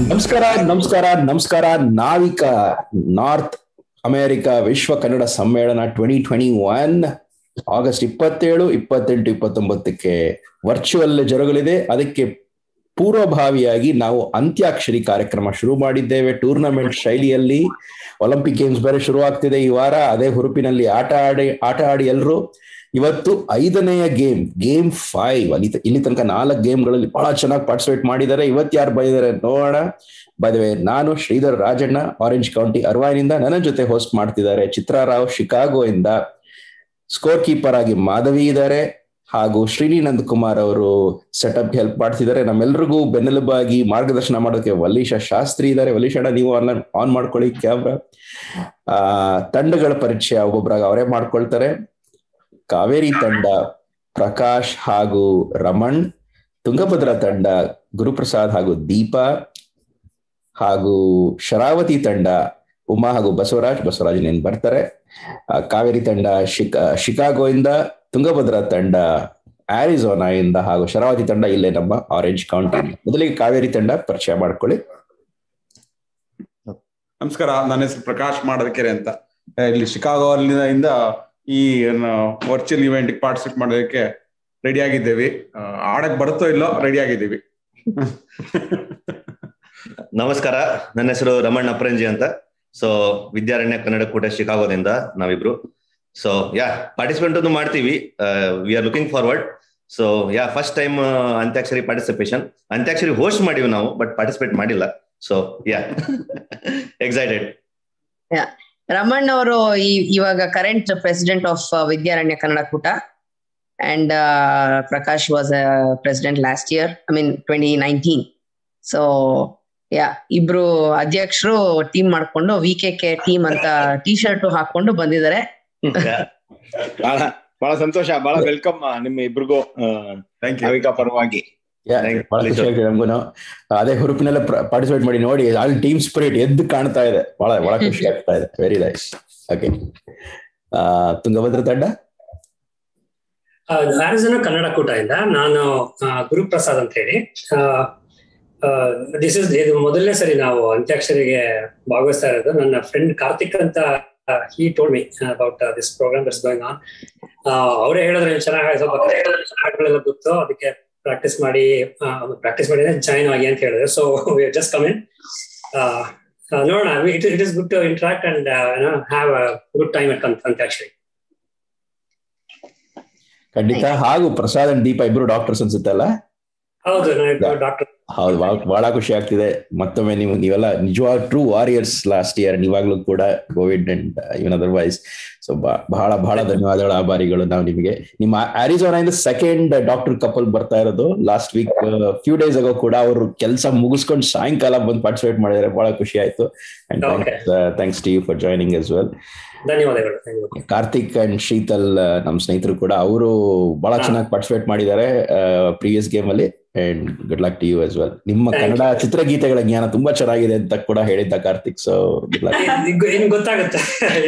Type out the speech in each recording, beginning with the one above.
ನಮಸ್ಕಾರ ನಮಸ್ಕಾರ ನಮಸ್ಕಾರ ನಾವಿಕ ನಾರ್ತ್ ಅಮೆರಿಕ ವಿಶ್ವ ಕನ್ನಡ ಸಮ್ಮೇಳನ ಟ್ವೆಂಟಿ ಟ್ವೆಂಟಿ ಒನ್ ಆಗಸ್ಟ್ ಇಪ್ಪತ್ತೇಳು ಇಪ್ಪತ್ತೆಂಟು ಇಪ್ಪತ್ತೊಂಬತ್ತಕ್ಕೆ ವರ್ಚುವಲ್ ಜರುಗಲಿದೆ ಅದಕ್ಕೆ ಪೂರ್ವಭಾವಿಯಾಗಿ ನಾವು ಅಂತ್ಯಾಕ್ಷರಿ ಕಾರ್ಯಕ್ರಮ ಶುರು ಮಾಡಿದ್ದೇವೆ ಟೂರ್ನಮೆಂಟ್ ಶೈಲಿಯಲ್ಲಿ ಒಲಿಂಪಿಕ್ ಗೇಮ್ಸ್ ಬೇರೆ ಶುರು ಆಗ್ತಿದೆ ಈ ವಾರ ಅದೇ ಹುರುಪಿನಲ್ಲಿ ಆಟ ಆಡಿ ಆಟ ಆಡಿ ಎಲ್ಲರೂ ಇವತ್ತು ಐದನೆಯ ಗೇಮ್ ಗೇಮ್ ಫೈವ್ ಅಲ್ಲಿ ಇಲ್ಲಿ ತನಕ ನಾಲ್ಕು ಗೇಮ್ಗಳಲ್ಲಿ ಬಹಳ ಚೆನ್ನಾಗಿ ಪಾರ್ಟಿಸಿಪೇಟ್ ಮಾಡಿದ್ದಾರೆ ಇವತ್ತು ಯಾರು ಬಂದಿದ್ದಾರೆ ನೋಡೋಣ ಬದವೆ ನಾನು ಶ್ರೀಧರ್ ರಾಜಣ್ಣ ಆರೆಂಜ್ ಕೌಂಟಿ ಅರ್ವಾಯಿನಿಂದ ನನ್ನ ಜೊತೆ ಹೋಸ್ಟ್ ಮಾಡ್ತಿದ್ದಾರೆ ಚಿತ್ರಾರಾವ್ ಶಿಕಾಗೋ ಇಂದ ಸ್ಕೋರ್ ಕೀಪರ್ ಆಗಿ ಮಾಧವಿ ಇದ್ದಾರೆ ಹಾಗೂ ಶ್ರೀನಿನಂದ್ ಕುಮಾರ್ ಅವರು ಸೆಟಪ್ ಹೆಲ್ಪ್ ಮಾಡ್ತಿದ್ದಾರೆ ನಮ್ಮೆಲ್ರಿಗೂ ಬೆನ್ನೆಲುಬಾಗಿ ಮಾರ್ಗದರ್ಶನ ಮಾಡೋಕೆ ವಲೀಶಾ ಶಾಸ್ತ್ರಿ ಇದ್ದಾರೆ ವಲೀಶಣ್ಣ ನೀವು ಆನ್ ಆನ್ ಮಾಡ್ಕೊಳ್ಳಿ ಕ್ಯಾಮ್ರಾ ಆ ತಂಡಗಳ ಪರಿಚಯ ಒಬ್ಬೊಬ್ಬರಾಗ ಅವರೇ ಮಾಡ್ಕೊಳ್ತಾರೆ ಕಾವೇರಿ ತಂಡ ಪ್ರಕಾಶ್ ಹಾಗೂ ರಮಣ್ ತುಂಗಭದ್ರಾ ತಂಡ ಗುರುಪ್ರಸಾದ್ ಹಾಗೂ ದೀಪಾ ಹಾಗೂ ಶರಾವತಿ ತಂಡ ಉಮಾ ಹಾಗೂ ಬಸವರಾಜ್ ಬಸವರಾಜ್ ನೇನ್ ಬರ್ತಾರೆ ಕಾವೇರಿ ತಂಡ ಶಿಕಾ ಶಿಕಾಗೋ ಇಂದ ತುಂಗಭದ್ರಾ ತಂಡ ಆರಿಜೋನಾ ಇಂದ ಹಾಗೂ ಶರಾವತಿ ತಂಡ ಇಲ್ಲೇ ನಮ್ಮ ಆರೆಂಜ್ ಕೌಂಟಿ ಮೊದಲಿಗೆ ಕಾವೇರಿ ತಂಡ ಪರಿಚಯ ಮಾಡ್ಕೊಳ್ಳಿ ನಮಸ್ಕಾರ ನನ್ನ ಹೆಸರು ಪ್ರಕಾಶ್ ಮಾಡದಕೆರೆ ಅಂತ ಇಲ್ಲಿ ಶಿಕಾಗೋ ಅಲ್ಲಿಂದ ಈ ವರ್ಚುವಲ್ ಇವೆಂಟ್ ಪಾರ್ಟಿಸಿಪೇಟ್ ಮಾಡೋದಕ್ಕೆ ರೆಡಿ ಆಗಿದ್ದೇವೆ ಆಡಕ್ ಬರುತ್ತೋ ಇಲ್ಲೋ ರೆಡಿ ಆಗಿದ್ದೀವಿ ನಮಸ್ಕಾರ ನನ್ನ ಹೆಸರು ರಮಣ್ ಅಪ್ರಂಜಿ ಅಂತ ಸೊ ವಿದ್ಯಾರಣ್ಯ ಕನ್ನಡ ಕೂಟ ಶಿಕಾಗೋದಿಂದ ನಾವಿಬ್ರು ಸೊ ಯಾ ಪಾರ್ಟಿಸಿಪೇಟ್ ಒಂದು ಮಾಡ್ತೀವಿ we are looking forward so yeah first time antakshari participation antakshari host ಮಾಡಿವಿ ನಾವು ಬಟ್ ಪಾರ್ಟಿಸಿಪೇಟ್ ಮಾಡಿಲ್ಲ ಸೊ ಯಾ ಎಕ್ಸೈಟೆಡ್ ರಮಣ್ ಅವರು ಇವಾಗ current president of Vidyaranya Kannada Koota and Prakash was president last year I mean twenty nineteen so yeah ಇಬ್ರು ಅಧ್ಯಕ್ಷರು team ಮಾಡ್ಕೊಂಡು ವಿ ಕೆ ಕೆ ಟೀಮ್ ಅಂತ T shirt ಹಾಕೊಂಡು ಬಂದಿದ್ದಾರೆ ಬಹಳ ಬಹಳ ಸಂತೋಷ ಬಹಳ ವೆಲ್ಕಮ್ ನಿಮ್ಮ ಇಬ್ರಿಗೂ ನಾವಿಕ ಪರವಾಗಿ ಬಹಳ ಖುಷಿ ಆಗ್ತದೆ ನಮ್ಗೂ ಅದೇ ಹುರುಪಿನೆಲ್ಲ ಪಾರ್ಟಿಸಿಪೇಟ್ ಮಾಡಿ ನೋಡಿ ಅಲ್ಲಿ ಟೀಮ್ ಸ್ಪಿರಿಟ್ ಎದ್ದು ಕಾಣ್ತಾ ಇದೆ ಬಹಳ ಬಹಳ ಖುಷಿ ಆಗ್ತಾ ಇದೆ ವೆರಿ ನೈಸ್ ಓಕೆ ತುಂಗಭದ್ರ ತಂಡ ಆರಿಜನ ಕನ್ನಡ ಕೂಟ ಇಂದ ನಾನು ಗುರುಪ್ರಸಾದ್ ಅಂತ ಹೇಳಿ ದಿಸ್ ಇಸ್ ಇದು ಮೊದಲನೇ ಸರಿ ನಾವು ಅಂತ್ಯಾಕ್ಷರಿಗೆ ಭಾಗವಹಿಸ್ತಾ ಇರೋದು ನನ್ನ ಫ್ರೆಂಡ್ ಕಾರ್ತಿಕ್ ಅಂತ he told me about this program that's going on ಅವರೇ ಹೇಳಿದ್ರೆ ಚೆನ್ನಾಗಿ ಸ್ವಲ್ಪ ಹಾಡುಗಳೆಲ್ಲ ಗೊತ್ತು ಅದಕ್ಕೆ ಪ್ರಾಕ್ಟೀಸ್ ಮಾಡಿ ಪ್ರಾಕ್ಟೀಸ್ ಮಾಡಿದ್ರೆ ಜಾಯಿನ್ ಆಗಿ ಅಂತ ಹೇಳಿದ್ರೆ ಸೊ ಜಸ್ಟ್ ಕಮ್ ಇನ್ ನೋಡೋಣ it it is good to interact and have a good time at antakshari ಖಂಡಿತ ಹಾಗೂ ಪ್ರಸಾದ್ ಅಂಡ್ ದೀಪ ಇಬ್ರು ಡಾಕ್ಟರ್ಸ್ ಅನ್ಸುತ್ತಲ್ಲ ಹೌದು ಡಾಕ್ಟರ್ ಹೌದು ಬಹಳ ಖುಷಿ ಆಗ್ತಿದೆ ಮತ್ತೊಮ್ಮೆ ನೀವು ನೀವೆಲ್ಲ ನಿಜವಾದ ಟ್ರೂ ವಾರಿಯರ್ಸ್ ಲಾಸ್ಟ್ ಇಯರ್ ನೀವಾಗ್ಲೂ ಕೂಡ Covid and even otherwise so ಬಹಳ ಬಹಳ ಧನ್ಯವಾದಗಳು ಆಭಾರಿಗಳು ನಾವು ನಿಮಗೆ ನಿಮ್ಮ ಆರಿಜೋನಾ ಇಂದ ಸೆಕೆಂಡ್ ಡಾಕ್ಟರ್ ಕಪಲ್ ಬರ್ತಾ ಇರೋದು ಲಾಸ್ಟ್ ವೀಕ್ ಫ್ಯೂ ಡೇಸ್ ಆಗೋ ಕೂಡ ಅವರು ಕೆಲಸ ಮುಗಿಸ್ಕೊಂಡು ಸಾಯಂಕಾಲ ಬಂದು ಪಾರ್ಟಿಸಿಪೇಟ್ ಮಾಡಿದ್ದಾರೆ ಬಹಳ ಖುಷಿ ಆಯ್ತು and thanks to you for joining as well ಧನ್ಯವಾದಗಳು ಕಾರ್ತಿಕ್ ಅಂಡ್ ಶೀತಲ್ ನಮ್ಮ ಸ್ನೇಹಿತರು ಕೂಡ ಅವರು ಬಹಳ ಚೆನ್ನಾಗಿ ಪಾರ್ಟಿಸಿಪೇಟ್ ಮಾಡಿದ್ದಾರೆ ಪ್ರೀವಿಯಸ್ ಗೇಮ್ ಅಲ್ಲಿ and good luck to you as well ನಿಮ್ಮ ಕನ್ನಡ ಚಿತ್ರಗೀತೆಗಳ ಜ್ಞಾನ ತುಂಬಾ ಚೆನ್ನಾಗಿದೆ ಅಂತ ಕೂಡ ಹೇಳಿದ್ದ ಕಾರ್ತಿಕ್ ಸೊ ಗುಡ್ ಲಕ್ ಗೊತ್ತಾಗುತ್ತೆ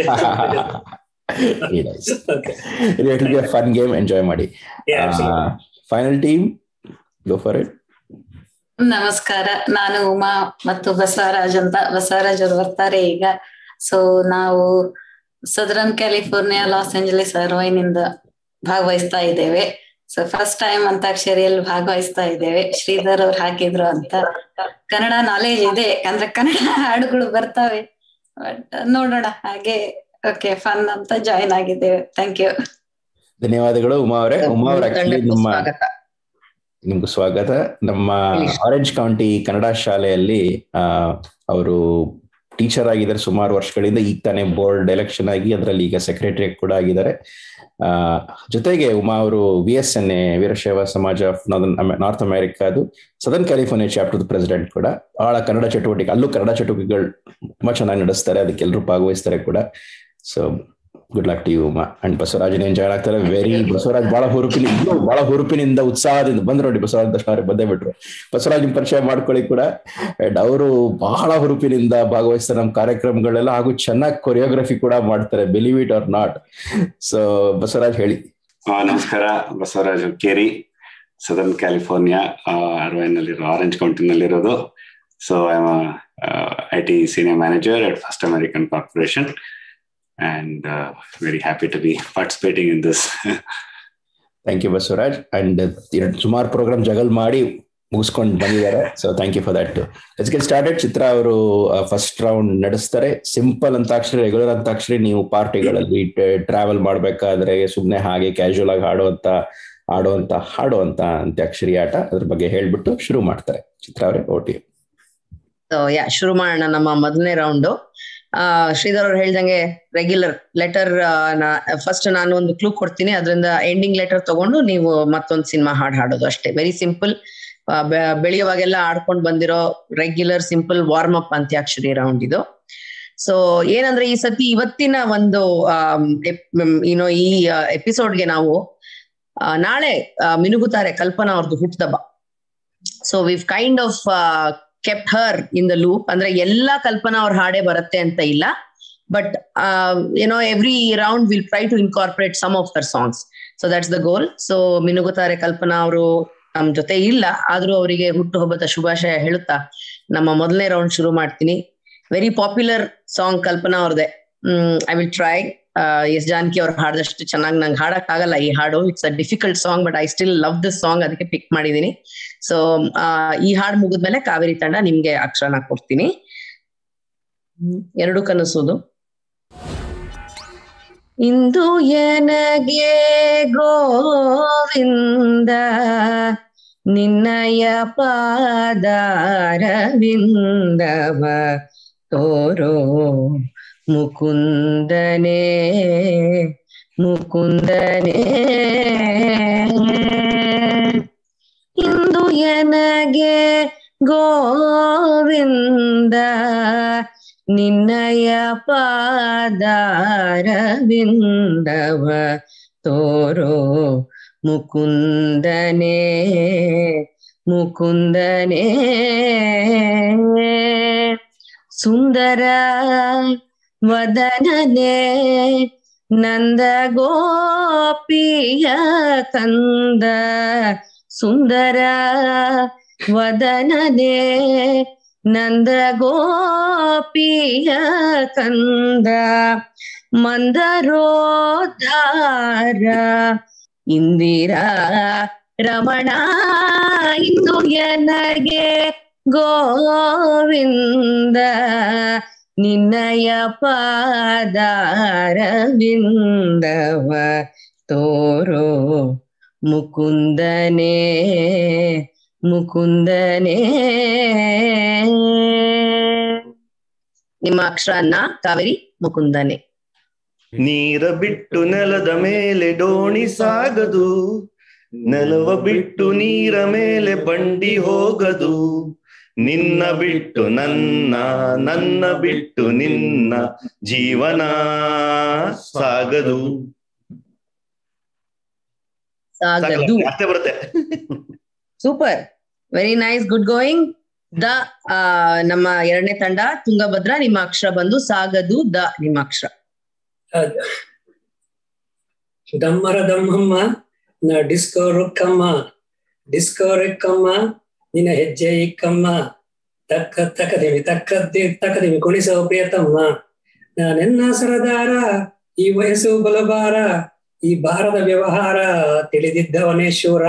ಫನ್ ಗೇಮ್ ಎಂಜಾಯ್ ಮಾಡಿ final team go for it ನಮಸ್ಕಾರ ನಾನು ಉಮಾ ಮತ್ತು ಬಸವರಾಜ್ ಅಂತ ಬಸವರಾಜ್ ಅವರು ಬರ್ತಾರೆ ಈಗ ಸೊ ನಾವು ಸದರನ್ ಕ್ಯಾಲಿಫೋರ್ನಿಯಾ ಲಾಸ್ ಏಂಜಲೀಸ್ ಅರ್ವೈನಿಂದ ಭಾಗವಹಿಸ್ತಾ ಇದ್ದೇವೆ ಸೊ ಫಸ್ಟ್ ಟೈಮ್ ಅಂತಾಕ್ಷರಿಯಲ್ಲಿ ಭಾಗವಹಿಸ್ತಾ ಇದ್ದೇವೆ ಶ್ರೀಧರ್ ಅವ್ರು ಹಾಕಿದ್ರು ಅಂತ ಕನ್ನಡ ನಾಲೆಜ್ ಇದೆ ಅಂದ್ರೆ ಕನ್ನಡ ಹಾಡುಗಳು ಬರ್ತವೆ ಬಟ್ ನೋಡೋಣ ಹಾಗೆ ಓಕೆ ಫನ್ ಅಂತ ಜಾಯಿನ್ ಆಗಿದ್ದೇವೆ ಥ್ಯಾಂಕ್ ಯು ಧನ್ಯವಾದಗಳು ಉಮಾ ಅವರೇ ಉಮಾ ಅವ್ರ ಆಕ್ಚುಲಿ ನಮ್ಮ ನಿಮ್ಗೂ ಸ್ವಾಗತ ನಮ್ಮ ಆರೆಂಜ್ ಕೌಂಟಿ ಕನ್ನಡ ಶಾಲೆಯಲ್ಲಿ ಅವರು ಟೀಚರ್ ಆಗಿದ್ದಾರೆ ಸುಮಾರು ವರ್ಷಗಳಿಂದ ಈಗ ತಾನೇ ಬೋರ್ಡ್ ಎಲೆಕ್ಷನ್ ಆಗಿ ಅದರಲ್ಲಿ ಈಗ ಸೆಕ್ರೆಟರಿ ಕೂಡ ಆಗಿದ್ದಾರೆ ಆ ಜೊತೆಗೆ ಉಮಾ ಅವರು V S N A Veerashaiva Samaja of north ಅಮೆರಿಕಾದು ಸದರ್ನ್ ಕ್ಯಾಲಿಫೋರ್ನಿಯಾ ಚಾಪ್ಟರ್ ಪ್ರೆಸಿಡೆಂಟ್ ಕೂಡ ಬಹಳ ಕನ್ನಡ ಚಟುವಟಿಕೆ ಅಲ್ಲೂ ಕನ್ನಡ ಚಟುವಟಿಕೆಗಳು ತುಂಬಾ ಚೆನ್ನಾಗಿ ನಡೆಸ್ತಾರೆ ಅದಕ್ಕೆ ಎಲ್ಲರೂ ಭಾಗವಹಿಸ್ತಾರೆ ಕೂಡ so good luck to you Uma and ಬಸವರಾಜನ ಎಂಜಾಯ್ ಆಗ್ತಾರೆ ವೆರಿ ಬಸವರಾಜ್ ಬಹಳ ಹುರುಪಿನ ಇನ್ನೂ ಬಹಳ ಹುರುಪಿನಿಂದ ಉತ್ಸಾಹದಿಂದ ಬಂದ್ರು ನೋಡಿ ಬಸವರಾಜ್ ದರ್ಶನ ಅವ್ರಿಗೆ ಬಂದೇ ಬಿಟ್ರು ಬಸವರಾಜ್ ಪರಿಚಯ ಮಾಡ್ಕೊಳ್ಳಿ ಕೂಡ ಅಂಡ್ ಅವರು ಬಹಳ ಹುರುಪಿನಿಂದ ಭಾಗವಹಿಸ್ತಾರೆ ನಮ್ಮ ಕಾರ್ಯಕ್ರಮಗಳೆಲ್ಲ ಹಾಗೂ ಚೆನ್ನಾಗಿ ಕೊರಿಯೋಗ್ರಫಿ ಕೂಡ ಮಾಡ್ತಾರೆ believe it or not so Basavaraj ಹೇಳಿ ನಮಸ್ಕಾರ ಬಸವರಾಜ್ ಕೇರಿ ಸದರ್ನ್ ಕ್ಯಾಲಿಫೋರ್ನಿಯಾ ಅರ್ವೈನ್ ನಲ್ಲಿರೋ ಆರೆಂಜ್ ಕೌಂಟಿನಲ್ಲಿರೋದು So I'm a uh, IT senior manager at First American Corporation, and uh, very happy to be participating in this. Thank you Basavaraj and ಎರಡು ಸುಮಾರು program juggle ಮಾಡಿ ಮುಗಿಸ್ಕೊಂಡು ಬಂದಿದ್ದಾರೆ so thank you for that let's get started Chitra ಅವರು first round ನಡೆಸ್ತಾರೆ simple antakshari regular antakshari ನೀವು ಪಾರ್ಟಿಗಳಲ್ಲಿ travel ಮಾಡ್ಬೇಕಾದ್ರೆ ಸುಮ್ಮನೆ ಹಾಗೆ ಕ್ಯಾಶುವಲ್ ಆಗಿ ಹಾಡುವಂತ ಆಡುವಂತ ಹಾಡುವಂತ ಅಂತ್ಯಾಕ್ಷರಿ ಆಟ ಅದ್ರ ಬಗ್ಗೆ ಹೇಳ್ಬಿಟ್ಟು ಶುರು ಮಾಡ್ತಾರೆ ಚಿತ್ರ ಅವರೇ ಓಟಿ ಯಾ ಶುರು ಮಾಡೋಣ ನಮ್ಮ ಮೊದಲನೇ ರೌಂಡ್ ಆ ಶ್ರೀಧರ್ ಅವ್ರು ಹೇಳ್ದಂಗೆ ರೆಗ್ಯುಲರ್ ಲೆಟರ್ ಫಸ್ಟ್ ನಾನು ಒಂದು ಕ್ಲೂ ಕೊಡ್ತೀನಿ ಅದರಿಂದ ಎಂಡಿಂಗ್ ಲೆಟರ್ ತಗೊಂಡು ನೀವು ಮತ್ತೊಂದು ಸಿನಿಮಾ ಹಾಡು ಹಾಡೋದು ಅಷ್ಟೇ ವೆರಿ ಸಿಂಪಲ್ ಬೆಳೆಯುವಾಗೆಲ್ಲ ಆಡ್ಕೊಂಡು ಬಂದಿರೋ regular simple warm up antakshari round ಇದು ಸೊ ಏನಂದ್ರೆ ಈ ಸತಿ ಇವತ್ತಿನ ಒಂದು ಏನೋ ಈ ಎಪಿಸೋಡ್ಗೆ ನಾವು ನಾಳೆ ಮಿನುಗುತ್ತಾರೆ ಕಲ್ಪನಾ ಅವ್ರದ್ದು ಹುಟ್ಟದಬ್ಬ so we've kind of kept her in the loop ಅಂದ್ರೆ ಎಲ್ಲಾ ಕಲ್ಪನಾ ಅವ್ರ ಹಾಡೇ ಬರುತ್ತೆ ಅಂತ ಇಲ್ಲ ಬಟ್ ಏನೋ every round will try to incorporate some of their songs so that's the goal so ಮಿನುಗುತ್ತಾರೆ ಕಲ್ಪನಾ ಅವರು ನಮ್ ಜೊತೆ ಇಲ್ಲ ಆದ್ರೂ ಅವರಿಗೆ ಹುಟ್ಟುಹಬ್ಬದ ಶುಭಾಶಯ ಹೇಳುತ್ತಾ ನಮ್ಮ ಮೊದಲನೇ ರೌಂಡ್ ಶುರು ಮಾಡ್ತೀನಿ ವೆರಿ ಪಾಪ್ಯುಲರ್ ಸಾಂಗ್ ಕಲ್ಪನಾ ಅವ್ರದೇ hmm I will try S Janaki ಅವ್ರು ಹಾಡಿದಷ್ಟು ಚೆನ್ನಾಗಿ ನಂಗೆ ಹಾಡಕ್ ಆಗಲ್ಲ ಈ ಹಾಡು it's a difficult song but I still love this song ಅದಕ್ಕೆ ಪಿಕ್ ಮಾಡಿದೀನಿ ಸೊ ಈ ಹಾಡು ಮುಗಿದ್ಮೇಲೆ ಕಾವೇರಿ ತಂಡ ನಿಮ್ಗೆ ಅಕ್ಷರನ ಕೊಡ್ತೀನಿ ಎರಡು ಕನಸುದು ಇಂದು ಎನಗೆ ಗೋವಿಂದ ನಿನ್ನಯ ಪಾದಾರವಿಂದವ ತೋರೋ ಮುಕುಂದನೇ ಮುಕುಂದನೇ ಇಂದು ಎನಗೆ ಗೋವಿಂದ ನಿನ್ನಯ ಪಾದಾರವಿಂದವ ತೋರೋ ಮುಕುಂದನೇ ಮುಕುಂದನೇ ಸುಂದರ ವದನನೆ ನಂದ ಗೋಪಿಯ ಕಂದ ಸುಂದರ ವದನನೆ ನಂದ ಗೋಪಿಯ ಕಂದ ಮಂದರೋಧಾರ ಇಂದಿರಾ ರಮಣ ಇಂದು ಎನಗೆ ಗೋವಿಂದ ನಿನ್ನಯ ಪಾದಾರವಿಂದವ ತೋರೋ ಮುಕುಂದನೇ ಮುಕುಂದನೇ ನಿಮ್ಮ ಅಕ್ಷರನ್ನ ಕಾವೇರಿ ಮುಕುಂದನೇ ನೀರ ಬಿಟ್ಟು ನೆಲದ ಮೇಲೆ ಡೋಣಿ ಸಾಗದು ನೆಲವ ಬಿಟ್ಟು ನೀರ ಮೇಲೆ ಬಂಡಿ ಹೋಗದು ನಿನ್ನ ಬಿಟ್ಟು ನನ್ನ ನನ್ನ ಬಿಟ್ಟು ನಿನ್ನ ಜೀವನ ಸಾಗದು ಸಾಗದು ಅಷ್ಟೇ ಬರುತ್ತೆ super very nice good going the ನಮ್ಮ ಎರಡನೇ ತಂಡ ತುಂಗಭದ್ರಾ ನಿಮ್ಮ ಅಕ್ಷರ ಬಂದು ಸಾಗದು ದ ನಿಮ್ಮ ಅಕ್ಷರ ದಮ್ಮರ ದಮ್ಮಮ್ಮ ನ ಡಿಸ್ಕೋ ರೊಕ್ಕಮ್ಮ ಡಿಸ್ಕೋ ರೆಕ್ಕಮ್ಮ ನಿನ್ನ ಹೆಜ್ಜೆ ಇಕ್ಕಮ್ಮ ತಕ್ಕ ತಕ್ಕದಿವಿ ತಕ್ಕದ್ದಿ ತಕ್ಕದಿವಿ ಕುಣಿಸೋ ಪ್ರಿಯತಮ್ಮ ನಾನೆನ್ನ ಸರದಾರ ಈ ವಯಸ್ಸು ಬಲಬಾರ ಈ ಭಾರದ ವ್ಯವಹಾರ ತಿಳಿದಿದ್ದವನೇ ಶೂರ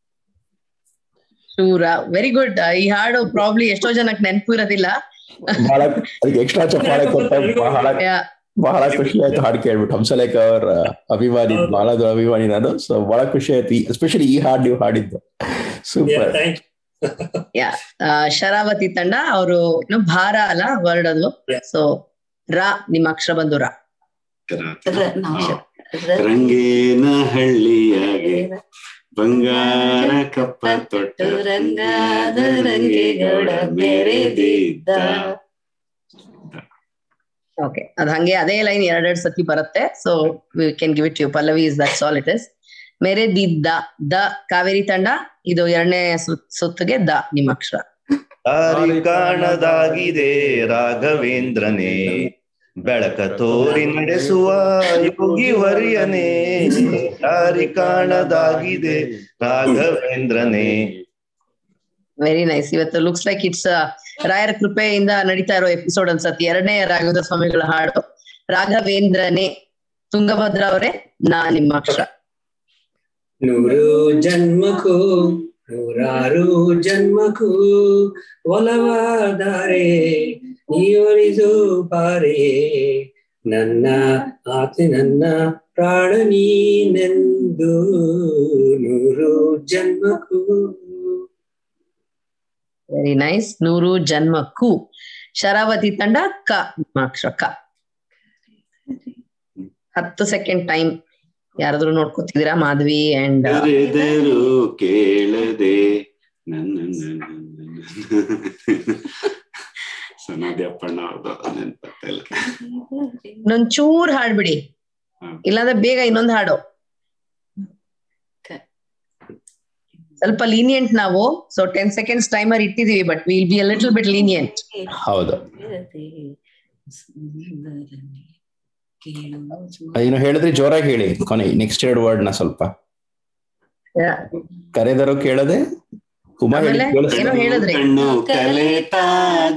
ಶೂರ ವೆರಿ ಗುಡ್ ಈ ಹಾಡು ಪ್ರಾಬ್ಲಿ ಎಷ್ಟೋ ಜನಕ್ಕೆ ನೆನಪು ಇರೋದಿಲ್ಲ ಬಹಳ ಅದಕ್ಕೆ ಎಕ್ಸ್ಟ್ರಾ ಚಪ್ಪಾಳೆ ಕೊಟ್ಟ ಬಹಳ ಬಹಳ ಖುಷಿ ಆಯ್ತು ಹಾಡು ಕೇಳ್ಬಿಟ್ಟು ಹಂಸಲೇಖ ಅವರ ಅಭಿಮಾನಿ ಬಹಳ ದೊಡ್ಡ ಅಭಿಮಾನಿ ನಾನು ಸೊ ಬಹಳ ಖುಷಿ ಆಯ್ತು ಎಸ್ಪೆಷಲಿ ಈ ಹಾಡು ನೀವು ಹಾಡಿದ್ದು ಸೂಪರ್ ಯಾ ಶರಾವತಿ ತಂಡ ಅವರು ಏನು ಭಾರ ಅಲ್ಲ ವರ್ಡ್ ಅದು ಸೊ ರಾ ನಿಮ್ಮ ಅಕ್ಷರ ಬಂದು ರಾ ರಂಗೇನ ಹಳ್ಳಿಯಾಗೆ ಬಂಗಾರ ಕಪ್ಪ ತೊಟ್ಟ ರಂಗಾದ ರಂಗೇಗೌಡ ಮೆರೆದಿದ್ದ ಓಕೆ ಅದ್ ಹಂಗೆ ಅದೇ ಲೈನ್ ಎರಡೆರಡು ಸತಿ ಬರುತ್ತೆ so we can give it you pallavi is that's all it is ಮೆರೆದಿದ್ದ ದ ಕಾವೇರಿ ತಂಡ ಇದು ಎರಡನೇ ಸುತ್ತಿಗೆ ದ ನಿಮ್ಮ ಅಕ್ಷರ ದಾರಿ ಕಾಣದಾಗಿದೆ ರಾಘವೇಂದ್ರನೇ ಬೆಳಕ ತೋರಿ ನಡೆಸುವ ಯೋಗಿ ವರ್ಯನೇ ದಾರಿ ಕಾಣದಾಗಿದೆ ರಾಘವೇಂದ್ರನೇ ವೆರಿ ನೈಸ್ ಇವತ್ತು ಲುಕ್ಸ್ ಲೈಕ್ ಇಟ್ಸ್ ರಾಯರ ಕೃಪೆಯಿಂದ ನಡೀತಾ ಇರೋ ಎಪಿಸೋಡ್ ಅನ್ಸತ್ತೆ ಎರಡನೇ ರಾಘವೇಂದ್ರ ಸ್ವಾಮಿಗಳ ಹಾಡು ರಾಘವೇಂದ್ರನೇ ತುಂಗಭದ್ರ ಅವರೇ ನಾ ನಿಮ್ಮ ಅಕ್ಷರ ನೂರು ಜನ್ಮಕ್ಕೂ ನೂರಾರು ಜನ್ಮಕ್ಕೂ ಒಲವಾದರೆ ನೀವರಿದು ಬಾರೆ ನನ್ನ ಆತಿ ನನ್ನ ಪ್ರಾಣ ನೀನೆಂದು ನೂರು ಜನ್ಮಕ್ಕೂ ವೆರಿ ನೈಸ್ ನೂರು ಜನ್ಮಕ್ಕೂ ಶರಾವತಿ ತಂಡ ಕ ನಿಮ್ಮ ಅಕ್ಷರ ಕ ಹತ್ತು ಸೆಕೆಂಡ್ ಟೈಮ್ ಯಾರಾದ್ರೂ ನೋಡ್ಕೋತಿದ್ದೀರಾ ಮಾಧವಿ ಅಂಡ್ ಕರೆದರು ಕೇಳದೆ ನನ್ನ ಸನಾದಿ ಅಪ್ಪಣ್ಣ ಅವ್ರದ್ದು ನೆನ್ಪತ್ತಿಲ್ಲ ಇನ್ನೊಂದ್ ಚೂರ್ ಹಾಡ್ಬಿಡಿ ಇಲ್ಲಾಂದ್ರೆ ಬೇಗ ಇನ್ನೊಂದ್ ಹಾಡು ಸ್ವಲ್ಪ ಲೀನಿಯಂಟ್ ನಾವು ಸೊ ಟೆನ್ ಸೆಕೆಂಡ್ಸ್ ಟೈಮರ್ ಇಟ್ಟಿದೀವಿ but will be a little bit lenient ಹೌದು ಏನು ಹೇಳಿದ್ರಿ ಜೋರಾಗಿ ಹೇಳಿ ಕೊನೆ ನೆಕ್ಸ್ಟ್ ಎರಡು ವರ್ಡ್ ನ ಸ್ವಲ್ಪ ಕರೆದರು ಕೇಳದೆ ಉಮಾ ಹೇಳಿ ಆಮೇಲೆ ಕೇಳಿಸ್ತಾ? ಏನೋ ಹೇಳಿದ್ರಿ ಕಣ್ಣು ಕಲೆತಾಗ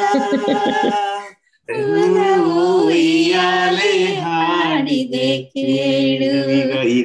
ಉಯ್ಯಾಲೆ ಹಾಡಿದೆ ಕೇಳು ಈಗ ಈಗ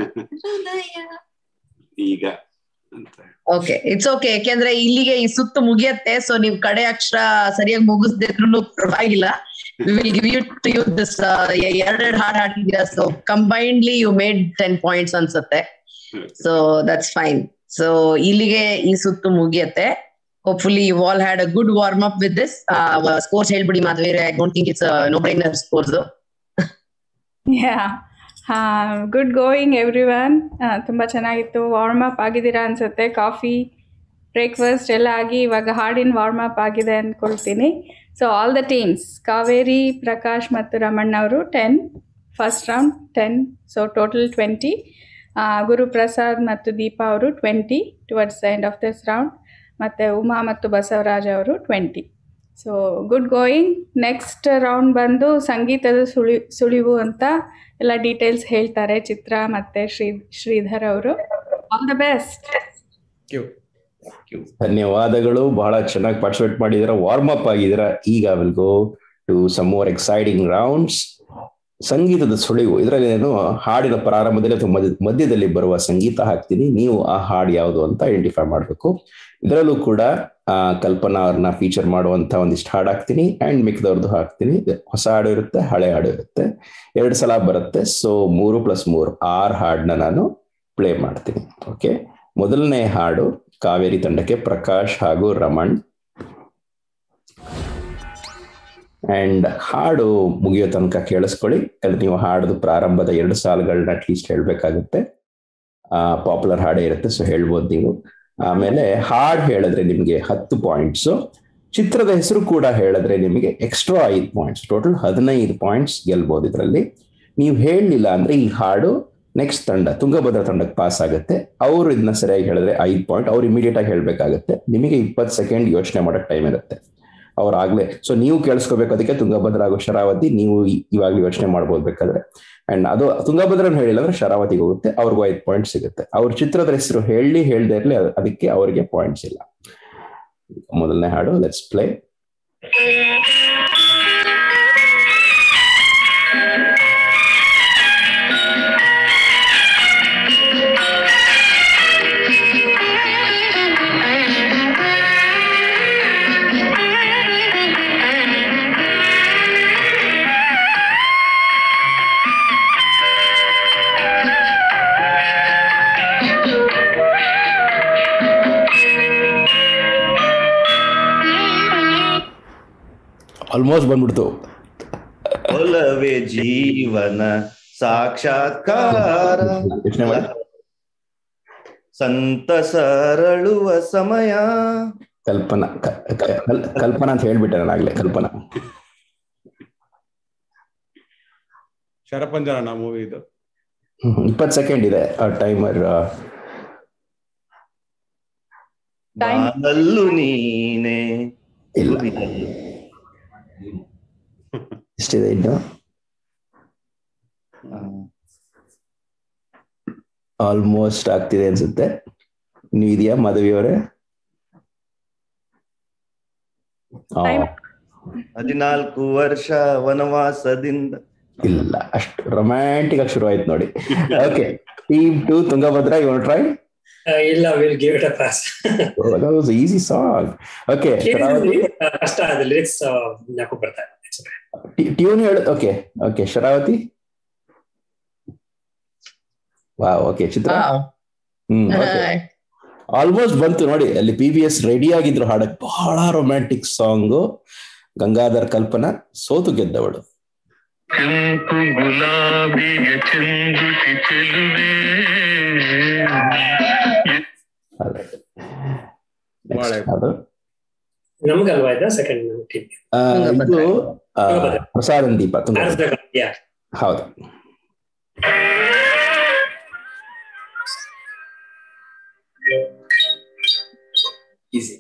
ಈಗ ಅಂತ ಓಕೆ ಇಟ್ಸ್ ಓಕೆ ಯಾಕೆಂದ್ರೆ ಇಲ್ಲಿಗೆ ಈ ಸುತ್ತು ಮುಗಿಯತ್ತೆ ಸೊ ನೀವು ಕಡೆ ಅಕ್ಷರ ಸರಿಯಾಗಿ ಮುಗಿಸ್ದಿದ್ರು ಪರವಾಗಿಲ್ಲ we will give you two you this ಎರಡೆರಡು ಹಾಡ್ ಹಾಡಿದೀರಾ so combinedly you made ten points ಅನ್ಸುತ್ತೆ ಸೊ ದಟ್ಸ್ ಫೈನ್ ಸೊ ಇಲ್ಲಿಗೆ ಈ ಸುತ್ತು ಮುಗಿಯತ್ತೆ hopefully you all had a good warm up with this scores ಹೇಳ್ಬಿಡಿ Madhavi I don't think it's no brainer scores yeah good going every one ತುಂಬ ಚೆನ್ನಾಗಿತ್ತು warm up ಆಗಿದ್ದೀರಾ ಅನಿಸುತ್ತೆ ಕಾಫಿ ಬ್ರೇಕ್ಫಾಸ್ಟ್ ಎಲ್ಲ ಆಗಿ ಇವಾಗ ಹಾಡಿನ ವಾರ್ಮ್ ಅಪ್ ಆಗಿದೆ ಅಂದ್ಕೊಳ್ತೀನಿ so all the teams Kaveri Prakash ಮತ್ತು ರಮಣ್ಣ ಅವರು ten first round ten so total twenty Guruprasad ಮತ್ತು ದೀಪಾ ಅವರು twenty towards the end of this round ಮತ್ತು ಉಮಾ ಮತ್ತು ಬಸವರಾಜ್ ಅವರು twenty so good going next round ಬಂದು ಸಂಗೀತದ ಸುಳಿ ಸುಳಿವು ಅಂತ ಎಲ್ಲ ಡೀಟೇಲ್ಸ್ ಹೇಳ್ತಾರೆ ಚಿತ್ರ ಮತ್ತು ಶ್ರೀ ಶ್ರೀಧರ್ ಅವರು ಆಲ್ ದ ಬೆಸ್ಟ್ ಧನ್ಯವಾದಗಳು ಬಹಳ ಚೆನ್ನಾಗಿ ಪಾರ್ಟಿಸಿಪೇಟ್ ಮಾಡಿದಿರ ವಾರ್ಮ್ ಅಪ್ ಆಗಿದ್ದೀರ ಈಗ will go to some more exciting rounds ಸಂಗೀತದ ಸುಳಿವು ಇದರಲ್ಲಿ ನಾನು ಹಾಡಿನ ಪ್ರಾರಂಭದಲ್ಲಿ ಅಥವಾ ಮಧ್ಯ ಮಧ್ಯದಲ್ಲಿ ಬರುವ ಸಂಗೀತ ಹಾಕ್ತೀನಿ ನೀವು ಆ ಹಾಡು ಯಾವುದು ಅಂತ ಐಡೆಂಟಿಫೈ ಮಾಡಬೇಕು ಇದರಲ್ಲೂ ಕೂಡ ಆ ಕಲ್ಪನಾ ಅವ್ರನ್ನ ಫೀಚರ್ ಮಾಡುವಂತ ಒಂದಿಷ್ಟು ಹಾಡು ಹಾಕ್ತೀನಿ ಅಂಡ್ ಮಿಕ್ದವ್ರದ್ದು ಹಾಕ್ತೀನಿ ಹೊಸ ಹಾಡು ಇರುತ್ತೆ ಹಳೆ ಹಾಡು ಇರುತ್ತೆ ಎರಡು ಸಲ ಬರುತ್ತೆ ಸೊ ಮೂರು ಪ್ಲಸ್ ಮೂರು ಆರು ಹಾಡನ್ನ ನಾನು ಪ್ಲೇ ಮಾಡ್ತೀನಿ ಓಕೆ ಮೊದಲನೇ ಹಾಡು ಕಾವೇರಿ ತಂಡಕ್ಕೆ ಪ್ರಕಾಶ್ ಹಾಗೂ ರಮಣ್ ಅಂಡ್ ಹಾಡು ಮುಗಿಯೋ ತನಕ ಕೇಳಿಸ್ಕೊಳ್ಳಿ ಯಾಕಂದ್ರೆ ನೀವು ಹಾಡದು ಪ್ರಾರಂಭದ ಎರಡು ಸಾಲುಗಳನ್ನ ಅಟ್ಲೀಸ್ಟ್ ಹೇಳ್ಬೇಕಾಗುತ್ತೆ ಪಾಪ್ಯುಲರ್ ಹಾಡೇ ಇರುತ್ತೆ ಸೊ ಹೇಳ್ಬೋದು ನೀವು ಆಮೇಲೆ ಹಾಡ್ ಹೇಳಿದ್ರೆ ನಿಮಗೆ ಹತ್ತು ಪಾಯಿಂಟ್ಸ್ ಚಿತ್ರದ ಹೆಸರು ಕೂಡ ಹೇಳಿದ್ರೆ ನಿಮಗೆ ಎಕ್ಸ್ಟ್ರಾ ಐದು ಪಾಯಿಂಟ್ಸ್ ಟೋಟಲ್ ಹದಿನೈದು ಪಾಯಿಂಟ್ಸ್ ಗೆಲ್ಬಹುದು ಇದರಲ್ಲಿ ನೀವು ಹೇಳಲಿಲ್ಲ ಅಂದ್ರೆ ಈ ಹಾಡು ನೆಕ್ಸ್ಟ್ ತಂಡ ತುಂಗಭದ್ರಾ ತಂಡಕ್ಕೆ ಪಾಸ್ ಆಗುತ್ತೆ ಅವರು ಇದನ್ನ ಸರಿಯಾಗಿ ಹೇಳಿದ್ರೆ ಐದು ಪಾಯಿಂಟ್ ಅವ್ರು ಇಮಿಡಿಯೇಟ್ ಆಗಿ ಹೇಳ್ಬೇಕಾಗುತ್ತೆ ನಿಮಗೆ ಇಪ್ಪತ್ತು ಸೆಕೆಂಡ್ ಯೋಚನೆ ಮಾಡೋಕೆ ಟೈಮ್ ಇರುತ್ತೆ ಅವ್ರಾಗ್ಲೇ ಸೊ ನೀವು ಕೇಳಿಸ್ಕೋಬೇಕು ಅದಕ್ಕೆ ತುಂಗಭದ್ರಾ ಹಾಗೂ ಶರಾವತಿ ನೀವು ಇವಾಗಲೇ ಯೋಚನೆ ಮಾಡ್ಬೋದು ಬೇಕಾದ್ರೆ ಅಂಡ್ ಅದು ತುಂಗಭದ್ರನ ಹೇಳಿಲ್ಲ ಅಂದ್ರೆ ಶರಾವತಿಗೆ ಹೋಗುತ್ತೆ ಅವ್ರಿಗೂ ಐದು ಪಾಯಿಂಟ್ ಸಿಗುತ್ತೆ ಅವ್ರ ಚಿತ್ರದ ಹೆಸರು ಹೇಳಿ ಹೇಳ್ದೇ ಇರಲಿ ಅದಕ್ಕೆ ಅವರಿಗೆ ಪಾಯಿಂಟ್ಸ್ ಇಲ್ಲ ಮೊದಲನೇ ಹಾಡು ಲೆಟ್ಸ್ ಪ್ಲೇ ಆಲ್ಮೋಸ್ಟ್ ಬಂದ್ಬಿಡ್ತು ಒಲವೇ ಜೀವನ ಸಾಕ್ಷಾತ್ಕಾರ ಯೋಚನೆ ಮಾಡಿ ಸಂತಸರಳುವ ಸಮಯ ಕಲ್ಪನಾ ಕ- ಕ- ಕಲ್- ಕಲ್ಪನಾ ಅಂತ ಹೇಳ್ಬಿಟ್ಟೆ ನಾನು ಆಗ್ಲೇ ಕಲ್ಪನಾ ಶರಪಂಜರನ ಮೂವಿ ಇದು ಇಪ್ಪತ್ತು ಸೆಕೆಂಡ್ ಇದೆ ಟೈಮರ್ ಬಾನಲ್ಲು ನೀನೆ ಇಲ್ಲ ಗುರಿಯಲ್ಲು. ಎಷ್ಟಿದೆ ಇನ್ನು ಆಲ್ಮೋಸ್ಟ್ ಆಗ್ತಿದೆ ಅನ್ಸುತ್ತೆ ನೀವು ಇದೆಯಾ ಮಾಧವಿ ಅವರೇ ಹದಿನಾಲ್ಕು ವರ್ಷ ವನವಾಸದಿಂದ ಇಲ್ಲ ಅಷ್ಟು ರೊಮ್ಯಾಂಟಿಕ್ ಆಗಿ ಶುರು ಆಯ್ತು ನೋಡಿ okay team two Tungabhadra you try ಇಲ್ಲ will give it a pass easy song okay Sharavati ಕಷ್ಟ ಅದು ಲಿರಿಕ್ಸ್ ಜ್ಞಾಪಕ ಬರ್ತಾ ಇದೆ ಟ್ಯೂನ್ ಹೇಳು ಓಕೆ ಓಕೆ ಶರಾವತಿ ವಾ ಓಕೆ ಚಿತ್ರ ಹ್ಮ್ ಆಲ್ಮೋಸ್ಟ್ ಬಂತು ನೋಡಿ ಅಲ್ಲಿ ಪಿ ಬಿ ಎಸ್ ರೆಡಿ ಆಗಿದ್ರು ಹಾಡಕ್ ಬಹಳ ರೊಮ್ಯಾಂಟಿಕ್ ಸಾಂಗ್ ಗಂಗಾಧರ್ ಕಲ್ಪನಾ ಸೋತು ಗೆದ್ದವಳು ಕೆಂಪು ಗುಲಾಬಿಯ ಚೆಂದುತಿ ಚೆಲುವೆ ಅದು ನಮ್ಗಲ್ವಾ ಇದು ಸೆಕೆಂಡ್ ಟೀಮ್ ಆ, ಇದು ಆ, ಪ್ರಸಾದನ್ ದೀಪ ತುಂಗ ಹೌದು ಈಸಿ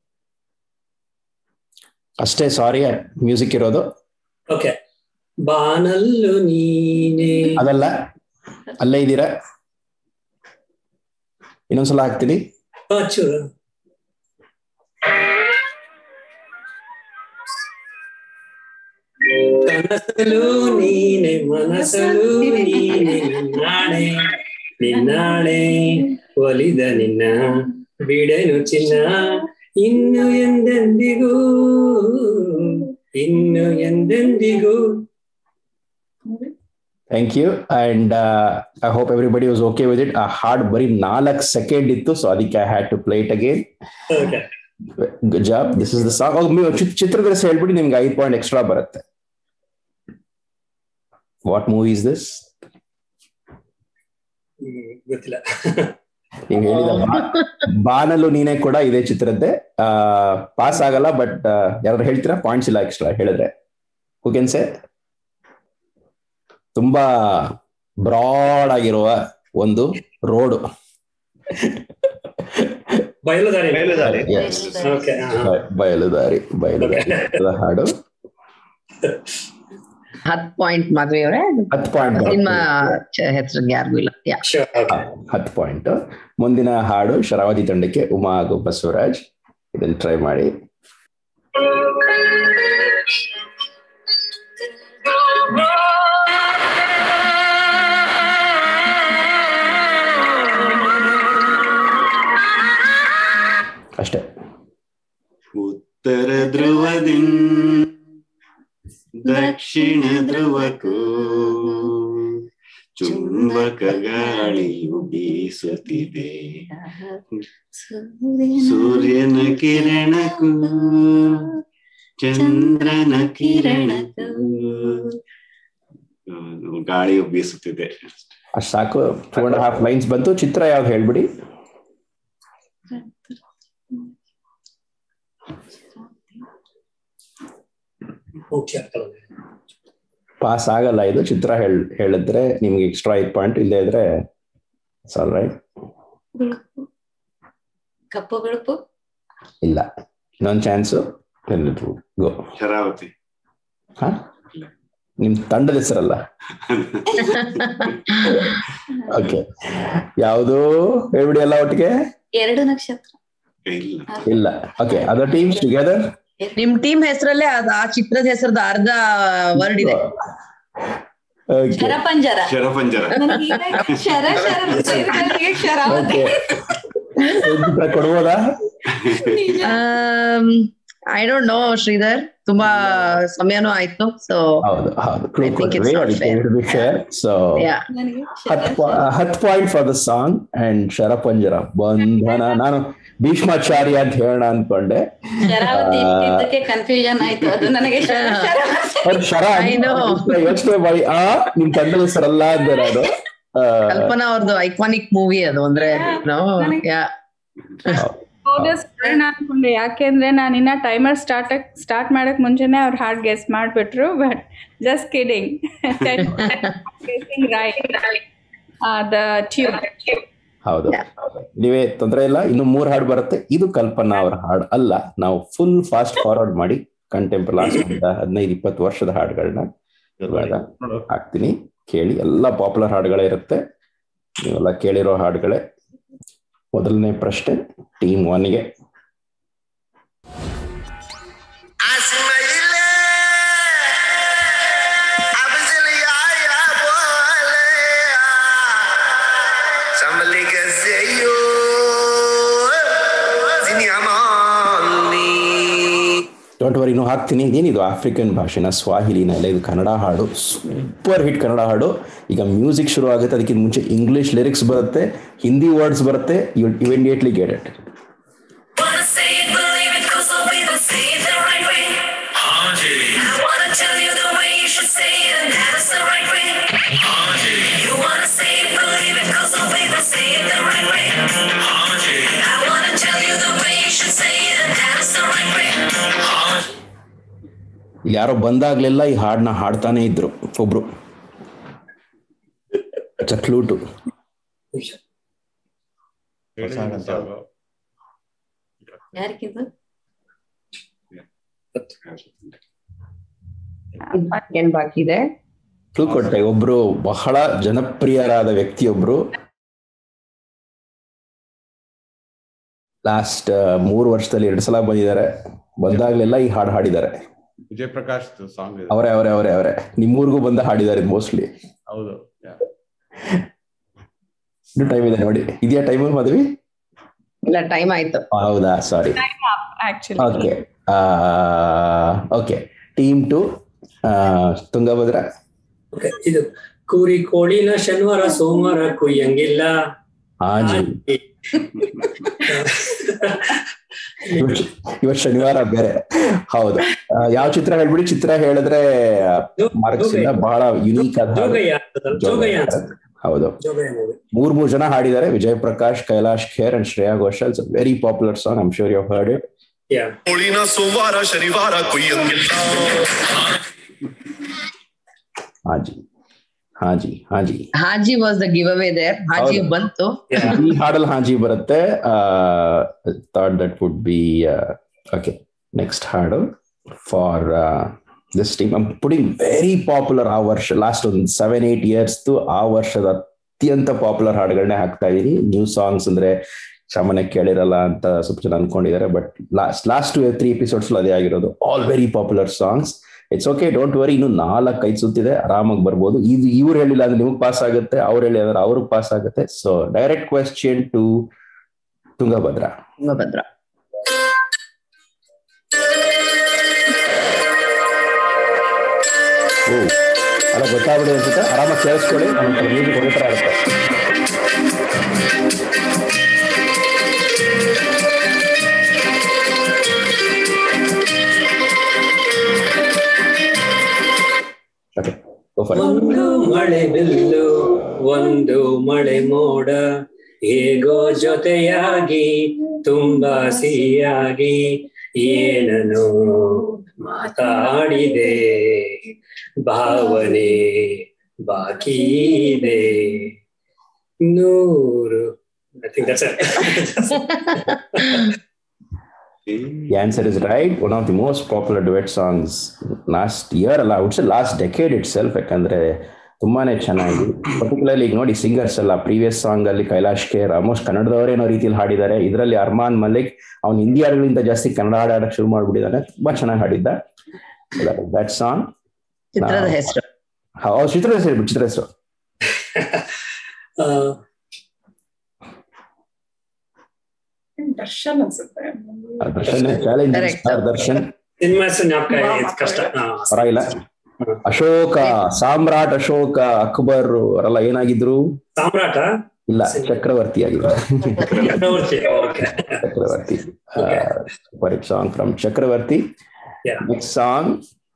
ಅಷ್ಟೇ ಸಾರಿ ಮ್ಯೂಸಿಕ್ ಇರೋದು ಓಕೆ ಬಾನಲ್ಲು ನೀನೆ ಅದಲ್ಲ ಅಲ್ಲೇ ಇದ್ದೀರಾ ಇನ್ನೊಂದ್ಸಲ ಹಾಕ್ತೀನಿ ಆ, ಚೂರು ಕನಸಲು ನೀನೆ ಮನಸಲು ನೀನೆ ನಿನ್ನಾಣೆ ನಿನ್ನಾಣೆ ಒಲಿದ ನಿನ್ನ ಬಿಡೆನು ಚಿನ್ನ ಇನ್ನು ಎಂದೆಂದಿಗೂ ಇನ್ನು ಎಂದೆಂದಿಗೂ thank you and I hope everybody was okay with it ಆ ಹಾಡ್ ಬರೀ ನಾಲ್ಕು ಸೆಕೆಂಡ್ ಇತ್ತು ಸೊ ಅದಕ್ಕೆ I had to play it again okay good job this is the song ಚಿತ್ರದ ಹೆಸರು ಹೇಳ್ಬಿಡಿ ನಿಮ್ಗೆ ಐದು ಪಾಯಿಂಟ್ ಎಕ್ಸ್ಟ್ರಾ ಬರುತ್ತೆ ವಾಟ್ ಮೂವಿ ಇಸ್ ದಿಸ್ ಗೊತ್ತಿಲ್ಲ ನೀವು ಹೇಳಿದ ಬಾ- ಬಾನಲು ನೀನೆ ಕೂಡ ಇದೇ ಚಿತ್ರದ್ದೇ ಪಾಸ್ ಆಗಲ್ಲ ಬಟ್ ಯಾರು ಹೇಳ್ತೀರಾ ಪಾಯಿಂಟ್ಸ್ ಇಲ್ಲ ಎಕ್ಸ್ಟ್ರಾ ಹೇಳಿದ್ರೆ ಹೂ ಕೆನ್ ಸೆ ತುಂಬಾ ಬ್ರಾಡ್ ಆಗಿರುವ ಒಂದು ರೋಡ್ ಬಯಲುದಾರಿ ಬಯಲುದಾರಿ ಓಕೆ ಬಯಲುದಾರಿ ಬಯಲುದಾರಿ ಅದ ಹಾಡು ಹತ್ ಪಾಯಿಂಟ್ ಮದ್ವೆ ಅವರೇ ಹತ್ತು ಪಾಯಿಂಟ್ ನಿಮ್ಮ ಹೆಸರಿಗೆ ಯಾರಿಗೂ ಇಲ್ಲ ಯಾ ಹತ್ತು ಪಾಯಿಂಟ್ ಮುಂದಿನ ಹಾಡು ಶರಾವತಿ ತಂಡಕ್ಕೆ ಉಮಾ ಹಾಗೂ ಬಸವರಾಜ್ ಇದನ್ನ ಟ್ರೈ ಮಾಡಿ ಅಷ್ಟೇ ಉತ್ತರ ಧ್ರುವದಿ ದಕ್ಷಿಣ ಧ್ರುವಕ್ಕೂ ಚುಂಬಕ ಗಾಳಿಯು ಬೀಸುತ್ತಿದೆ ಸೂರ್ಯನ ಕಿರಣಕ್ಕೂ ಚಂದ್ರನ ಕಿರಣಕ್ಕೂ ಆ, ಗಾಳಿಯು ಬೀಸುತ್ತಿದೆ ಅಷ್ಟು ಸಾಕು ಟೂ ಅಂಡ್ ಹಾಫ್ ಲೈನ್ಸ್ ಬಂತು ಚಿತ್ರ ಯಾವ್ದು ಹೇಳ್ಬಿಡಿ ಮುಖ್ಯ ಪಾಸ್ ಆಗಲ್ಲ ಇದು ಚಿತ್ರ ಹೇಳ್ ಹೇಳಿದ್ರೆ ನಿಮ್ಗೆ ಎಕ್ಸ್ಟ್ರಾ ಐದು ಪಾಯಿಂಟ್ ಇಲ್ಲದೆ ಇದ್ರೆ ಸಾಲ್ ರೈಟ್ ಕಪ್ಪು ಬಿಳುಪು ಇಲ್ಲ ಇನ್ನೊಂದು ಚಾನ್ಸು ಗೋ ಶರಾವತಿ ಹಾ ನಿಮ್ ತಂಡದ ಹೆಸರಲ್ಲ ಓಕೆ ಯಾವುದು ಹೇಳ್ಬಿಡಿ ಎಲ್ಲ ಒಟ್ಟಿಗೆ ಎರಡು ನಕ್ಷತ್ರ ಇಲ್ಲ ಇಲ್ಲ ಓಕೆ ಅದರ್ ಟೀಮ್ಸ್ ಟುಗೆದರ್ ನಿಮ್ ಟೀಮ್ ಹೆಸರಲ್ಲೇ ಅದ್ ಆ ಚಿತ್ರದ ಹೆಸರದ ಅರ್ಧ ವರ್ಡ್ ಇದೆ ಓಕೆ ಶರಪಂಜರ ಶರಪಂಜರ ನನಗೆ ಈಗ ಶರ ಶರ ಅಂತ ಇದೆ, ನನಗೆ ಶರಾವತಿ ಚಿತ್ರ ಕೊಡ್ಬೋದಾ ಐ ಡೋಂಟ್ ನೋ ಶ್ರೀಧರ್ ತುಂಬಾ ಸಮಯನೂ ಆಯ್ತು ಸೊ ಹೌದು ಹೌದು ಕ್ಲೂ I think it's ಕೊಟ್ವಿ not ಅದಕ್ಕೆ fair. Share so Yeah. ನನಗೆ ಹತ್ತು ಹತ್ತು point for the song and Sharapanjara Bandhana ನಾನು ಭೀಷ್ಮಾಚಾರ್ಯ ಅಂತ ಹೇಳೋಣ ಅನ್ಕೊಂಡೆ ಶರಾವತಿ ಇಟ್ಟಿದ್ದಕ್ಕೆ ಕನ್ಫ್ಯೂಷನ್ ಆಯ್ತು ಅದು ನನಗೆ ಶರ ಶರಾವತಿ ಅವ್ರು ಶರ I know. ಯೋಚನೆ ಮಾಡಿ ಆ ನಿಮ್ ತಂಡದ ಹೆಸರಲ್ಲ ಅಂದೆ ನಾನು ಆ, ಕಲ್ಪನಾ ಅವ್ರದ್ದು ಐಕಾನಿಕ್ ಮೂವಿ ಅದು ಅಂದ್ರೆ ಯಾ ಬೋಗಸ್ ಕಾರಣ ಅನ್ಕೊಂಡೆ ಯಾಕೆಂದ್ರೆ ನಾನು ಇನ್ನ ಟೈಮರ್ ಸ್ಟಾರ್ಟ್ ಸ್ಟಾರ್ಟ್ ಮಾಡಕ್ ಮುಂಚೆನೆ ಅವ್ರು ಹಾರ್ಡ್ ಗೆಸ್ ಮಾಡ್ಬಿಟ್ರು but just kidding right the tune ಹೌದು ನೀವೇ ತೊಂದರೆ ಇಲ್ಲ ಇನ್ನು ಮೂರ್ ಹಾಡು ಬರುತ್ತೆ ಇದು ಕಲ್ಪನಾ ಅವರ ಹಾಡು ಅಲ್ಲ ನಾವು ಫುಲ್ ಫಾಸ್ಟ್ ಫಾರ್ವರ್ಡ್ ಮಾಡಿ ಕಂಟೆಂಪ್ ಲಾಸ್ಟ್ ಹದಿನೈದು ಇಪ್ಪತ್ತು ವರ್ಷದ ಹಾಡುಗಳನ್ನ ಇವಾಗ ಹಾಕ್ತೀನಿ ಕೇಳಿ ಎಲ್ಲ ಪಾಪ್ಯುಲರ್ ಹಾಡುಗಳೇ ಇರುತ್ತೆ ನೀವೆಲ್ಲ ಕೇಳಿರೋ ಹಾಡುಗಳೇ ಮೊದಲನೇ ಪ್ರಶ್ನೆ ಟೀಮ್ ಒನ್ಗೆ ಡೋಂಟ್ ವರಿ ಇನ್ನೂ ಹಾಕ್ತೀನಿ ಏನಿದು ಆಫ್ರಿಕನ್ ಭಾಷೆನ ಸ್ವಾಹಿಲಿನ ಎಲ್ಲ ಇದು ಕನ್ನಡ ಹಾಡು ಸೂಪರ್ ಹಿಟ್ ಕನ್ನಡ ಹಾಡು ಈಗ ಮ್ಯೂಸಿಕ್ ಶುರು ಆಗುತ್ತೆ ಅದಕ್ಕಿಂತ ಮುಂಚೆ ಇಂಗ್ಲಿಷ್ ಲಿರಿಕ್ಸ್ ಬರುತ್ತೆ ಹಿಂದಿ ವರ್ಡ್ಸ್ ಬರುತ್ತೆ you immediately get it Wanna say it, believe it, cause the way they say it the right way. I wanna tell you the way you should say it, and that is the right way. You wanna say it, believe it, cause the way they say it the right way. I wanna tell you the way you should say it, and that is the right way. ಇಲ್ಲಿ ಯಾರೋ ಬಂದಾಗ್ಲೆಲ್ಲ ಈ ಹಾಡನ್ನ ಹಾಡ್ತಾನೆ ಇದ್ರು ಒಬ್ರು ಚಕ್ಲೂಟು ಯಾರಿಗಿದು ಏನ್ ಬಾಕಿ ಇದೆ clue ಕೊಟ್ಟೆ ಒಬ್ರು ಬಹಳ ಜನಪ್ರಿಯರಾದ ವ್ಯಕ್ತಿಯೊಬ್ರು ಲಾಸ್ಟ್ ಮೂರು ವರ್ಷದಲ್ಲಿ ಎರಡು ಸಲ ಬಂದಿದ್ದಾರೆ ಬಂದಾಗ್ಲೆಲ್ಲ ಈ ಹಾಡು ಹಾಡಿದ್ದಾರೆ ವಿಜಯ್ ಪ್ರಕಾಶ್ ಸಾಂಗ್ ಇದೆ ಅವರೇ ಅವರೇ ಅವರೇ ಅವರೇ ನಿಮ್ಮೂರ್ಗೂ ಬಂದ ಹಾಡಿದ್ದಾರೆ ಮೋಸ್ಟ್ಲಿ ಹೌದು ಇನ್ನು ಟೈಮ್ ಇದೆ ನೋಡಿ ಇದೆಯಾ ಟೈಮ್ ಮದ್ವಿ ಇಲ್ಲ ಟೈಮ್ ಆಯ್ತು ಹೌದಾ sorry actually okay okay team two Tungabhadra Okay, ಇದು ಕುರಿ ಕೋಳಿನ ಶನಿವಾರ ಸೋಮವಾರ ಕುಯ್ಯಂಗಿಲ್ಲ ಹಾಜಿ ಇವತ್ತು ಶನಿವಾರ ಬೇರೆ ಹೌದು ಆ, ಯಾವ ಚಿತ್ರ ಹೇಳ್ಬಿಡಿ ಚಿತ್ರ ಹೇಳಿದ್ರೆ ಮಾರ್ಕ್ಸ್ ಇಲ್ಲ ಬಹಳ ಯುನೀಕ್ ಆದ ಹಾಡು. ಜೋಗಯ್ಯ ಅಂತದಲ್ಲ, ಜೋಗಯ್ಯ ಅನ್ಸುತ್ತೆ. ಹೌದು ಜೋಗಯ್ಯ movie. ಮೂರ್ ಮೂರ್ ಜನ ಹಾಡಿದ್ದಾರೆ Vijay Prakash Kailash Kher and Shreya Ghoshal very popular song I'm sure you heard it Yeah. ಹೋಳಿನ ಸೋಮವಾರ ಶನಿವಾರ ಕುಯ್ಯಂಗಿಲ್ಲ ಹಾಜಿ ಹಾಜಿ ಹಾಜಿ ಹಾಜಿ was the give away there ಹಾಜಿ ಹೌದು. ಬಂತು ಈ ಹಾಡಲ್ ಹಾಜಿ ಬರುತ್ತೆ thought that would be okay next ಹಾಡು for this team I'm putting very popular ಆ ವರ್ಷ ಲಾಸ್ಟ್ ಒಂದು ಸೆವೆನ್ ಏಟ್ ಇಯರ್ಸ್ ಆ ವರ್ಷದ ಅತ್ಯಂತ ಪಾಪ್ಯುಲರ್ ಹಾಡುಗಳನ್ನೇ ಹಾಕ್ತಾ ಇದೀನಿ ನ್ಯೂ ಸಾಂಗ್ಸ್ ಅಂದ್ರೆ ಸಾಮಾನ್ಯ ಕೇಳಿರಲ್ಲ ಅಂತ ಸ್ವಲ್ಪ ಜನ ಅನ್ಕೊಂಡಿದ್ದಾರೆ but last last two three episodes ಅದೇ ಆಗಿರೋದು all very popular songs it's okay don't worry ಇನ್ನು ನಾಲ್ಕು ಐದು ಸುತ್ತಿದೆ ಆರಾಮಾಗಿ ಬರ್ಬೋದು ಇದು ಇವ್ರು ಹೇಳಿಲ್ಲ ಅಂದ್ರೆ ನಿಮಗೆ ಪಾಸ್ ಆಗುತ್ತೆ ಅವ್ರು ಹೇಳಿ ಅಂದ್ರೆ ಅವ್ರಿಗೆ ಪಾಸ್ ಆಗುತ್ತೆ so direct question to Tungabhadra Tungabhadra oh ಅಲ್ಲ ಗೊತ್ತಾಗ್ಬಿಡಿ ಅನ್ಸುತ್ತೆ ಆರಾಮಾಗಿ ಕೇಳಿಸ್ಕೊಳ್ಳಿ ನಮ್ಮ ಮ್ಯೂಸಿಕ್ ಒಳ್ಳೆ ಥರ ಆಗುತ್ತೆ ಓಕೆ ಗೋ ಫಾರ್ ಒಂದು ಮಳೆ ಬಿಲ್ಲು ಒಂದು ಮಳೆ ಮೋಡ ಹೇಗೋ ಜೊತೆಯಾಗಿ ತುಂಬಾ ಸಿಹಿಯಾಗಿ ಏನನು ಮಾತಾಡಿದೆ ಭಾವನೆ ಬಾಕಿ ಇದೆ ನೂರು I think that's The answer is right. One of the most popular duet songs last year ಅಲ್ಲ I would say last decade itself ಯಾಕಂದ್ರೆ ತುಂಬಾನೇ ಚೆನ್ನಾಗಿ ಪರ್ಟಿಕ್ಯುಲರ್ಲಿ ಈಗ ನೋಡಿ ಸಿಂಗರ್ಸ್ ಎಲ್ಲ ಪ್ರೀವಿಯಸ್ ಸಾಂಗ್ ಅಲ್ಲಿ ಕೈಲಾಶ್ ಖೇರ್ ಆಲ್ಮೋಸ್ಟ್ ಕನ್ನಡದವರೇ ಏನೋ ರೀತಿಯಲ್ಲಿ ಹಾಡಿದ್ದಾರೆ ಇದರಲ್ಲಿ ಅರ್ಮಾನ್ ಮಲ್ಲಿಕ್ ಅವ್ನು ಹಿಂದಿ ಹಾಡುಗಳಿಂದ ಜಾಸ್ತಿ ಕನ್ನಡ ಹಾಡು ಹಾಡಕ್ ಶುರು ಮಾಡ್ಬಿಟ್ಟಿದ್ದಾನೆ ತುಂಬಾ ಚೆನ್ನಾಗಿ ಹಾಡಿದ್ದ ದಟ್ ಸಾಂಗ್ ಚಿತ್ರದ ಹೆಸರು ಹೌದು ಚಿತ್ರದ ಹೆಸರು ಹೇಳ್ಬಿಡು, ಚಿತ್ರದ ಹೆಸರು ದರ್ಶನ್ ಅನ್ಸುತ್ತೆ ದರ್ಶನ್ ಚಾಲೆಂಜ್ ದರ್ಶನ್ ಸಿನಿಮಾ ಹೆಸರು ಜ್ಞಾಪಕ ಇದೆ, ಕಷ್ಟ ಹಾ. ಪರವಾಗಿಲ್ಲ ಅಶೋಕ ಸಾಮ್ರಾಟ್ ಅಶೋಕ ಅಕ್ಬರ್ ಅವರೆಲ್ಲ ಏನಾಗಿದ್ರು ಸಾಮ್ರಾಟ ಇಲ್ಲ ಚಕ್ರವರ್ತಿ ಆಗಿದ್ರು Chakravarthy okay Chakravarthy super hit song from Chakravarthy Yeah. Next song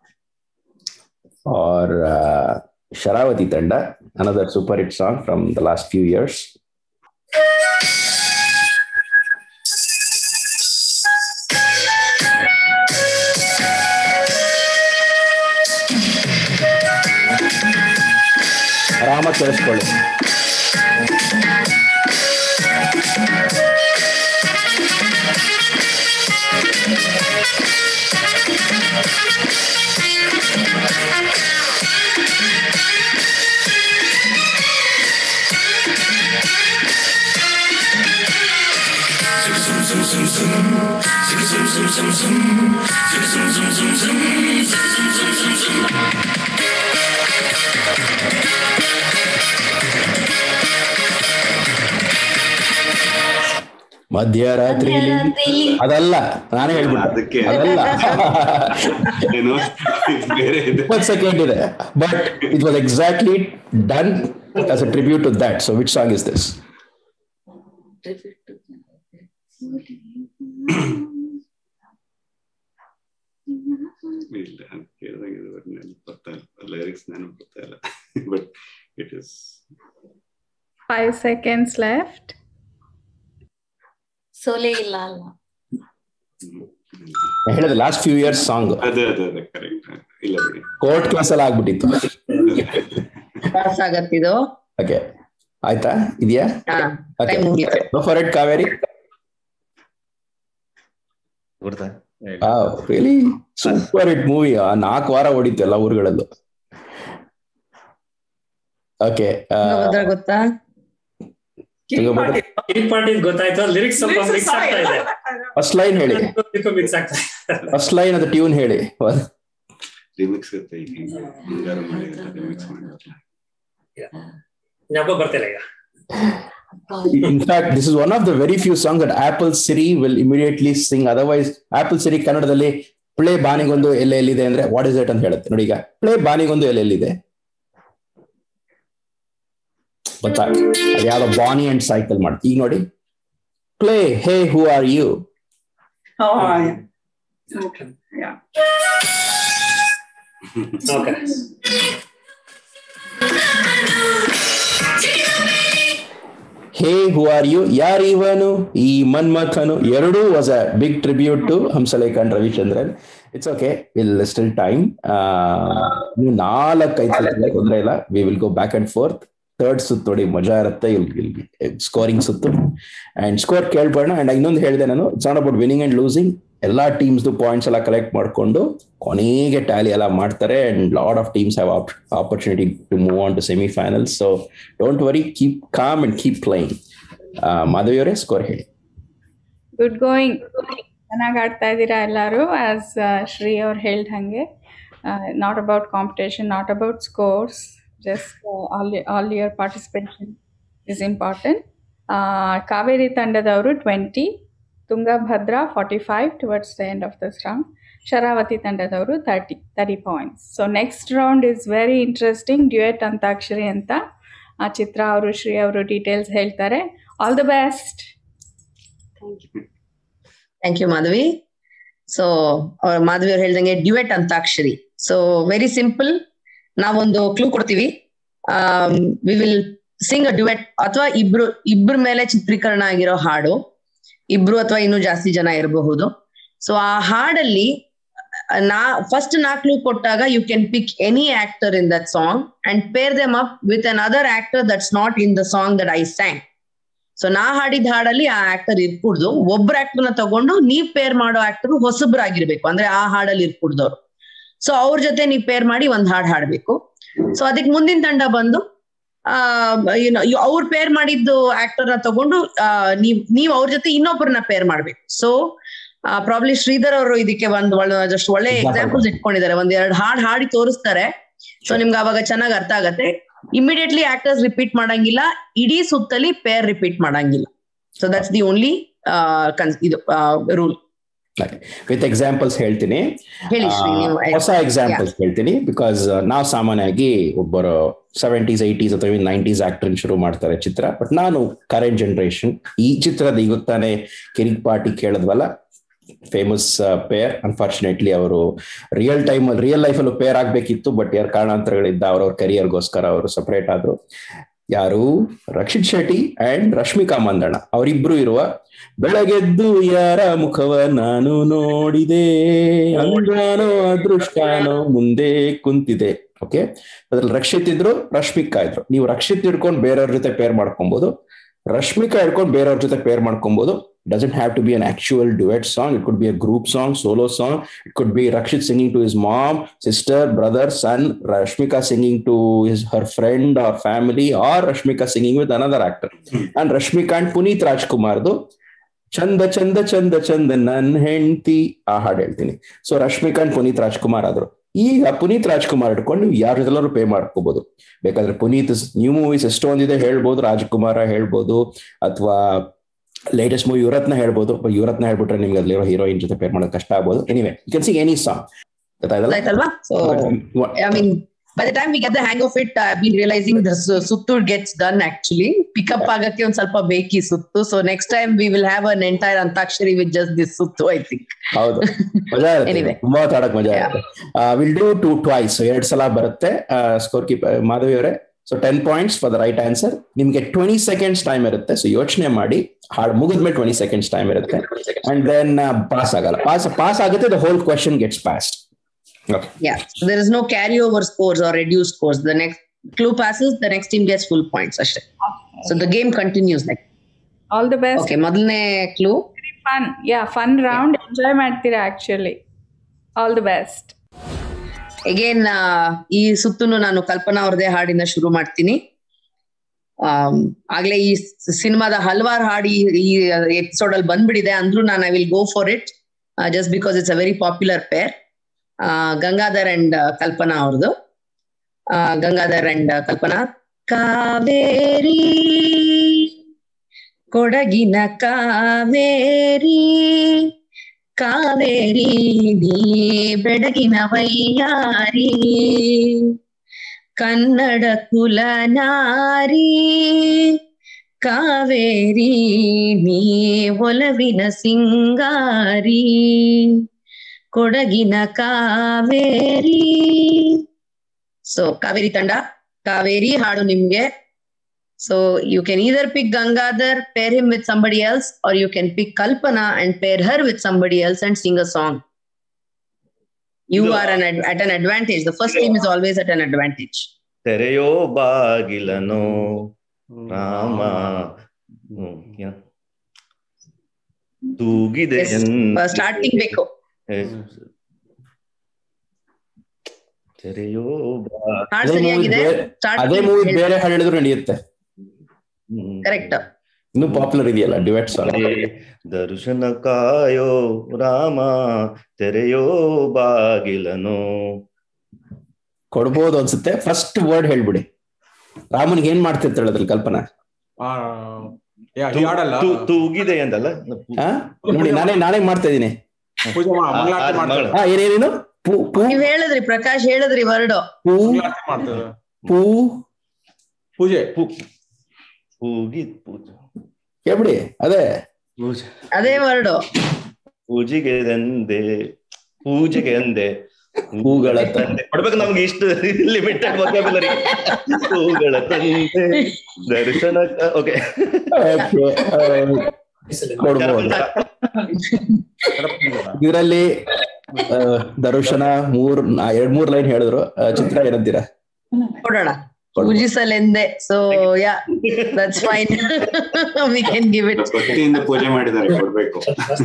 are Sharavati ತಂಡ another super hit song from the last few years ಆರಾಮಾಗಿ ಕೇಳಿಸ್ಕೊಳ್ಳಿ ಮಧ್ಯರಾತ್ರಿಲಿ ಮಧ್ಯರಾತ್ರಿಲಿ. ಅದಲ್ಲ ನಾನೇ ಹೇಳ್ಬಿಟ್ಟೆ ಅದಕ್ಕೆ ಅದಲ್ಲ ಏನು ಬೇರೆ ಇದೆ ಇಪ್ಪತ್ತು ಸೆಕೆಂಡ್ ಇದೆ but it was exactly done as a tribute to that so which song is this ಇಲ್ಲ ಕೇಳಿದಾಗ ನೆನಪು ಬರ್ತಾ ಇಲ್ಲ ಲಿರಿಕ್ಸ್ ನೆನಪು ಬರ್ತಾ ಇಲ್ಲ but it is Five seconds left. ಸೋಲೆ ಇಲ್ಲ ಅಲ್ಲ ಹೇಳಿದೆ ಲಾಸ್ಟ್ ಫ್ಯೂ ಇಯರ್ಸ್ ಸಾಂಗ್ ಅದೇ ಅದೇ ಅದೇ ಕರೆಕ್ಟ್ ಇಲ್ಲ ಬಿಡಿ ಕೋರ್ಟ್ ಕೇಸ್ ಅಲ್ಲಿ ಆಗ್ಬಿಟ್ಟಿತ್ತು ಪಾಸ್ ಆಗತ್ತಿದು ಓಕೆ ಆಯ್ತಾ ಇದೆಯಾ ಹಾ ಓಕೆ ಟೈಮ್ ಮುಗಿಯುತ್ತೆ ಫಾರ್ ಇಟ್ ಕಾವೇರಿ ಗೊತ್ತಾ ರಿಯಲಿ ಸೂಪರ್ ಹಿಟ್ ಮೂವಿ ನಾಲ್ಕು ವಾರ ಓಡಿತ್ತು ಎಲ್ಲ ಊರುಗಳಲ್ಲೂ ಓಕೆ ತುಂಗಭದ್ರ ಗೊತ್ತಾ ಕಿರಿಕ್ ಪಾರ್ಟಿ ಗೊತ್ತಾಯ್ತು ಲಿರಿಕ್ಸ್ ಸ್ವಲ್ಪ ಮಿಕ್ಸ್ ಆಗ್ತಾ ಇದೆ ಫಸ್ಟ್ ಲೈನ್ ಹೇಳಿ ಮಿಕ್ಸ್ ಆಗ್ತಾ ಇದೆ ಫಸ್ಟ್ ಲೈನ್ ಅದು ಟ್ಯೂನ್ ಹೇಳಿ ರಿಮಿಕ್ಸ್ ಇರುತ್ತೆ ಈಗ ಹಿಂಗಾರು ಮಾಡಿ ರಿಮಿಕ್ಸ್ ಮಾಡಿ ಜ್ಞಾಪಕ ಬರ್ತಿಲ್ಲ ಈಗ in fact this is one of the very few songs that apple siri will immediately sing otherwise apple siri ಕನ್ನಡದಲ್ಲಿ ಪ್ಲೇ ಬಾನಿಗೊಂದು ಎಲ್ಲ ಎಲ್ಲಿದೆ ಅಂದ್ರೆ ವಾಟ್ ಇಸ್ ಇಟ್ ಅಂತ ಹೇಳುತ್ತೆ ನೋಡಿ ಈಗ ಪ್ಲೇ ಬಾನಿಗೊಂದು ಎಲ್ಲ ಎಲ್ಲಿದೆ ಗೊತ್ತಾ ಅದು ಯಾವ್ದೋ ಬಾನಿ ಅಂಡ್ ಸೈಕಲ್ ಮಾಡ್ತೀವಿ ಈಗ ನೋಡಿ play hey who are you Oh, yeah. Okay. Yeah. Okay hey who are you ಯಾರಿವನು ಈ ಮನ್ಮಥನು ಎರಡೂ was a big tribute to Hamsalekha and Ravichandran it's okay will still time ನೀವು ನಾಲ್ಕು ಐದು ಸಲ ತೊಂದರೆ ಇಲ್ಲ we will go back and forth third ಸುತ್ತು ನೋಡಿ ಮಜಾ ಇರುತ್ತೆ ಸ್ಕೋರಿಂಗ್ ಸುತ್ತು ಅಂಡ್ ಸ್ಕೋರ್ ಕೇಳ್ಬೇಡ ಅಂಡ್ ಇನ್ನೊಂದು ಹೇಳಿದೆ ನಾನು it's not about winning and losing ಎಲ್ಲಾ ಟೀಮ್ಸ್ ಪಾಯಿಂಟ್ಸ್ ಎಲ್ಲ ಕಲೆಕ್ಟ್ ಮಾಡ್ಕೊಂಡು ಕೊನೆಗೆ ಟ್ಯಾಲಿ ಎಲ್ಲ ಮಾಡ್ತಾರೆ and lot of teams have opportunity to move on to semi finals so don't worry keep calm and keep playing ಮಾಧವಿಯವರೇ ಸ್ಕೋರ್ ಹೇಳಿ good going ಚೆನ್ನಾಗಿ ಆಡ್ತಾ ಇದ್ದೀರಾ ಎಲ್ಲರೂ ಆಸ್ ಶ್ರೀ ಅವ್ರು ಹೇಳ್ದ ಹಾಗೆ not about competition not about scores just all all your participation is important Kaveri ತಂಡದವರು twenty Tungabhadra forty five towards the end of this round Sharavathi ತಂಡದವರು thirty thirty points so next round is very interesting duet antakshari ಅಂತ ಆ ಚಿತ್ರ ಅವರು ಶ್ರೀ ಅವರು details ಹೇಳ್ತಾರೆ all the best thank you Madhavi so Madhavi ಅವ್ರು ಹೇಳ್ದಂಗೆ duet antakshari so very simple ನಾವೊಂದು ಕ್ಲೂ ಕೊಡ್ತೀವಿ we will sing a duet ಅಥವಾ ಇಬ್ರು ಇಬ್ರ ಮೇಲೆ ಚಿತ್ರೀಕರಣ ಆಗಿರೋ ಹಾಡು ಇಬ್ರು ಅಥವಾ ಇನ್ನೂ ಜಾಸ್ತಿ ಜನ ಇರಬಹುದು ಸೊ ಆ ಹಾಡಲ್ಲಿ ನಾ ಫಸ್ಟ್ ನಾ ಕ್ಲೂ ಕೊಟ್ಟಾಗ you can pick any actor in that song and pair them up with another actor that's not in the song that I sang so ನಾ ಹಾಡಿದ ಹಾಡಲ್ಲಿ ಆ ಆಕ್ಟರ್ ಇರ್ಕೂಡ್ದು ಒಬ್ರ ಆಕ್ಟರ್ನ ತಗೊಂಡು ನೀವ್ ಪೇರ್ ಮಾಡೋ ಆಕ್ಟರ್ ಹೊಸಬ್ರಾಗಿರ್ಬೇಕು ಅಂದ್ರೆ ಆ ಹಾಡಲ್ಲಿ ಇರ್ಕೂಡ್ದವ್ರು ಸೊ ಅವ್ರ ಜೊತೆ ನೀವ್ ಪೇರ್ ಮಾಡಿ ಒಂದ್ ಹಾಡ್ ಹಾಡ್ಬೇಕು ಸೊ ಅದಕ್ಕೆ ಮುಂದಿನ ತಂಡ ಬಂದು ಆ ಏನು ಅವ್ರ ಪೇರ್ ಮಾಡಿದ್ದು ಆಕ್ಟರ್ ನ ತಗೊಂಡು ಆ, ನೀವ್ ನೀವ್ ಅವ್ರ ಜೊತೆ ಇನ್ನೊಬ್ಬರನ್ನ ಪೇರ್ ಮಾಡ್ಬೇಕು ಸೊ ಪ್ರಾಬ್ಲಿ ಶ್ರೀಧರ್ ಅವರು ಇದಕ್ಕೆ ಒಂದ್ ಜಸ್ಟ್ ಒಳ್ಳೆ ಎಕ್ಸಾಂಪಲ್ಸ್ ಇಟ್ಕೊಂಡಿದ್ದಾರೆ ಒಂದ್ ಎರಡ್ ಹಾಡ್ ಹಾಡಿ ತೋರಿಸ್ತಾರೆ ಸೊ ನಿಮ್ಗೆ ಅವಾಗ ಚೆನ್ನಾಗಿ ಅರ್ಥ ಆಗತ್ತೆ ಇಮಿಡಿಯೇಟ್ಲಿ ಆಕ್ಟರ್ಸ್ ರಿಪೀಟ್ ಮಾಡಂಗಿಲ್ಲ ಇಡೀ ಸುತ್ತಲಿ ಪೇರ್ ರಿಪೀಟ್ ಮಾಡಂಗಿಲ್ಲ ಸೊ ದಟ್ಸ್ ದಿ ಓನ್ಲಿ ಇದು ರೂಲ್ ವಿತ್ ಎಕ್ಸಾಂಪಲ್ಸ್ ಹೇಳ್ತೀನಿ ಹೇಳಿ ಶ್ರೀ, ಆ, ನೀವು- ಹೊಸ ಎಕ್ಸಾಂಪಲ್ಸ್ ಹೇಳ್ತೀನಿ ಬಿಕಾಸ್ ನಾವು ಸಾಮಾನ್ಯವಾಗಿ ಒಬ್ಬರು ಸೆವೆಂಟೀಸ್ ಏಯ್ಟೀಸ್ ಅಥವಾ ನೈಂಟೀಸ್ ಆಕ್ಟರ್ ಶುರು ಮಾಡ್ತಾರೆ ಚಿತ್ರ ಬಟ್ ನಾನು ಕರೆಂಟ್ ಜನರೇಷನ್ ಈ ಚಿತ್ರದ ಈಗ ತಾನೇ ಕಿರಿಕ್ ಪಾರ್ಟಿ ಕೇಳಿದ್ವಲ್ಲ ಫೇಮಸ್ ಪೇರ್ ಅನ್ಫಾರ್ಚುನೇಟ್ಲಿ ಅವರು ರಿಯಲ್ ಟೈಮ್ ರಿಯಲ್ ಲೈಫ್ ಅಲ್ಲೂ ಪೇರ್ ಆಗ್ಬೇಕಿತ್ತು ಬಟ್ ಯಾರ ಕಾರಣಾಂತರಗಳಿದ್ದ ಅವ್ರವ್ರ ಕರಿಯರ್ಗೋಸ್ಕರ ಅವರು ಸಪರೇಟ್ ಆದ್ರು ಯಾರು ರಕ್ಷಿತ್ ಶೆಟ್ಟಿ ಅಂಡ್ ರಶ್ಮಿಕಾ ಮಂದಣ್ಣ ಅವರಿಬ್ರು ಇರುವ ಬೆಳಗೆದ್ದು ಯಾರ ಮುಖವ ನಾನು ನೋಡಿದೆ ಅಂದಾನೋ ಅದೃಷ್ಟನೋ ಮುಂದೆ ಕುಂತಿದೆ ಓಕೆ ಅದ್ರಲ್ಲಿ ರಕ್ಷಿತ್ ಇದ್ರು ರಶ್ಮಿಕಾ ಇದ್ರು ನೀವು ರಕ್ಷಿತ್ ಹಿಡ್ಕೊಂಡು ಬೇರೆಯವ್ರ ಜೊತೆ ಪೇರ್ ಮಾಡ್ಕೊಬಹುದು ರಶ್ಮಿಕಾ ಹಿಡ್ಕೊಂಡು ಬೇರೆಯವ್ರ ಜೊತೆ ಪೇರ್ ಮಾಡ್ಕೊಬಹುದು doesn't have to be an actual duet song it could be a group song solo song it could be Rakshit singing to his mom sister brother son Rashmika singing to his her friend or family or Rashmika singing with another actor and Rashmika and Puneeth ರಾಜ್ಕುಮಾರ್ದು ಚಂದ ಚಂದ ಚಂದ ಚಂದ ನನ್ ಹೆಂಡತಿ ಆ ಹಾಡು ಹೇಳ್ತೀನಿ ಸೊ ರಶ್ಮಿಕಾಂತ್ ಪುನೀತ್ ರಾಜ್ಕುಮಾರ್ ಆದ್ರು ಈಗ ಪುನೀತ್ ರಾಜ್ಕುಮಾರ್ ಇಟ್ಕೊಂಡು ನೀವು ಯಾರ ಜೊತೆಲಾದ್ರು ಪೇ ಮಾಡ್ಕೋಬಹುದು ಬೇಕಾದ್ರೆ ಪುನೀತ್ ನ್ಯೂ ಮೂವೀಸ್ ಎಷ್ಟೊಂದಿದೆ ಹೇಳ್ಬೋದು ರಾಜ್ಕುಮಾರ ಹೇಳ್ಬೋದು ಅಥವಾ ಲೇಟೆಸ್ಟ್ ಮೂವಿ ಯುವರತ್ನ ಹೇಳ್ಬೋದು ಯುವರತ್ನ ಹೇಳ್ಬಿಟ್ರೆ ನಿಮ್ಗೆ ಅಲ್ಲಿರೋ ಹೀರೋಯಿನ್ ಜೊತೆ ಪೇರ್ ಮಾಡೋದು ಕಷ್ಟ ಆಗ್ಬೋದು anyway you can see any song ಗೊತ್ತಾಯ್ತಲ್ಲ ಆಯ್ತಲ್ವಾ so I mean by the time we get the hang of it I been realising the ಸುತ್ತು ಗೆಟ್ಸ್ ಡನ್ ಆಕ್ಚುಲಿ ಪಿಕಪ್ ಆಗಕ್ಕೆ ಒಂದ್ ಸ್ವಲ್ಪ ಬೇಕಿ ಸುತ್ತು so next time we will have an entire antakshari with just this ಸುತ್ತು I think ಹೌದು ಮಜಾ ಇರುತ್ತೆ Anyway. ತುಂಬಾ ತಾಡಕ್ ಮಜಾ ಇರುತ್ತೆ ವಿಲ್ ಡೂ ಟು ಟ್ವೈಸ್ ಎರಡ್ ಸಲ ಬರುತ್ತೆ ಸ್ಕೋರ್ ಕೀಪ್ ಮಾಧವಿ ಅವರೇ so ten points for the right answer ನಿಮ್ಗೆ ಟ್ವೆಂಟಿ ಸೆಕೆಂಡ್ಸ್ ಟೈಮ್ ಇರುತ್ತೆ ಸೊ ಯೋಚನೆ ಮಾಡಿ ಹಾಡು ಮುಗಿದ್ಮೇಲೆ ಟ್ವೆಂಟಿ ಸೆಕೆಂಡ್ಸ್ ಟೈಮ್ ಇರುತ್ತೆ ಅಂಡ್ ದೆನ್ ಪಾಸ್ ಆಗಲ್ಲ ಪಾಸ್ ಪಾಸ್ ಆಗುತ್ತೆ the whole question gets passed okay Yeah. So there is no carryover scores or reduced scores. The next clue passes, the next team gets full points. ಅಷ್ಟೇ. So the game continues like. All the best Okay, ಮೊದಲನೇ clue. Fun yeah fun round enjoy ಮಾಡ್ತೀರಾ actually all the best again ಈ ಸುತ್ತೂನು ನಾನು ಕಲ್ಪನಾ ಅವ್ರದೇ ಹಾಡಿನ ಶುರು ಮಾಡ್ತೀನಿ ಆಮ್, ಆಗ್ಲೇ ಈ ಸಿನಿಮಾದ ಹಲವಾರು ಹಾಡು ಈ- ಈ ಎಪಿಸೋಡ್ ಅಲ್ಲಿ ಬಂದ್ಬಿಟ್ಟಿದೆ ಅಂದ್ರೂ ನಾನು I will go for it just because it's a very popular pair Gangadhar and Kalpana ಅವ್ರದ್ದು ಆ, ಗಂಗಾಧರ್ ಅಂಡ್ ಕಲ್ಪನಾ ಕಾವೇರಿ ಕೊಡಗಿನ ಕಾವೇರಿ ಕಾವೇರಿ ನೀ ಬೆಡಗಿನ ವೈಯಾರಿ ಕನ್ನಡ ಕುಲ ನಾರಿ ಕಾವೇರಿ ನೀ ಒಲವಿನ ಸಿಂಗಾರಿ ಕೊಡಗಿನ ಕಾವೇರಿ ಸೊ ಕಾವೇರಿ ತಂಡ ಕಾವೇರಿ ಹಾಡು ನಿಮ್ಗೆ so you can either pick Gangadhar pair him with somebody else or you can pick Kalpana and pair her with somebody else and sing a song you are an at an advantage the first team is always at an advantage ತೆರೆಯೋ ಬಾಗಿಲನು ರಾಮ ಹ್ಮ್, ಏನ? ತೂಗಿದೆ ಎಂದೆ. Starting ಬೇಕು ಏ, ತೆರೆಯೋ ಹಾಡ್ ಅದೇ movie ಸರಿಯಾಗಿದೆ ಬೇರೆ- Starting ಅದೇ ಮೂವಿ ಹೇಳ್- ಬೇರೆ ಹಾಡು ಹೇಳಿದ್ರು ನಡೆಯುತ್ತೆ ಕರೆಕ್ಟ್ ಇನ್ನೂ ಪಾಪ್ಯುಲರ್ ಇದೆಯಲ್ಲ ಡಿವೈಟ್ ಸಾಂಗ್ ದರ್ಶನ ಕಾಯೋ ರಾಮ ತೆರೆಯೋ ಬಾಗಿಲನು ಕೊಡ್ಬೋದು ಅನ್ಸುತ್ತೆ ಫಸ್ಟ್ ವರ್ಡ್ ಹೇಳ್ಬಿಡಿ ರಾಮನ್ಗೆ ಏನ್ ಮಾಡ್ತಿರ್ತಾಳೆ ಅದ್ರಲ್ಲಿ ಕಲ್ಪನಾ ಆ, ಯಾ, ಈ ಹಾಡಲ್ಲ ತೂ- ತೂಗಿದೆ ಅಂದಲ್ಲ ಆ? ನೋಡಿ ನಾನೇ ನಾನೇ ಮಾಡ್ತಾ ಇದೀನಿ ಪೂಜೆ ಮಾ- ಮಂಗಳಾರತಿ ಮಾಡ್ತಾರೆ ಹಾ ಏನೇನೇನು ಪೂ ಪೂ ನೀವ್ ಹೇಳಿದ್ರಿ ಪ್ರಕಾಶ್ ಹೇಳಿದ್ರಿ ವರ್ಡ್ ಪೂ ಮಂಗಳಾರತಿ ಮಾಡ್ತಾರೆ ಪೂ ಪೂಜೆ ಪೂಗಿ ಪೂಜೆ ಹೇಳ್ಬಿಡಿ ಅದೇ ಅದೇ ವರ್ಡ್ ಪೂಜೆಗೆ ಎಂದೆ ಪೂಜೆಗೆ ಎಂದೆ ಹೂಗಳ ತಂದೆ ಕೊಡ್ಬೇಕು ನಮ್ಗೆ ಇಷ್ಟು ಲಿಮಿಟೆಡ್ ವೊಕ್ಯಾಬುಲರಿ ಹೂಗಳ ತಂದೆ ದರ್ಶನ ಓಕೆ ಕೊಡ್ಬೋದು ಇದರಲ್ಲಿ ದರ್ಶನ ಮೂರ್ ನಾ- ಎರಡ್ ಮೂರ್ ಲೈನ್ ಹೇಳಿದ್ರು ಆ, ಚಿತ್ರ ಏನಂತೀರಾ ಕೊಡೋಣ ಪೂಜಿಸಲೆಂದೆ so yeah that's fine we can give it ಭಕ್ತಿಯಿಂದ ಪೂಜೆ ಮಾಡಿದ್ದಾರೆ ಕೊಡ್ಬೇಕು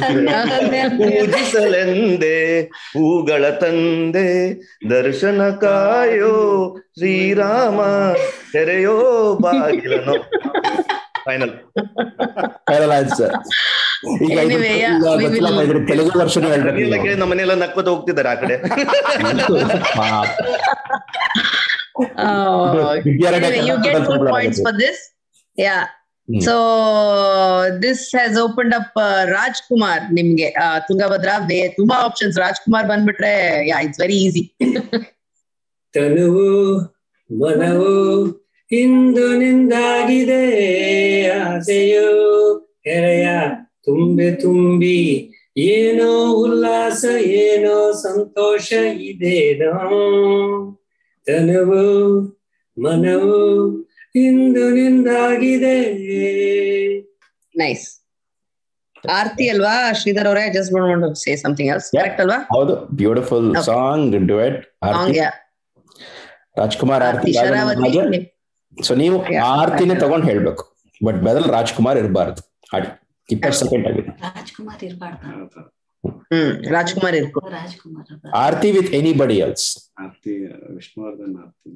ಪೂಜಿಸಲೆಂದೆ ಹೂಗಳ ತಂದೆ ದರ್ಶನ ಕಾಯೋ ಶ್ರೀರಾಮ ತೆರೆಯೋ ಬಾಗಿಲನು ಫೈನಲ್ ಫೈನಲ್ ಆನ್ಸರ್ ಈಗ ಇದು- Anyway, yeah, ಈಗ we ಗೊತ್ತಿಲ್ಲ will- ಇದ್ರ ತೆಲುಗು ವರ್ಷನ್ ಹೇಳ್ಬೇಕು ಎಲ್ಲ ಕೇಳಿ ನಮ್ಮ ಮನೆಯೆಲ್ಲ ನಕ್ಕೋತ ಹೋಗ್ತಿದ್ದಾರೆ ಆ ಕಡೆ ಪಾಪ. Uh, Vidyaranya anyway, you get full Kannada points for this. Yeah. Hmm. So this has opened up uh, Rajkumar ನಿಮ್ಗೆ uh, ತುಂಗಭದ್ರಾ ಬೇ ತುಂಬಾ ಆಪ್ಷನ್ಸ್ ರಾಜ್ಕುಮಾರ್ ಬಂದ್ಬಿಟ್ರೆ ಯಾ ಇಟ್ಸ್ ವೆರಿ ಈಸಿ ತನುವು ಮನವು ಇಂದು ನಿಂದಾಗಿದೆ ಆಸೆಯು ಎರೆಯ ತುಂಬೆ ತುಂಬಿ ಏನೋ ಉಲ್ಲಾಸ ಏನೋ ಸಂತೋಷ ಇದೇನೋ ತನುವು ಮನವು ಇಂದು ನಿಂದಾಗಿದೆ ನೈಸ್ ಆರ್ತಿ ಅಲ್ವಾ ಶ್ರೀಧರ್ ಅವರೇ ಜಸ್ಟ್ ಬಂದು ಸೇ ಸಮಥಿಂಗ್ ಎಲ್ಸ್ ಕರೆಕ್ಟ್ ಅಲ್ವಾ ಹೌದು beautiful song duet song yeah Rajkumar Aarti Aarti Sharavathi so ನೀವು ಆರ್ತಿನೇ ತಗೊಂಡ್ ಹೇಳ್ಬೇಕು ಬಟ್ ಬದಲ್ ರಾಜ್ಕುಮಾರ್ ಇರಬಾರ್ದು ಹಾಡಿ ಇಪ್ಪತ್ತು ಸೆಕೆಂಡ್ ಆಗಿದೆ ರಾಜ್ಕುಮಾರ್ ಇರ್ಬಾರ್ದು ಹ್ಮ್ ರಾಜ್ಕುಮಾರ್ ಇರ್ಕೊ ರಾಜ್ಕುಮಾರ್ ಅದ. Aarti with anybody else Aarti Vishnuvardhan Aarti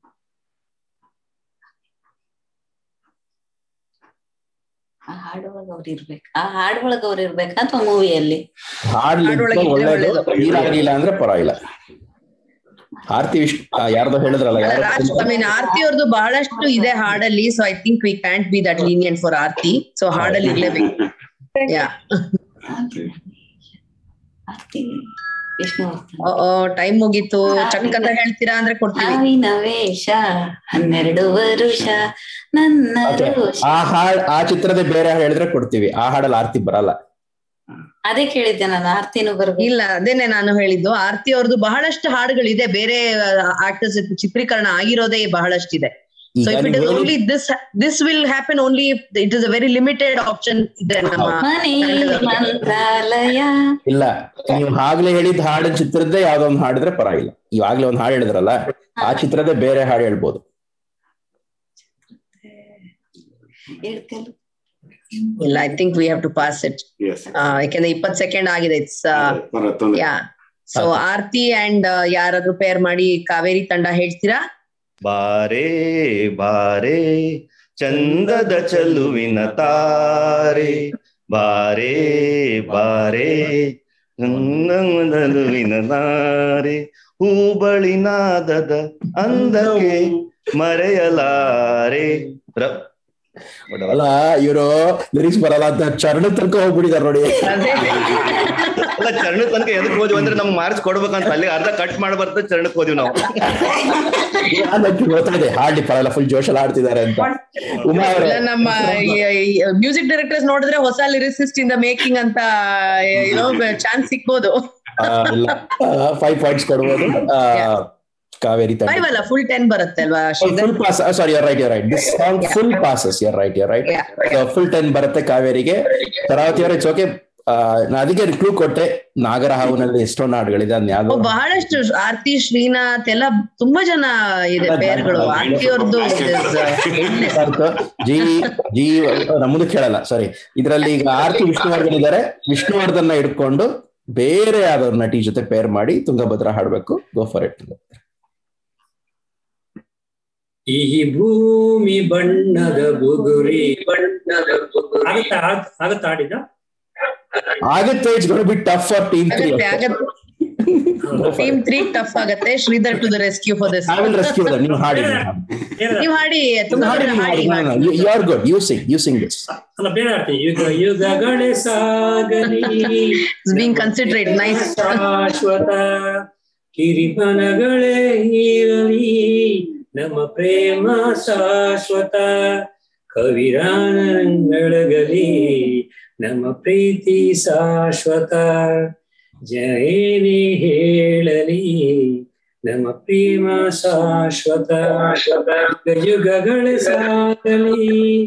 ಆ ಹಾಡೊಳಗ ಅವ್ರು ಇರ್ಬೇಕು ಆ ಹಾಡೊಳಗ ಅವ್ರು ಇರ್ಬೇಕು ಅಥವಾ ಮೂವಿಯಲ್ಲಿ ಹಾಡ್ಲಿಕ್ಕೆ ಹಾಡೊಳಗೆ ಇದ್ರೆ ಒಳ್ಳೇದು ಒಳ್ಳೇದು. ನೀರಾಗಿಲ್ಲ ಅಂದ್ರೆ ಪರವಾಗಿಲ್ಲ ಆರ್ತಿ ವಿಶ್ ಆ, ಯಾರ್ದೋ ಹೇಳಿದ್ರಲ್ಲ ಯಾರು ಐ ಮೀನ್ ಆರ್ತಿ ಅವ್ರದ್ದು ಬಹಳಷ್ಟು ಇದೆ ಹಾಡಲ್ಲಿ so I think we can't be that lenient for Aarti so ಹಾಡಲ್ಲಿ ಇರ್ಲೇಬೇಕು ಯಾ ವಿಷ್ಣು ಟೈಮ್ ಮುಗೀತು ಚಕ್ ಅಂತ ಹೇಳ್ತೀರಾ ಅಂದ್ರೆ ಕೊಡ್ತೀವಿ ಹಾವಿನ ವೇಷ ಹನ್ನೆರಡು ವರುಷ ನನ್ನ Okay. ರೋಷ ಆ ಹಾಡ್ ಆ ಚಿತ್ರದ ಬೇರೆ ಹಾಡು ಹೇಳಿದ್ರೆ ಕೊಡ್ತೀವಿ ಆ ಹಾಡಲ್ಲಿ ಆರ್ತಿ ಬರಲ್ಲ ಅದೇ ಕೇಳಿದ್ದೆ ನಾನು ಆರ್ತಿನೂ ಬರ್ಬೇಕು ಇಲ್ಲ ಅದೇನೆ ನಾನು ಹೇಳಿದ್ದು ಆರ್ತಿ ಅವ್ರದ್ದು ಬಹಳಷ್ಟು ಹಾಡುಗಳಿದೆ ಬೇರೆ ಆಕ್ಟರ್ಸ್ ಚಿತ್ರೀಕರಣ ಆಗಿರೋದೇ ಬಹಳಷ್ಟಿದೆ ಸೊ ಈಗ ಇಫ್ ಇಟ್ ಇಸ್ ನೀವು only this this will happen only it is a very limited option ಇದೆ ನಮ್ಮ ಮನೆ ಮಂತ್ರಾಲಯ ಇಲ್ಲ ನೀವು ಆಗ್ಲೇ ಹೇಳಿದ ಹಾಡಿನ ಚಿತ್ರದ್ದೇ ಯಾವ್ದೋ ಒಂದು ಹಾಡಿದ್ರೆ ಪರವಾಗಿಲ್ಲ ಇವಾಗ್ಲೇ ಒಂದ್ ಹಾಡು ಹೇಳಿದ್ರಲ್ಲ ಆ ಚಿತ್ರದೇ ಬೇರೆ ಹಾಡು ಹೇಳ್ಬೋದು ಇಳ್ಕಲು ಇಲ್ಲ I think we have to pass it Yes. ಯಾಕೆಂದ್ರೆ ಇಪ್ಪತ್ ಸೆಕೆಂಡ್ ಆಗಿದೆ ಇಟ್ಸ್ ತೊಂದ್ರೆ ಯಾ ಸೊ ಆರ್ತಿ ಅಂಡ್ ಯಾರಾದ್ರೂ ಪೇರ್ ಮಾಡಿ ಕಾವೇರಿ ತಂಡ ಹೇಳ್ತೀರಾ ಬಾರೇ ಬಾರೇ ಚಂದದ ಚಲುವಿನ ತಾರೆ ಬಾರೇ ಬಾರೇ ಚಂದಲುವಿನ ತಾರೆ ಹೂಬಳಿನಾದದ ಅಂದಕ್ಕೆ ಮರೆಯಲಾರೆ ರ- ಅಲ್ಲ ಇವರು ಲಿರಿಕ್ಸ್ ಬರಲ್ಲ ಅಂತ ಚರಣ ತನಕ ಹೋಗ್ಬಿಟ್ಟಿದಾರೆ ನೋಡಿ ಅಲ್ಲ ಚರಣ ತನಕ ಎದಕ್ ಹೋದ್ವಿ ಅಂದ್ರೆ ನಮ್ಗೆ ಮಾರ್ಕ್ಸ್ ಕೊಡ್ಬೇಕಂತ ಅಲ್ಲಿ ಅರ್ಧ ಕಟ್ ಮಾಡಿ ಬರ್ತಾ ಚರಣಕ್ ಹೋದ್ವಿ ನಾವು ಅದಕ್ಕೆ ಗೊತ್ತಾಗಿದೆ ಹಾಡ್ಲಿ ಪರಲ್ಲ ಫುಲ್ ಜೋಶಲ್ಲಿ ಆಡ್ತಿದ್ದಾರೆ ಅಂತ ಉಮಾ ಅವರೇ ಇಲ್ಲ ನಮ್ಮ ಮ್ಯೂಸಿಕ್ ಡೈರೆಕ್ಟರ್ಸ್ ನೋಡಿದ್ರೆ ಹೊಸ ಲಿರಿಸಿಸ್ಟ್ ಇಂದ ಮೇಕಿಂಗ್ ಅಂತ ಏನೋ ಚಾನ್ಸ್ ಸಿಗ್ಬೋದು ಆ, ಇಲ್ಲ ಫೈವ್ ಪಾಯಿಂಟ್ಸ್ ಕೊಡ್ಬೋದು ಆ, ಕಾವೇರಿ ತಂಡ ಫೈವ್ ಅಲ್ಲ ಫುಲ್ ಟೆನ್ ಬರುತ್ತೆ ಅಲ್ವಾ Sridhar full pass sorry you're right you're right this song full passes you're right you're right full ten ಬರುತ್ತೆ ಕಾವೇರಿಗೆ ತರಾವತಿ ಅವರ ಓಕೆ ನಾನು ಅದಕ್ಕೆ ಕ್ಲೂ ಕೊಟ್ಟೆ ನಾಗರಹಾವಿನಲ್ಲಿ ಎಷ್ಟೊಂದು ಹಾಡುಗಳಿದೆ ಅದ್ನ ಓ, ಯಾವ್ದೋ ಬಹಳಷ್ಟು ಆರ್ತಿ ಶ್ರೀನಾಥ್ ಎಲ್ಲ ತುಂಬಾ ಜನ ಇದೆ ಪೇರ್ಗಳು ಆರ್ತಿ ಅವ್ರದ್ದು ಸಾಕು. ಜಿ ಜಿ ನಮ್ಮದು ಕೇಳಲ್ಲ ಸಾರಿ ಇದ್ರಲ್ಲಿ ಈಗ ಆರ್ತಿ ವಿಷ್ಣುವರ್ಧನ್ ಇದ್ದಾರೆ ವಿಷ್ಣುವರ್ಧನ್ ಹಿಡ್ಕೊಂಡು ಬೇರೆ ಯಾವ್ದಾದ್ರು ನಟಿ ಜೊತೆ ಪೇರ್ ಮಾಡಿ ತುಂಗಭದ್ರ ಹಾಡ್ಬೇಕು ಗೋ ಫಾರ್ ಇಟ್ ಈ ಭೂಮಿ ಬಣ್ಣದ ಬುಗುರಿ ಬಣ್ಣದ ಬುಗುರಿ ಆಗತ್ತಾ ಆಗ್- ಆಗತ್ತಾ ಆಡಿದ ಆಗುತ್ತೆ it's gonna be tough for team three team three tough ಆಗತ್ತೆ Sridhar to the rescue for this I will rescue ನೀವು ಹಾಡಿ ನೀವು ಹಾಡಿ ತುಂಗಭದ್ರ ಹಾಡಿ you are good you sing you sing this ಅಲ್ಲ ಬೇರೆ ಆಡ್ತೀನಿ ಯುಗ ಯುಗಗಳೇ ಸಾಗಲಿ ಬೀಂಗ್ ಕನ್ಸಿಡರೇಟ್ ನೈಸ್ ಶಾಶ್ವತ ಕಿರಿಪನಗಳೇ ಇರಲಿ ನಮ್ಮ ಪ್ರೇಮ ಶಾಶ್ವತ ಕವಿರಾನಗಳಗಲಿ ನಮ್ಮ ಪ್ರೀತಿ ಶಾಶ್ವತ ಜಯನೇ ಹೇಳಲಿ ನಮ್ಮ ಪ್ರೇಮ ಶಾಶ್ವತ ಯುಗಗಳೇ ಸಾಗಲಿ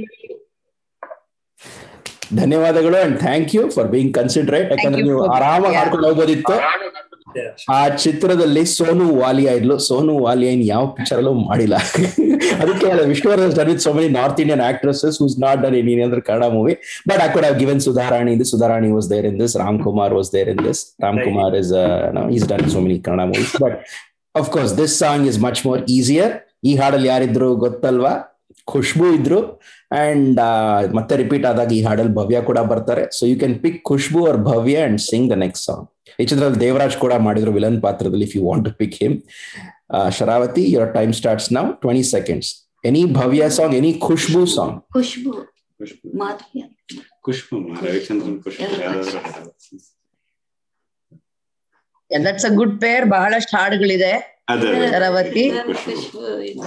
ಧನ್ಯವಾದಗಳು and thank you for being considerate ಯಾಕಂದ್ರೆ you ನೀವು for- ಆರಾಮಾಗಿ yeah. ಹಾಡ್ಕೊಂಡು ಹೋಗ್ಬೋದಿತ್ತು ಆ ಚಿತ್ರದಲ್ಲಿ ಸೋನು ವಾಲಿಯಾ ಇದ್ಲು ಸೋನು ವಾಲಿಯಾ ಇನ್ ಯಾವ ಪಿಕ್ಚರ್ ಅಲ್ಲೂ ಮಾಡಿಲ್ಲ ಅದಕ್ಕೆ Vishnuvardhan done with so many north Indian actresses who's not done in ಏನಂದ್ರೆ Kannada movie but I could have given Sudharani ಇದು Sudharani was there in this Ram Kumar was there in this Ram Kumar is is done so many Kannada movies but of course this song is much more easier ಈ ಹಾಡಲ್ಲಿ ಯಾರಿದ್ರು ಗೊತ್ತಲ್ವಾ ಖುಷ್ಬು ಇದ್ರು and ಮತ್ತೆ repeat ಆದಾಗ ಈ ಹಾಡಲ್ಲಿ ಭವ್ಯ ಕೂಡ ಬರ್ತಾರೆ so you can pick Khushbu ಅವ್ರ Bhavya and sing the next song ಈ ಚಿತ್ರದಲ್ಲಿ ದೇವರಾಜ್ ಕೂಡ ಮಾಡಿದ್ರು ವಿಲನ್ ಪಾತ್ರದಲ್ಲಿ if you want to pick him Sharavathi your time starts now twenty seconds any Bhavya song any Khushbu song Khushbu ಮಾಧುರ್ಯ ಖುಷ್ಬು ರವಿಚಂದ್ರನ್ ಖುಷ್ಬು ಯಾವ್ದಾದ್ರು ಹಾಡು. ದಟ್ಸ್ ಅ ಗುಡ್ ಪೇರ್ ಬಹಳಷ್ಟು ಹಾಡುಗಳಿದೆ ಅದೇ ಅದೇ. ಶರಾವತಿ ಖುಷ್ಬು ಇದು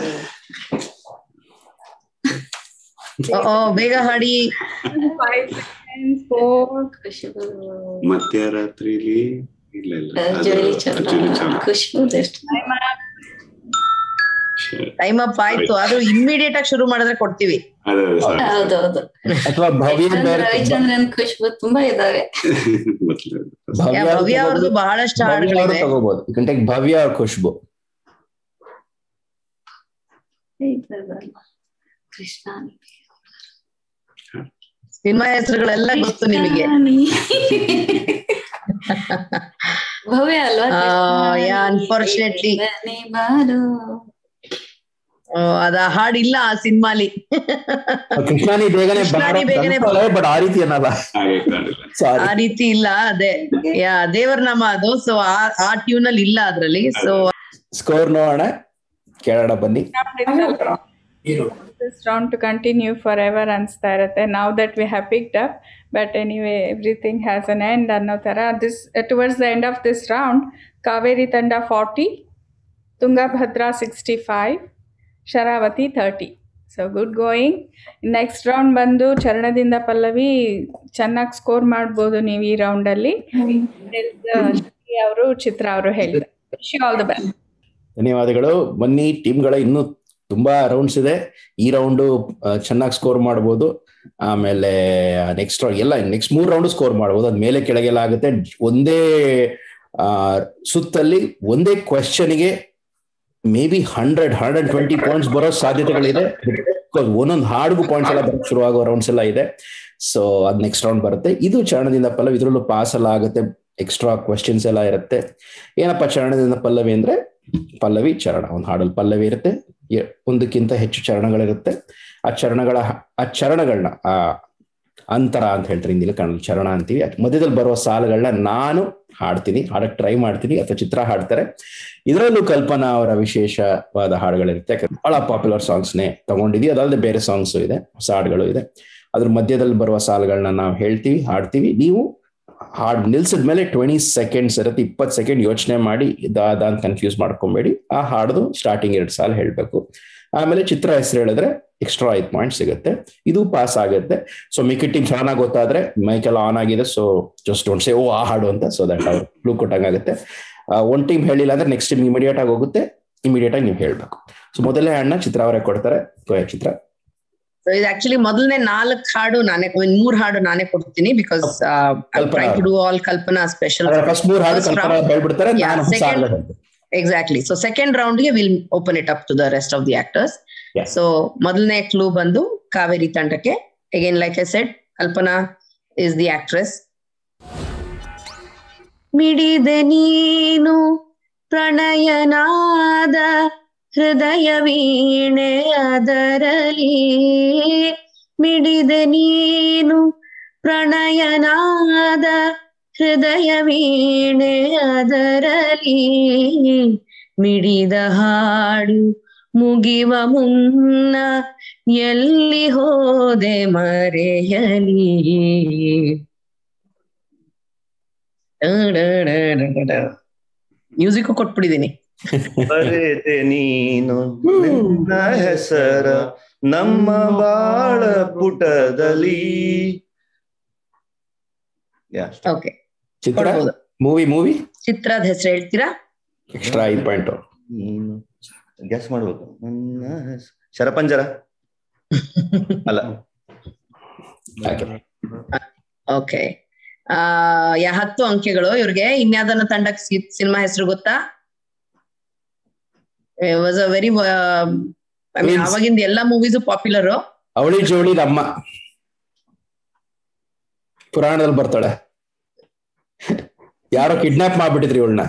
ಓ, ಓ, ಬೇಗ ಹಾಡಿ ಖುಷ್ಬು ಮಧ್ಯರಾತ್ರಿಲಿ ಇಲ್ಲ ಇಲ್ಲ ಅದು ಜೂಲಿ ಚಂದ್ರ ಜೂಲಿ ಚಂದ್ರ. ಖುಷ್ಬು ಎಷ್ಟು ಟೈಮ್ ಅಪ್ ಆಯ್ತು ಆದ್ರೂ ಇಮಿಡಿಯೇಟ್ ಆಗಿ ಶುರು ಮಾಡಿದ್ರೆ ಕೊಡ್ತೀವಿ ಅದೇ ಅದೇ ಸಾಕು. ಹೌದೌದು ಅಥವಾ ಭವ್ಯ ಯಾಕಂದ್ರೆ ಬೇರೆ ರವಿಚಂದ್ರನ್ ಖುಷ್ಬು ತುಂಬಾ ಇದಾವೆ ಮೊದ್ಲು. ಭವ್ಯ ಯಾ, ಭವ್ಯ ಅವ್ರದ್ದು ಬಹಳಷ್ಟು ಭವ್ಯ ಅವ್ರು ಹಾಡುಗಳಿವೆ ತಗೋಬಹುದು ಯು ಕ್ಯಾನ್ ಟೇಕ್ ಭವ್ಯ ಅವ್ರ ಖುಷ್ಬು ಇದ್ದದಲ್ಲ. ಕೃಷ್ಣ ಸಿನಿಮಾ ಹೆಸರುಗಳೆಲ್ಲ ಗೊತ್ತು ನಿಮಗೆ ಭವ್ಯ ಅಲ್ವಾ ಆ, ಕೃಷ್ಣ ಯಾ, unfortunately. ಬನ್ನಿ ಬಾರು ಆ, ಅದ ಹಾಡಿಲ್ಲ ಆ ಸಿನಿಮಾಲಿ ಕೃಷ್ಣಾನಿ ಬೇಗನೆ ಕೃಷ್ಣಾನಿ ಬೇಗನೆ ಬಟ್ ಆ ರೀತಿ ಅನ್ನಲ್ಲ ಹಾಗೆ ಕಾಣಿಲ್ಲ. ಸಾರಿ ಆ ರೀತಿ ಇಲ್ಲ ಅದೇ ಯಾ ದೇವರ ನಾಮ ಅದು ಸೊ ಆ ಟ್ಯೂನ್ ಅಲ್ಲಿ ಇಲ್ಲ ಅದ್ರಲ್ಲಿ ಸೊ ಸ್ಕೋರ್ ನೋಡೋಣ ಕೇಳೋಣ ಬನ್ನಿ this round to continue forever ಅನ್ಸ್ತಾ ಇರುತ್ತೆ ನಾವು that we have picked up but anyway everything has an end ಅನ್ನೋ ಥರ this towards the end of this round Kaveri ತಂಡ forty Tungabhadra sixty five Sharavathi thirty so good going next round ಬಂದು ಚರಣದಿಂದ ಪಲ್ಲವಿ ಚೆನ್ನಾಗಿ score ಮಾಡ್ಬೋದು ನೀವು ಈ ರೌಂಡಲ್ಲಿ ಅವರು ಚಿತ್ರ ಅವರು ಹೇಳಿದ್ದಾರೆ ಆಲ್ ದ ಬೆಸ್ಟ್ ಧನ್ಯವಾದಗಳು ಬನ್ನಿ ಟೀಮ್ಗಳ ಇನ್ನೂ ತುಂಬಾ ರೌಂಡ್ಸ್ ಇದೆ ಈ ರೌಂಡು ಚೆನ್ನಾಗಿ ಸ್ಕೋರ್ ಮಾಡ್ಬೋದು ಆಮೇಲೆ ನೆಕ್ಸ್ಟ್ ಎಲ್ಲ ನೆಕ್ಸ್ಟ್ ಮೂರ್ ರೌಂಡ್ ಸ್ಕೋರ್ ಮಾಡ್ಬೋದು ಅದ್ ಮೇಲೆ ಕೆಳಗೆಲ್ಲ ಆಗುತ್ತೆ ಒಂದೇ ಆ ಸುತ್ತಲ್ಲಿ ಒಂದೇ ಕ್ವೆಶನ್ಗೆ maybe hundred hundred twenty points ಬರೋ ಸಾಧ್ಯತೆಗಳಿದೆ ಒಂದೊಂದು ಹಾಡಿಗೂ ಪಾಯಿಂಟ್ಸ್ ಎಲ್ಲ ಬರೋಕ್ ಶುರುವಾಗೋ ರೌಂಡ್ಸ್ ಎಲ್ಲ ಇದೆ ಸೊ ಅದ್ ನೆಕ್ಸ್ಟ್ ರೌಂಡ್ ಬರುತ್ತೆ ಇದು ಚರಣದಿಂದ ಪಲ್ಲವಿ ಇದ್ರಲ್ಲೂ ಪಾಸ್ ಎಲ್ಲ ಆಗುತ್ತೆ ಎಕ್ಸ್ಟ್ರಾ ಕ್ವೆಶನ್ಸ್ ಎಲ್ಲ ಇರುತ್ತೆ ಏನಪ್ಪ ಚರಣದಿಂದ ಪಲ್ಲವಿ ಅಂದ್ರೆ ಪಲ್ಲವಿ ಚರಣ ಒಂದು ಹಾಡಲ್ಲಿ ಪಲ್ಲವಿ ಇರುತ್ತೆ ಎ- ಒಂದಕ್ಕಿಂತ ಹೆಚ್ಚು ಚರಣಗಳಿರುತ್ತೆ ಆ ಚರಣಗಳ ಆ ಚರಣಗಳನ್ನ ಆ ಅಂತರ ಅಂತ ಹೇಳ್ತಾರೆ ಹಿಂದಿಲಿ ಕನ್ನಡ ಚರಣ ಅಂತೀವಿ ಅದ್ ಮಧ್ಯದಲ್ಲಿ ಬರುವ ಸಾಲುಗಳನ್ನ ನಾನು ಹಾಡ್ತೀನಿ ಹಾಡಕ್ ಟ್ರೈ ಮಾಡ್ತೀನಿ ಅಥವಾ ಚಿತ್ರ ಹಾಡ್ತಾರೆ ಇದರಲ್ಲೂ ಕಲ್ಪನಾ ಅವರ ವಿಶೇಷವಾದ ಹಾಡುಗಳಿರುತ್ತೆ ಯಾಕಂದ್ರೆ ಬಹಳ ಪಾಪ್ಯುಲರ್ ಸಾಂಗ್ಸ್ನೇ ತಗೊಂಡಿದೀವಿ ಅದಲ್ಲದೆ ಬೇರೆ ಸಾಂಗ್ಸ್ ಇದೆ ಹೊಸ ಹಾಡುಗಳು ಇದೆ ಅದ್ರ ಮಧ್ಯದಲ್ಲಿ ಬರುವ ಸಾಲುಗಳನ್ನ ನಾವು ಹೇಳ್ತೀವಿ ಹಾಡ್ತೀವಿ ನೀವು ಹಾಡ್ ನಿಲ್ಸಿದ ಮೇಲೆ ಟ್ವೆಂಟಿ ಸೆಕೆಂಡ್ಸ್ ಇರುತ್ತೆ ಇಪ್ಪತ್ತು ಸೆಕೆಂಡ್ ಯೋಚನೆ ಮಾಡಿ ಇದಾದ ಅಂತ ಕನ್ಫ್ಯೂಸ್ ಮಾಡ್ಕೊಬೇಡಿ ಆ ಹಾಡ್ದು ಸ್ಟಾರ್ಟಿಂಗ್ ಎರಡು ಸಾಲ ಹೇಳ್ಬೇಕು ಆಮೇಲೆ ಚಿತ್ರ ಹೆಸರು ಹೇಳಿದ್ರೆ ಎಕ್ಸ್ಟ್ರಾ ಐದು ಪಾಯಿಂಟ್ ಸಿಗುತ್ತೆ ಇದು ಪಾಸ್ ಆಗುತ್ತೆ ಸೊ ಮಿಕ್ಕಿ ಟೀಮ್ ಚೆನ್ನಾಗಿ ಗೊತ್ತಾದ್ರೆ ಮೈಕೆಲ್ಲ ಆನ್ ಆಗಿದೆ so just don't say oh ಆ ಹಾಡು ಅಂತ ಸೊ ದಟ್ ಅವ್ರು ಕ್ಲೂ ಕೊಟ್ಟಂಗಾಗುತ್ತೆ ಒನ್ ಟೀಮ್ ಹೇಳಿಲ್ಲ ಅಂದ್ರೆ ನೆಕ್ಸ್ಟ್ ಟೀಮ್ ಇಮಿಡಿಯೇಟ್ ಆಗಿ ಹೋಗುತ್ತೆ ಇಮಿಡಿಯೇಟ್ ಆಗಿ ನೀವು ಹೇಳ್ಬೇಕು ಸೊ ಮೊದಲನೇ ಹಣ್ಣ ಚಿತ್ರ ಅವರೇ ಕೊಡ್ತಾರೆ ಕೊಯ ಚಿತ್ರ ಸೊ ಇದು ಆಕ್ಚುಲಿ ಮೊದಲನೇ ನಾಲ್ಕು ಹಾಡು ನಾನೇ ಒಂದ್ ಮೂರ್ ಹಾಡು ನಾನೇ ಕೊಡ್ತೀನಿ because try to do all Kalpana special first ಮೂರ್ ಹಾಡು ಕಲ್ಪನಾ ಅವ್ರು ಹೇಳ್ಬಿಡ್ತಾರೆ ನಾನು ಹೊಸ ಹಾಡುಗಳು ಹೇಳ್ತೀನಿ. ಎಕ್ಸಾಕ್ಟ್ಲಿ ಸೊ ಸೆಕೆಂಡ್ ರೌಂಡ್ ಗೆ will open it up to the rest of the actors so ಮೊದಲನೇ ಕ್ಲೂ ಬಂದು ಕಾವೇರಿ ತಂಡಕ್ಕೆ again like a set Kalpana is the actress ಮಿಡಿದೆ ನೀನು ಪ್ರಣಯನಾದ ಹೃದಯ ವೀಣೆ ಅದರಲಿ ಮಿಡಿದೆ ನೀನು ಪ್ರಣಯನಾದ ಹೃದಯ ವೀಣೆ ಅದರಲಿ ಮಿಡಿದ ಹಾಡು ಮುಗಿವ ಮುನ್ನ ಎಲ್ಲಿ ಹೋದೆ ಮರೆಯಲಿ ಮ್ಯೂಸಿಕ್ ಕೊಟ್ಬಿಟ್ಟಿದೀನಿ ಬರೆದೆ ನೀನು ನಿನ್ನ ಹೆಸರ ನಮ್ಮ ಬಾಳ ಪುಟದಲ್ಲಿ Yeah. ಓಕೆ ಚಿತ್ರ ಮೂವಿ ಮೂವಿ ಚಿತ್ರದ ಹೆಸರು ಹೇಳ್ತೀರಾ ಎಕ್ಸ್ಟ್ರಾ ಐದು ಪಾಯಿಂಟ್ ನೀನು ಗೆಸ್ ಮಾಡ್ಬೇಕು ನನ್ನ ಹೆಸ- ಶರಪಂಜರ ಅಲ್ಲ ಓಕೆ ಆ ಯಾ ಹತ್ತು ಅಂಕೆಗಳು ಇವ್ರಿಗೆ ಇನ್ಯಾದನ್ನ ತಂಡಕ್ ಸಿನಿಮಾ ಹೆಸರು ಗೊತ್ತಾ was a very I mean ಅವಾಗಿಂದ ಎಲ್ಲಾ ಮೂವೀಸು ಪಾಪ್ಯುಲರ್ ಅವಳಿ ಜೋಳಿ ಅಮ್ಮ ಪುರಾಣದಲ್ಲಿ ಬರ್ತಾಳೆ ಯಾರೋ ಕಿಡ್ನಾಪ್ ಮಾಡ್ಬಿಟ್ಟಿದ್ರಿ ಇವಳನ್ನ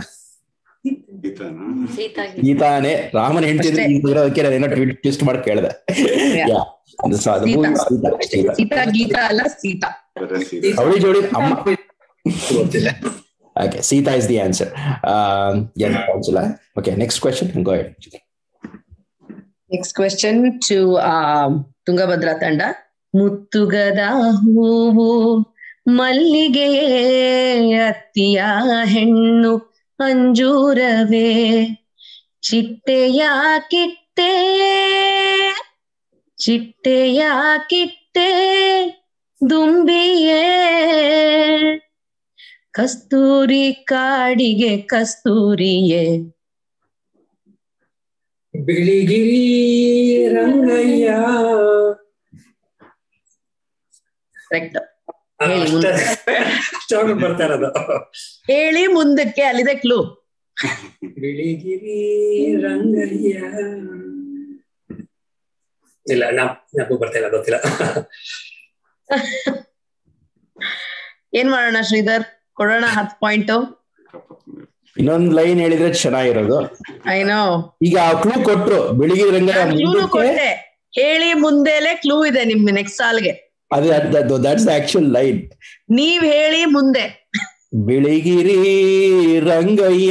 ಗೀತಾನೇ ರಾಮನ ಹೆಂಡತಿ ಇರೋದಕ್ಕೆ ನಾನು ಏನೋ ಟ್ವಿಸ್ಟ್ ಮಾಡಿ ಕೇಳಿದೆ Yeah. So ಅದು movie ಸೀತಾ, ಸೀತಾ. ಸೀತಾ ಗೀತಾ ಅಲ್ಲ ಸೀತಾ ಅವಳಿ ಜೋಡಿ ಅಮ್ಮ okay Seetha is the answer okay next question go next question to Tungabhadra ತಂಡ ಮುತ್ತುಗದ ಹೂವು ಮಲ್ಲಿಗೆಯೇ ಅತ್ತಿಯ ಹೆಣ್ಣು ಅಂಜೂರವೇ ಚಿಟ್ಟೆಯ ಕಿಟ್ಟೆ ಚಿಟ್ಟೆಯ ಕಿಟ್ಟೆ ದುಂಬಿಯೇ ಕಸ್ತೂರಿ ಕಾಡಿಗೆ ಕಸ್ತೂರಿಯೇ ಬಿಳಿಗಿರಿ ರಂಗಯ್ಯ ಕರೆಕ್ಟ್ ಆ, ಅಷ್ಟೇ ಅಷ್ಟೊಂದು ಬರ್ತಾ ಇರೋದು ಹೇಳಿ ಮುಂದಕ್ಕೆ ಅಲ್ಲಿದೆ ಕ್ಲೂ ಬಿಳಿಗಿರಿ ರಂಗಯ್ಯ ಇಲ್ಲ ನಾ- ನೆನಪು ಬರ್ತಾ ಇಲ್ಲ ಗೊತ್ತಿಲ್ಲ ಏನ್ ಮಾಡೋಣ ಶ್ರೀಧರ್ ಕೊಡೋಣ ಹತ್ತು ಪಾಯಿಂಟ್ ಇನ್ನೊಂದ್ ಲೈನ್ ಹೇಳಿದ್ರೆ ಚೆನ್ನಾಗಿರೋದು ಐನೋ ಈಗ ಆ ಕ್ಲೂ ಕೊಟ್ರು ಬೆಳಿಗ್ಗೆ ರಂಗ ಕ್ಲೂ ಕೊಟ್ಟೆ ಹೇಳಿ ಮುಂದೆಲೆ ಕ್ಲೂ ಇದೆ ನಿಮ್ ನೆಕ್ಸ್ಟ್ ಸಾಲ್ಗೆ ಅದೇ ದಟ್ಸ್ ದ ಆಕ್ಚುಲ್ ಲೈನ್ ನೀವ್ ಹೇಳಿ ಮುಂದೆ Biligiri Rangayya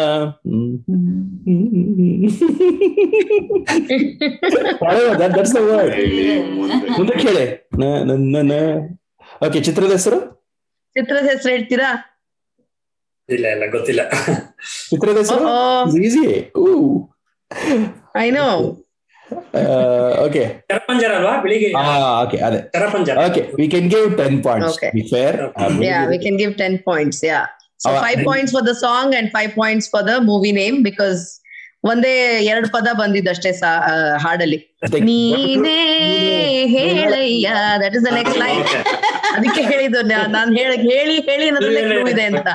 that's the word ಮುಂದೆ ಕೇಳಿ ಓಕೆ ಚಿತ್ರದ ಹೆಸರು ಚಿತ್ರದ ಹೆಸರು ಹೇಳ್ತೀರಾ ಇಲ್ಲ ಇಲ್ಲ ಗೊತ್ತಿಲ್ಲ ಚಿತ್ರದ ಹೆಸರು Oh. Easy I know okay ಚರಪಂಜರ ಅಲ್ವಾ ಬೆಳಿಗ್ಗೆ ಓಕೆ ಅದೇ ಚರಪಂಜರ okay we can give ten points Okay. Be fair Yeah, we can give 10 points. Yeah. So Uh, five points for the song and five points for the movie name because ಒಂದೇ ಎರಡು ಪದ ಬಂದಿದ್ದಷ್ಟೇ ಸಾ ಆ, ಹಾಡಲ್ಲಿ ನೀನೇ ಹೇಳಯ್ಯ that is the next line ಅದಕ್ಕೆ ಹೇಳಿದ್ದು ನಾ- ನಾನ್ ಹೇಳ ಹೇಳಿ ಹೇಳಿ ಅನ್ನೋದ್ರಲ್ಲೇ clue ಇದೆ ಅಂತ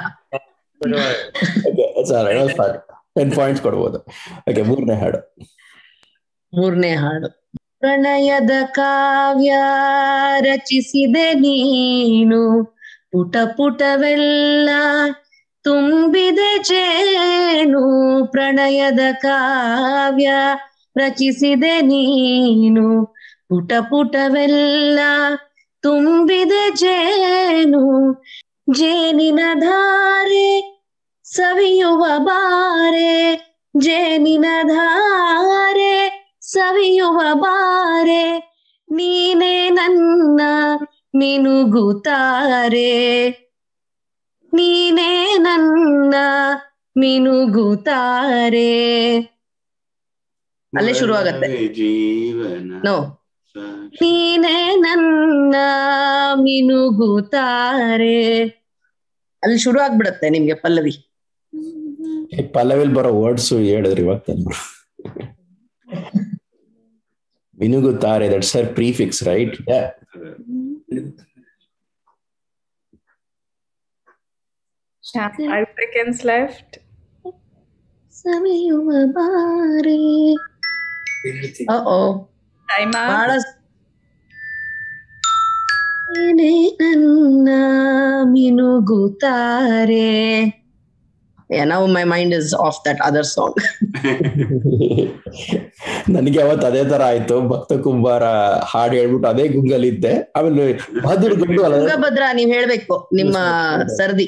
ಟೆನ್ ಪಾಯಿಂಟ್ಸ್ ಕೊಡ್ಬೋದು ಓಕೆ ಮೂರನೇ ಹಾಡು ಮೂರನೇ ಹಾಡು ಪ್ರಣಯದ ಕಾವ್ಯ ರಚಿಸಿದೆ ನೀನು ಪುಟ ಪುಟವೆಲ್ಲ ತುಂಬಿದೆ ಜೇನು ಪ್ರಣಯದ ಕಾವ್ಯ ರಚಿಸಿದೆ ನೀನು ಪುಟ ಪುಟವೆಲ್ಲ ತುಂಬಿದೆ ಜೇನು ಜೇನಿನ ಧಾರೆ ಸವಿಯುವ ಬಾರೆ ಜೇನಿನ ಧಾರೆ ಸವಿಯುವ ಬಾರೆ ನೀನೇ ನನ್ನ ಮಿನುಗುತ್ತಾರೆ ನೀನೇ ನನ್ನ ಮಿನುಗುತ್ತಾರೆ ಅಲ್ಲೇ ಶುರು ಆಗತ್ತೆ ಜೀವನ ನೋ ನೀನೇ ನನ್ನ ಮಿನುಗುತ್ತಾರೆ ಅಲ್ಲಿ ಶುರು ಆಗ್ಬಿಡತ್ತೆ ನಿಮ್ಗೆ ಪಲ್ಲವಿ ಈ ಪಲ್ಲವಿಲ್ ಬರೋ ವರ್ಡ್ಸ್ ಹೇಳಿದ್ರಿ ಇವಾಗ ತಂದ್ರು ಮಿನುಗುತ್ತಾರೆ that's her prefix right Yeah, five seconds left. ಸವಿಯುವ ಬಾರೆ ಓ Time up. ಬಹಳ ನೀನೇ ನನ್ನ ಮಿನುಗುತ್ತಾರೆ Yeah, now my mind is off that other song. ನನಗೆ ಅವತ್ತು ಅದೇ ತರ ಆಯ್ತು ಭಕ್ತ ಕುಂಬಾರ ಹಾಡು ಹೇಳ್ಬಿಟ್ಟು ಅದೇ ಗುಂಗಲ್ಲಿದ್ದೆ ಆಮೇಲೆ ಬಹದ್ದೂರ್ ಗುಂಡು ಅಲ್ಲ ತುಂಗಭದ್ರಾ ನೀವ್ ಹೇಳ್ಬೇಕು ನಿಮ್ಮ ಸರ್ದಿ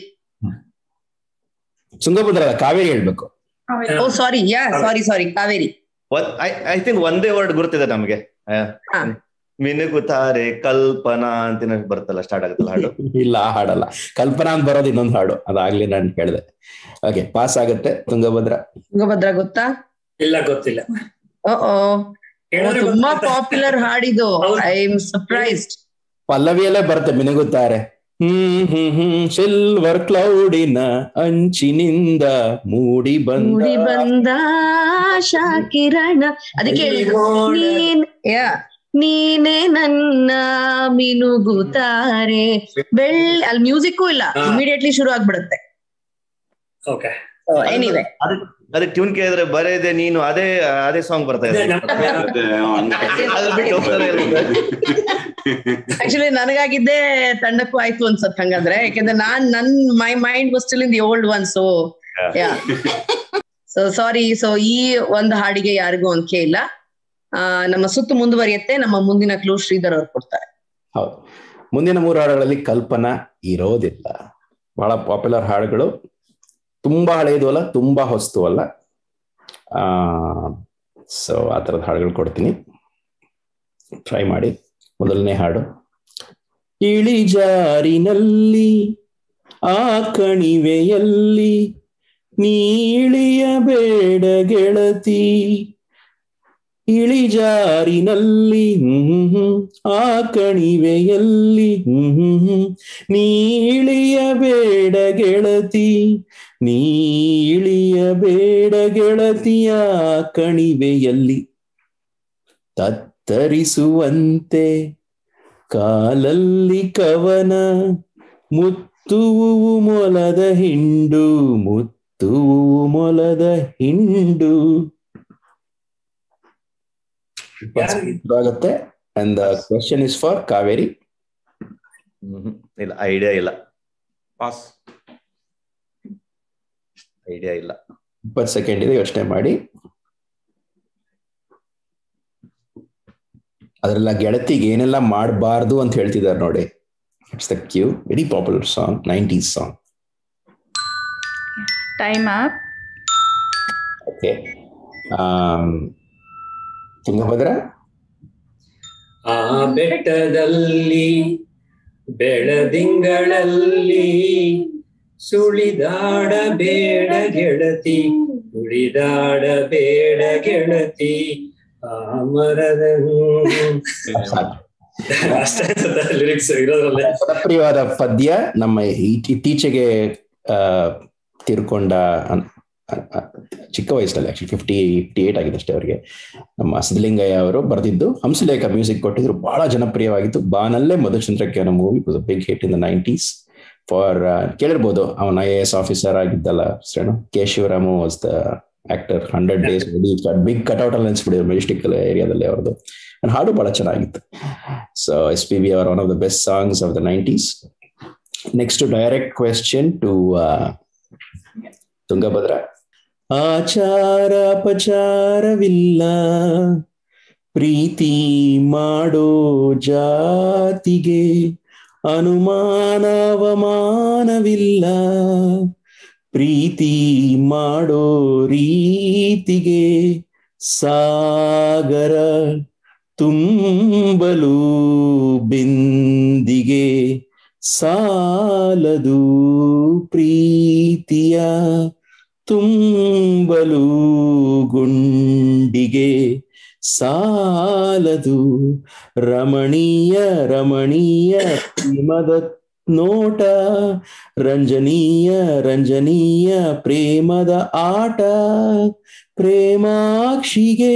ತುಂಗಭದ್ರ ಅಲ್ಲ, ಕಾವೇರಿ ಹೇಳ್ಬೇಕು oh sorry yeah sorry sorry Kaveri I think ಒಂದೇ ವರ್ಡ್ ಗುರ್ತಿದೆ ನಮ್ಗೆ ಆ, ಹಾ. ಮಿನುಗುತ್ತಾರೆ ಕಲ್ಪನಾ ಅಂತ ಬರುತ್ತಲ್ಲ ಸ್ಟಾರ್ಟ್ ಆಗುತ್ತಲ್ಲ ಹಾಡು ಇಲ್ಲ ಆ ಹಾಡಲ್ಲ ಕಲ್ಪನಾ ಅಂತ ಬರೋದು ಇನ್ನೊಂದು ಹಾಡು ಅದಾಗ್ಲಿ ನಾನು ಹೇಳಿದೆ ಓಕೆ ಪಾಸ್ ಆಗುತ್ತೆ ತುಂಗಭದ್ರ ತುಂಗಭದ್ರಾ ಗೊತ್ತಾ ಇಲ್ಲ ಗೊತ್ತಿಲ್ಲ ಓ ಓ ಹೇಳಿದ್ರೆ ತುಂಬಾ ಗೊತ್ತಾಗುತ್ತೆ. ಪಾಪ್ಯುಲರ್ ಹಾಡಿದು ಐ ಎಮ್ ಸರ್ಪ್ರೈಸ್ಡ್ ಪಲ್ಲವಿಯಲ್ಲೇ ಬರುತ್ತೆ ಮಿನುಗುತ್ತಾರೆ ಹ್ಮ್ ಹ್ಮ್ ಹ್ಮ್ ಸಿಲ್ವರ್ ಕ್ಲೌಡಿನ ಅಂಚಿನಿಂದ ಮೂಡಿ ಬಂದ ಮೂಡಿ ಬಂದ ಆಶಾ ಕಿರಣ ಅದಕ್ಕೆ ಹೇಳಿದ್ದು. ನೀನ್ ಯಾ ನೀನೇ ನನ್ನ ಮಿನುಗುತ್ತಾರೆ ಬೆಳ್ಳಿ ಅಲ್ಲಿ ಮ್ಯೂಸಿಕ್ಕೂ ಇಲ್ಲ ಹಾ. ಇಮಿಡಿಯೇಟ್ಲಿ ಶುರು ಆಗ್ಬಿಡುತ್ತೆ ಓಕೆ ಎನಿವೆ ಅದಕ್ಕೆ ಟ್ಯೂನ್ ಕೇಳಿದ್ರೆ ಬರೇದೆ ನೀನು ಅದೇ ಅದೇ ಸಾಂಗ್ ಬರ್ತಾ ಇದೆ ಅದ್ರ ಬಿಟ್ಟು ಹೋಗ್ತಾರೆ ಇಲ್ವಾ? ಆಕ್ಚುಲಿ ನನಗಾಗಿದ್ದೇ ತಂಡಕ್ಕೂ ಆಯ್ತು ಅನ್ಸತ್ ಹಂಗಂದ್ರೆ ಯಾಕಂದ್ರೆ ನಾನ್ ನನ್ my mind was still in the old one so yeah so sorry so ಈ ಒಂದು ಹಾಡಿಗೆ ಯಾರಿಗೂ ಅಂಕೆ ಇಲ್ಲ ಆ, ನಮ್ಮ ಸುತ್ತು ಮುಂದುವರಿಯುತ್ತೆ ನಮ್ಮ ಮುಂದಿನ ಕ್ಲೂ ಶ್ರೀಧರ್ ಅವ್ರು ಕೊಡ್ತಾರೆ ಹೌದು ಮುಂದಿನ ಮೂರು ಹಾಡುಗಳಲ್ಲಿ ಕಲ್ಪನಾ ಇರೋದಿಲ್ಲ ಬಹಳ ಪಾಪ್ಯುಲರ್ ಹಾಡುಗಳು ತುಂಬಾ ಹಳೆಯದು ಅಲ್ಲ ತುಂಬಾ ಹೊಸ್ತು ಅಲ್ಲ ಆ ಸೊ ಆ ಥರದ ಹಾಡುಗಳು ಕೊಡ್ತೀನಿ ಟ್ರೈ ಮಾಡಿ ಮೊದಲನೇ ಹಾಡು ಇಳಿಜಾರಿನಲ್ಲಿ ಆ ಕಣಿವೆಯಲ್ಲಿ ನೀಳಿಯಬೇಡ ಗೆಳತಿ ಇಳಿಜಾರಿನಲ್ಲಿ ಹ್ಮ್ ಹ್ಮ್, ಆ ಕಣಿವೆಯಲ್ಲಿ ಹ್ಮ್ ಹ್ಮ್ ಹ್ಮ್, ನೀಳಿಯಬೇಡ ಗೆಳತಿ ನೀಳಿಯಬೇಡ ಗೆಳತಿಯ ಕಣಿವೆಯಲ್ಲಿ ತತ್ತರಿಸುವಂತೆ ಕಾಲಲ್ಲಿ ಕವನ ಮುತ್ತುವು ಮೊಲದ ಹಿಂಡು ಮುತ್ತುವು ಮೊಲದ ಹಿಂಡು ಆಗುತ್ತೆ and question is for Kaveri ಹ್ಮ್. ಇಲ್ಲ ಐಡಿಯಾ ಇಲ್ಲ ಪಾಸ್ ಐಡಿಯಾ ಇಲ್ಲ ಇಪ್ಪತ್ತು ಸೆಕೆಂಡ್ ಇದೆ ಯೋಚನೆ ಮಾಡಿ ಅದ್ರೆಲ್ಲ ಗೆಳತಿಗೆ ಏನೆಲ್ಲ ಮಾಡಬಾರ್ದು ಅಂತ ಹೇಳ್ತಿದ್ದಾರೆ ನೋಡಿ it's the cue very popular song nineties song time up okay Tungabhadra ಆ ಬೆಟ್ಟದಲ್ಲಿ ಬೆಳದಿಂಗಳಲ್ಲಿ ಸುಳಿದಾಡ ಬೇಡ ಗೆಳತಿ ಉಳಿದಾಡ ಬೇಡ ಗೆಳತಿ ಆ ಮರದ ಅಷ್ಟೇ ಲಿರಿಕ್ಸ್ ಇರೋದ್ರಲ್ಲೇ ಜನಪ್ರಿಯವಾದ ಪದ್ಯ ನಮ್ಮ ಈ- ಇತ್ತೀಚೆಗೆ ಆ, ತೀರ್ಕೊಂಡ ಅನ್- ಅ- ಅ- ಚಿಕ್ಕ ವಯಸ್ಸಲ್ಲಿ ಆಕ್ಚುಲಿ ಫಿಫ್ಟಿ ಫಿಫ್ಟಿ ಏಟ್ ಆಗಿದೆ ಅಷ್ಟೇ ಅವರಿಗೆ ನಮ್ಮ ಸಿದ್ಧಲಿಂಗಯ್ಯ ಅವರು ಬರೆದಿದ್ದು ಹಂಸಲೇಖ ಮ್ಯೂಸಿಕ್ ಕೊಟ್ಟಿದ್ರು ಬಹಳ ಜನಪ್ರಿಯವಾಗಿತ್ತು ಬಾನಲ್ಲೇ ಮಧುಚಂದ್ರಕ್ಕೆ ಅನ್ನೋ movie big hit in the nineties for ಕೇಳಿರ್ಬೋದು ಅವನ ಐ ಎ ಎಸ್ ಆಫೀಸರ್ ಆಗಿದ್ದಲ್ಲ ಹೆಸರೇನು K Shivaramu was the actor hundred days big cutout ಅಲ್ಲಿ ಅನ್ಸ್ಬಿಡಿದ್ರು ಮೆಜೆಸ್ಟಿಕ್ ಏರಿಯಾದಲ್ಲಿ ಅವ್ರದ್ದು And ಹಾಡು ಬಹಳ ಚೆನ್ನಾಗಿತ್ತು ಸೊ ಎಸ್ ಪಿ ಬಿ ಅವರ್ one of the best songs of the nineties next direct question to Tungabhadra ಆಚಾರ ಪಚಾರವಿಲ್ಲ ಪ್ರೀತಿ ಮಾಡೋ ಜಾತಿಗೆ ಅನುಮಾನವಮಾನವಿಲ್ಲ ಪ್ರೀತಿ ಮಾಡೋ ರೀತಿಗೆ ಸಾಗರ ತುಂಬಲು ಬಿಂದಿಗೆ ಸಾಲದು ಪ್ರೀತಿಯ ತುಂಬಲು ಗುಂಡಿಗೆ ಸಾಲದು ರಮಣೀಯ ರಮಣೀಯ ಪ್ರೇಮದ ನೋಟ ರಂಜನೀಯ ರಂಜನೀಯ ಪ್ರೇಮದ ಆಟ ಪ್ರೇಮಾಕ್ಷಿಗೆ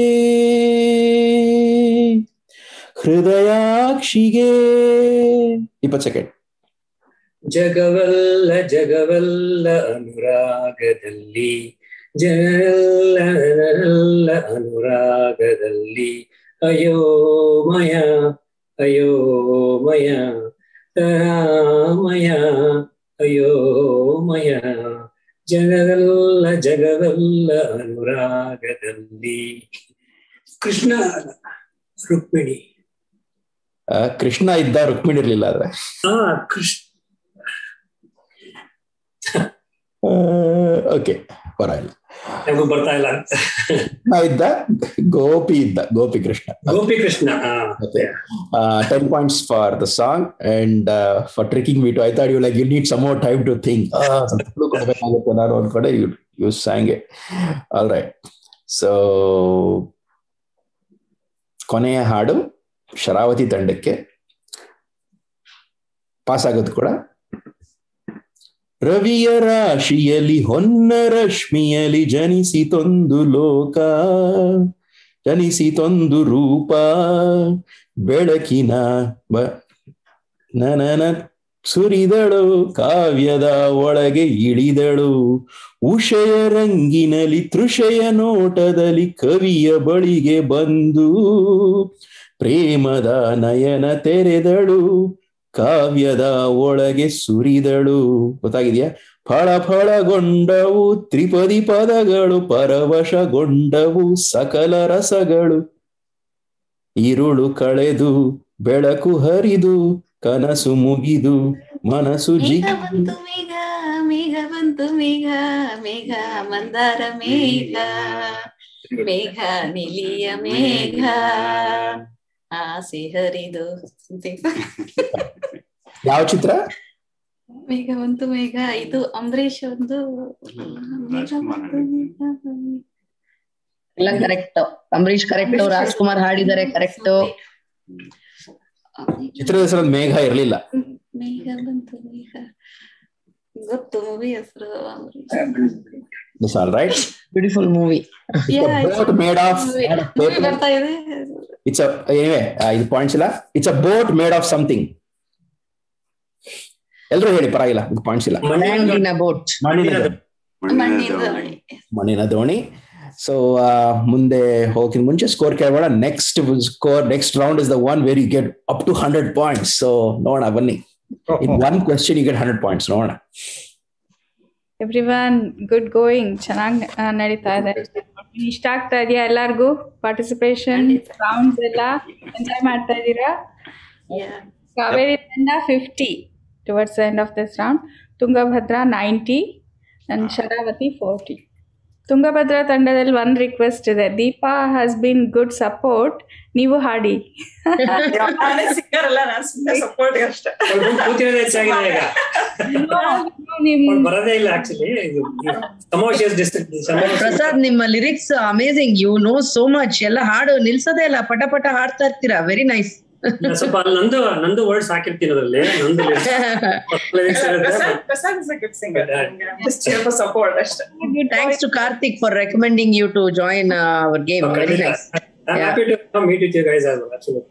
ಹೃದಯಾಕ್ಷಿಗೆ ಇಪ್ಪತ್ತು ಸೆಕೆಂಡ್ ಜಗವಲ್ಲ ಜಗವಲ್ಲ ಅನುರಾಗದಲ್ಲಿ ಜಗಲ್ಲ ಅನುರಾಗದಲ್ಲಿ ಅಯೋಮಯ ಅಯೋಮಯ ರಾಮಯ ಅಯೋಮಯ ಜಗವಲ್ಲ ಜಗವಲ್ಲ ಅನುರಾಗದಲ್ಲಿ ಕೃಷ್ಣ ರುಕ್ಮಿಣಿ ಆ, ಕೃಷ್ಣ ಇದ್ದ ರುಕ್ಮಿಣಿ ಇರ್ಲಿಲ್ಲ ಆದ್ರೆ ಹಾ ಕೃಷ್ಣ ಓಕೆ ಪರವಾಗಿಲ್ಲ ನಮಗೂ ಬರ್ತಾ ಇಲ್ಲ ಕೃಷ್ಣ ಇದ್ದ ಗೋಪಿ ಇದ್ದ ಗೋಪಿ ಕೃಷ್ಣ ಗೋಪಿ ಕೃಷ್ಣ ಹಾ ten points for the song and for tricking me to I thought you like you need some more time to think ಕೊಡಬೇಕಾಗುತ್ತೆ ನಾನು ಅನ್ಕೊಂಡೆ you you sang all right so ಕೊನೆಯ ಹಾಡು ಶರಾವತಿ ತಂಡಕ್ಕೆ ಪಾಸ್ ಆಗೋದು ಕೂಡ ರವಿಯ ರಾಶಿಯಲ್ಲಿ ಹೊನ್ನ ರಶ್ಮಿಯಲಿ ಜನಿಸಿತೊಂದು ಲೋಕ ಜನಿಸಿತೊಂದು ರೂಪ ಬೆಳಕಿನ ಬ ನನನ ಸುರಿದಳು ಕಾವ್ಯದ ಒಳಗೆ ಇಳಿದಳು ಉಷಯ ರಂಗಿನಲಿ ತೃಷಯ ನೋಟದಲ್ಲಿ ಕವಿಯ ಬಳಿಗೆ ಬಂದು ಪ್ರೇಮದ ನಯನ ತೆರೆದಳು ಕಾವ್ಯದ ಒಳಗೆ ಸುರಿದಳು ಗೊತ್ತಾಗಿದ್ಯಾ ಫಳ ಫಳಗೊಂಡವು ತ್ರಿಪದಿ ಪದಗಳು ಪರವಶಗೊಂಡವು ಸಕಲ ರಸಗಳು ಇರುಳು ಕಳೆದು ಬೆಳಕು ಹರಿದು ಕನಸು ಮುಗಿದು ಮನಸ್ಸು ಮೇಘ ಜಿಗಿ ಬಂತು ಮೇಘ ಮೇಘ ಬಂತು ಮೇಘ ಮೇಘ ಮಂದಾರ ಮೇಘ ಮೇಘ ನಿಲಿಯ ಮೇಘ ಆಸೆ ಹರಿದು ಯಾವ ಚಿತ್ರ ಮೇಘ ಬಂತು ಮೇಘ ಇದು ಅಂಬರೀಷ್ ಒಂದು ಮೇಘ ಬಂತು ಮೇಘ ಎಲ್ಲ ಕರೆಕ್ಟ್ ಅಂಬರೀಶ್ ಕರೆಕ್ಟ್ ರಾಜ್ಕುಮಾರ್ ಹಾಡಿದ್ದಾರೆ ಕರೆಕ್ಟ್ ಚಿತ್ರದ ಹೆಸರು ಮೇಘ ಇರಲಿಲ್ಲ ಮೇಘ ಬಂತು ಮೇಘ ಗೊತ್ತು ಮೂವಿ ಹೆಸರು Ambareesh all right beautiful movie boat made of movie ಬರ್ತಾ ಇದೆ ಇಟ್ಸ್ ಏನಿವೆ ಇದು ಪಾಯಿಂಟ್ಸ್ ಇಲ್ಲ it's a boat made of something ಎಲ್ರು ಹೇಳಿ ಪರವಾಗಿಲ್ಲ ಪಾಯಿಂಟ್ಸ್ ಇಲ್ಲ ಮಣ್ಣಿನ ಬೋಟ್ ಮಣ್ಣಿನ ದೋಣಿ. ಮಣ್ಣಿನ ದೋಣಿ ಮಣ್ಣಿನ ದೋಣಿ ಸೊ ಮುಂದೆ ಹೋಗಿನ ಮುಂಚೆ ಸ್ಕೋರ್ ಕೇಳಬೇಡ next score next round is the one very you get up to hundred points so ನೋಡೋಣ ಬನ್ನಿ in one question you get hundred points ನೋಡೋಣ ಎವ್ರಿ ಒನ್ ಗುಡ್ ಗೋಯಿಂಗ್ ಚೆನ್ನಾಗಿ ನಡೀತಾ ಇದೆ ಇಷ್ಟ ಆಗ್ತಾ ಇದೆಯಾ ಎಲ್ಲಾರ್ಗೂ ಪಾರ್ಟಿಸಿಪೇಷನ್ ರೌಂಡ್ಸ್ ಎಲ್ಲ ಎಂಜಾಯ್ ಮಾಡ್ತಾ ಇದ್ದೀರಾ ಕಾವೇರಿ ತಂಡ fifty towards end of this round Tungabhadra ninety and Sharavathi forty Tungabhadra ತಂಡದಲ್ಲಿ ಒಂದು ರಿಕ್ವೆಸ್ಟ್ ಇದೆ Deepa has been good support ನೀವು ಹಾಡಿ ನಾನೇ ಸಿಕ್ಕರಲ್ಲ ನಾನು ಸುಮ್ಮನೆ ಸಪೋರ್ಟ್ ಅಷ್ಟೇ ಕೂತಿರೋದೇ ಹೆಚ್ಚಾಗಿದೆ ಈಗ ಅವ್ಳು ಬರೋದೇ ಇಲ್ಲ ಆಕ್ಚುಲಿ ಇದು ಸಮೋಷಿಯಸ್ ಪ್ರಸಾದ್ ನಿಮ್ಮ lyrics amazing you know so much ಎಲ್ಲ ಹಾಡು ನಿಲ್ಸೋದೇ ಇಲ್ಲ ಪಟ ಪಟ ಹಾಡ್ತಾ ಇರ್ತೀರಾ ವೆರಿ ನೈಸ್ ಸ್ವಲ್ಪ ಅಲ್ಲಿ ನಂದು ನಂದು ವರ್ಡ್ಸ್ ಹಾಕಿರ್ತೀನಿ ಅದ್ರಲ್ಲಿ ನಂದು lyrics ಇರುತ್ತೆ. Prasad Prasad is a good singer just here for support ಅಷ್ಟೇ thanks to Karthik for recommending you to join our game very nice I'm happy to meet with you guys as well, absolutely.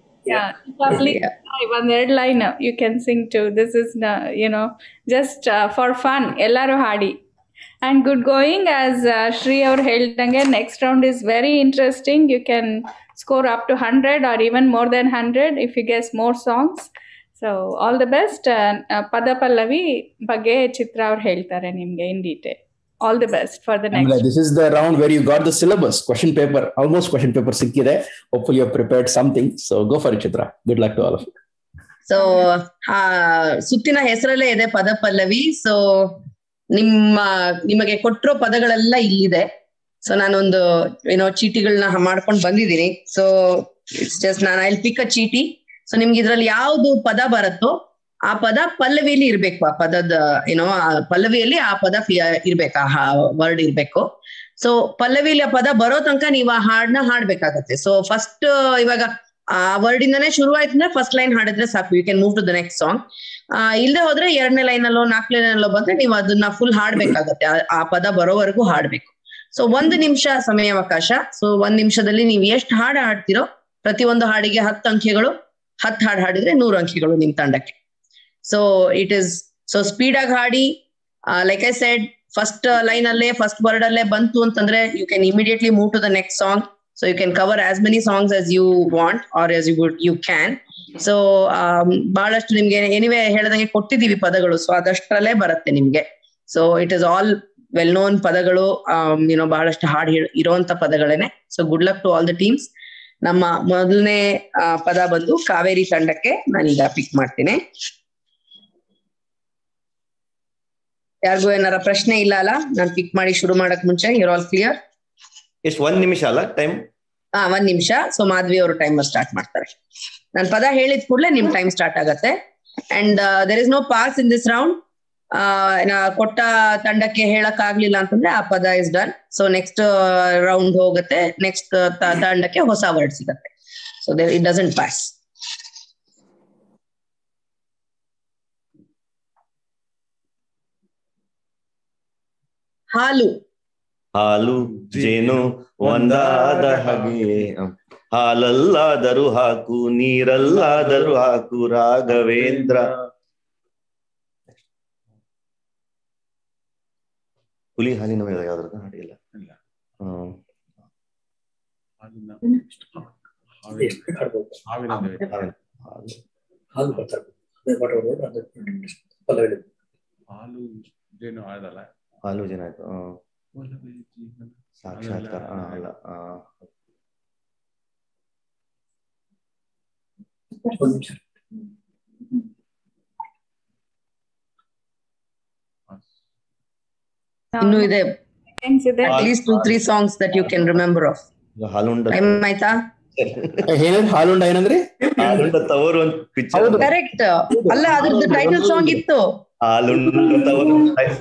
ಒಂದೆರಡು line you can sing to this is you know just for fun ಎಲ್ಲರೂ ಹಾಡಿ and good going as Shri ಅವ್ರು ಹೇಳ್ದಂಗೆ next round is very interesting you can score up to hundred or even more than hundred if you guess more songs so all the best ಪದ ಪಲ್ಲವಿ ಬಗ್ಗೆ ಚಿತ್ರ ಅವ್ರು ಹೇಳ್ತಾರೆ ನಿಮಗೆ in detail all the best for the next this is the round where you got the syllabus question paper almost question paper ಸಿಕ್ಕಿದೆ hopeful you prepared something so go for Chitra good luck to all of so ಆ ಸುತ್ತಿನ ಹೆಸರಲ್ಲೇ ಇದೆ ಪದ Pallavi so ನಿಮ್ಮ ನಿಮಗೆ ಕೊಟ್ಟಿರೋ ಪದಗಳೆಲ್ಲ ಇಲ್ಲಿದೆ ಸೊ ನಾನೊಂದು ಏನೋ ಚೀಟಿಗಳನ್ನ ಮಾಡ್ಕೊಂಡು ಬಂದಿದ್ದೀನಿ ಸೊ ಇಟ್ಸ್ ಜಸ್ಟ್ ನಾನು ಐ ಪಿಕ್ ಅ ಚೀಟಿ ಸೊ ನಿಮ್ಗೆ ಇದ್ರಲ್ಲಿ ಯಾವ್ದು ಪದ ಬರುತ್ತೋ ಆ ಪದ ಪಲ್ಲವಿಲಿ ಇರ್ಬೇಕು ಆ ಪದದ ಏನೋ ಆ ಪಲ್ಲವಿಯಲ್ಲಿ ಆ ಪದ ಫಿ- ಇರ್ಬೇಕು ಆ ವರ್ಡ್ ಇರ್ಬೇಕು ಸೊ ಪಲ್ಲವಿಲಿ ಆ ಪದ ಬರೋ ತನಕ ನೀವು ಆ ಹಾಡ್ನ ಹಾಡ್ಬೇಕಾಗತ್ತೆ ಸೊ ಫಸ್ಟ್ ಇವಾಗ ಆ ವರ್ಡ್ ಇಂದಾನೆ ಶುರು ಆಯ್ತಂದ್ರೆ ಫಸ್ಟ್ ಲೈನ್ ಹಾಡಿದ್ರೆ ಸಾಕು you can move to the next song ಇಲ್ಲದೆ ಹೋದ್ರೆ ಎರಡನೇ ಲೈನ್ ಅಲ್ಲೋ ನಾಲ್ಕನೇ ಲೈನ್ ಅಲ್ಲೋ ಬಂದ್ರೆ ನೀವು ಅದನ್ನ ಫುಲ್ ಹಾಡ್ಬೇಕಾಗತ್ತೆ ಆ- ಆ ಪದ ಬರೋವರೆಗೂ ಹಾಡ್ಬೇಕು ಸೊ ಒಂದು ನಿಮಿಷ ಸಮಯಾವಕಾಶ ಸೊ ಒಂದ್ ನಿಮಿಷದಲ್ಲಿ ನೀವು ಎಷ್ಟು ಹಾಡು ಹಾಡ್ತಿರೋ ಪ್ರತಿ ಒಂದು ಹಾಡಿಗೆ ಹತ್ತು ಅಂಕಿಗಳು ಹತ್ತು ಹಾಡು ಹಾಡಿದ್ರೆ ನೂರು ಅಂಕಿಗಳು ನಿಮ್ ತಂಡಕ್ಕೆ so it is so speed ಆಗಿ ಹಾಡಿ like I said first line ಅಲ್ಲೇ ಫಸ್ಟ್ ವರ್ಡ್ ಅಲ್ಲೇ ಬಂತು ಅಂತಂದ್ರೆ you can immediately move to the next song so you can cover as many songs as you want or as you good you can so ಬಹಳಷ್ಟು ನಿಮ್ಗೆ anyway ಹೇಳ್ದಂಗೆ ಕೊಟ್ಟಿದೀವಿ ಪದಗಳು so ಅದಷ್ಟರಲ್ಲೇ ಬರುತ್ತೆ ನಿಮ್ಗೆ so it is all well known ಪದಗಳು ಏನೋ ಬಹಳಷ್ಟು ಹಾಡು ಇರುವಂತ ಪದಗಳೇನೆ so good luck to all the teams ನಮ್ಮ ಮೊದಲನೇ ಪದ ಬಂದು ಕಾವೇರಿ ತಂಡಕ್ಕೆ ನಾನೀಗ ಪಿಕ್ ಮಾಡ್ತೀನಿ ಯಾರಿಗೂ ಏನಾರ ಪ್ರಶ್ನೆ ಇಲ್ಲ ಅಲ್ಲ ನಾನು ಪಿಕ್ ಮಾಡಿ ಶುರು ಮಾಡಕ್ ಮುಂಚೆ ಯುರ್ ಆಲ್ ಕ್ಲಿಯರ್ ಎಷ್ಟು ಒಂದ್ ನಿಮಿಷ ಅಲ್ಲ ಟೈಮ್ ಹಾ ಒಂದ್ ನಿಮಿಷ ಸೊ ಮಾಧವಿ ಅವರು ಟೈಮರ್ ಸ್ಟಾರ್ಟ್ ಮಾಡ್ತಾರೆ ನಾನು ಪದ ಹೇಳಿದ ಕೂಡಲೇ ನಿಮ್ ಟೈಮ್ ಸ್ಟಾರ್ಟ್ ಆಗತ್ತೆ and there is no pass in this round ಕೊಟ್ಟ ತಂಡಕ್ಕೆ ಹೇಳಕ್ ಆಗ್ಲಿಲ್ಲ ಅಂತಂದ್ರೆ ಆ ಪದ is done so next round ಹೋಗುತ್ತೆ ನೆಕ್ಸ್ಟ್ ತಂಡಕ್ಕೆ ಹೊಸ ವರ್ಡ್ ಸಿಗತ್ತೆ ಸೊ ಇಟ್ ಡಸಂಟ್ ಪಾಸ್ ಹಾಲು ಹಾಲು ಜೇನು ಒಂದಾದ ಹಾಗೆ ಹಾಲಲ್ಲಾದರೂ ಹಾಕು ನೀರಲ್ಲಾದರೂ ಹಾಕು ರಾಘವೇಂದ್ರ ಹುಲಿ ಹಾಲಿನ ಮೇಲೆ ಯಾವ್ದ್ರದ್ದು ಹಾಡಿಲ್ಲ ಹ್ಮ್ ಹಾಲು ಬರ್ತಾರೆ ಅದೇ water word, ಅದು ಪಲ್ಲವಿ. ಹಾಲು ಜೇನು ಆದಲ್ಲ ಹಾಲು ಜನ ಆಯ್ತು ಹ್ಮ್ ಸಾಕ್ಷಾತ್ಕಾರ ಆ, ಅಲ್ಲ ಆ, ಒಂದ್ ನಿಮಿಷ ಇನ್ನು ಇದೆ ಇದೆ at least two three songs that you can remember of ಇದು ಹಾಲುಂಡ ಟೈಮ್ ಆಯ್ತಾ ಏನಂದ್ರೆ ಹಾಲುಂಡ ಏನಂದ್ರಿ ಹಾಲುಂಡ ತವರು ಒಂದು ಪಿಕ್ಚರ್ ಕರೆಕ್ಟ್ ಅಲ್ಲ ಅದ್ರದ್ದು ಟೈಟಲ್ ಸಾಂಗ್ ಇತ್ತು ಹಾಲುಂಡ ತವರು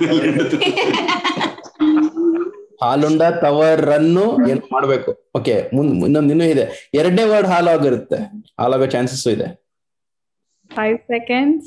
ಹಾಲುಂಡ ತವರನ್ನು ಏನ್ ಮಾಡ್ಬೇಕು ಓಕೆ ಮುಂದ್ ಇನ್ನೊಂದು ಇನ್ನೂ ಇದೆ ಎರಡನೇ ವರ್ಡ್ ಹಾಲು ಆಗಿರುತ್ತೆ ಹಾಲಾಗೋ ಚಾನ್ಸಸ್ ಇದೆ ಫೈವ್ ಸೆಕೆಂಡ್ಸ್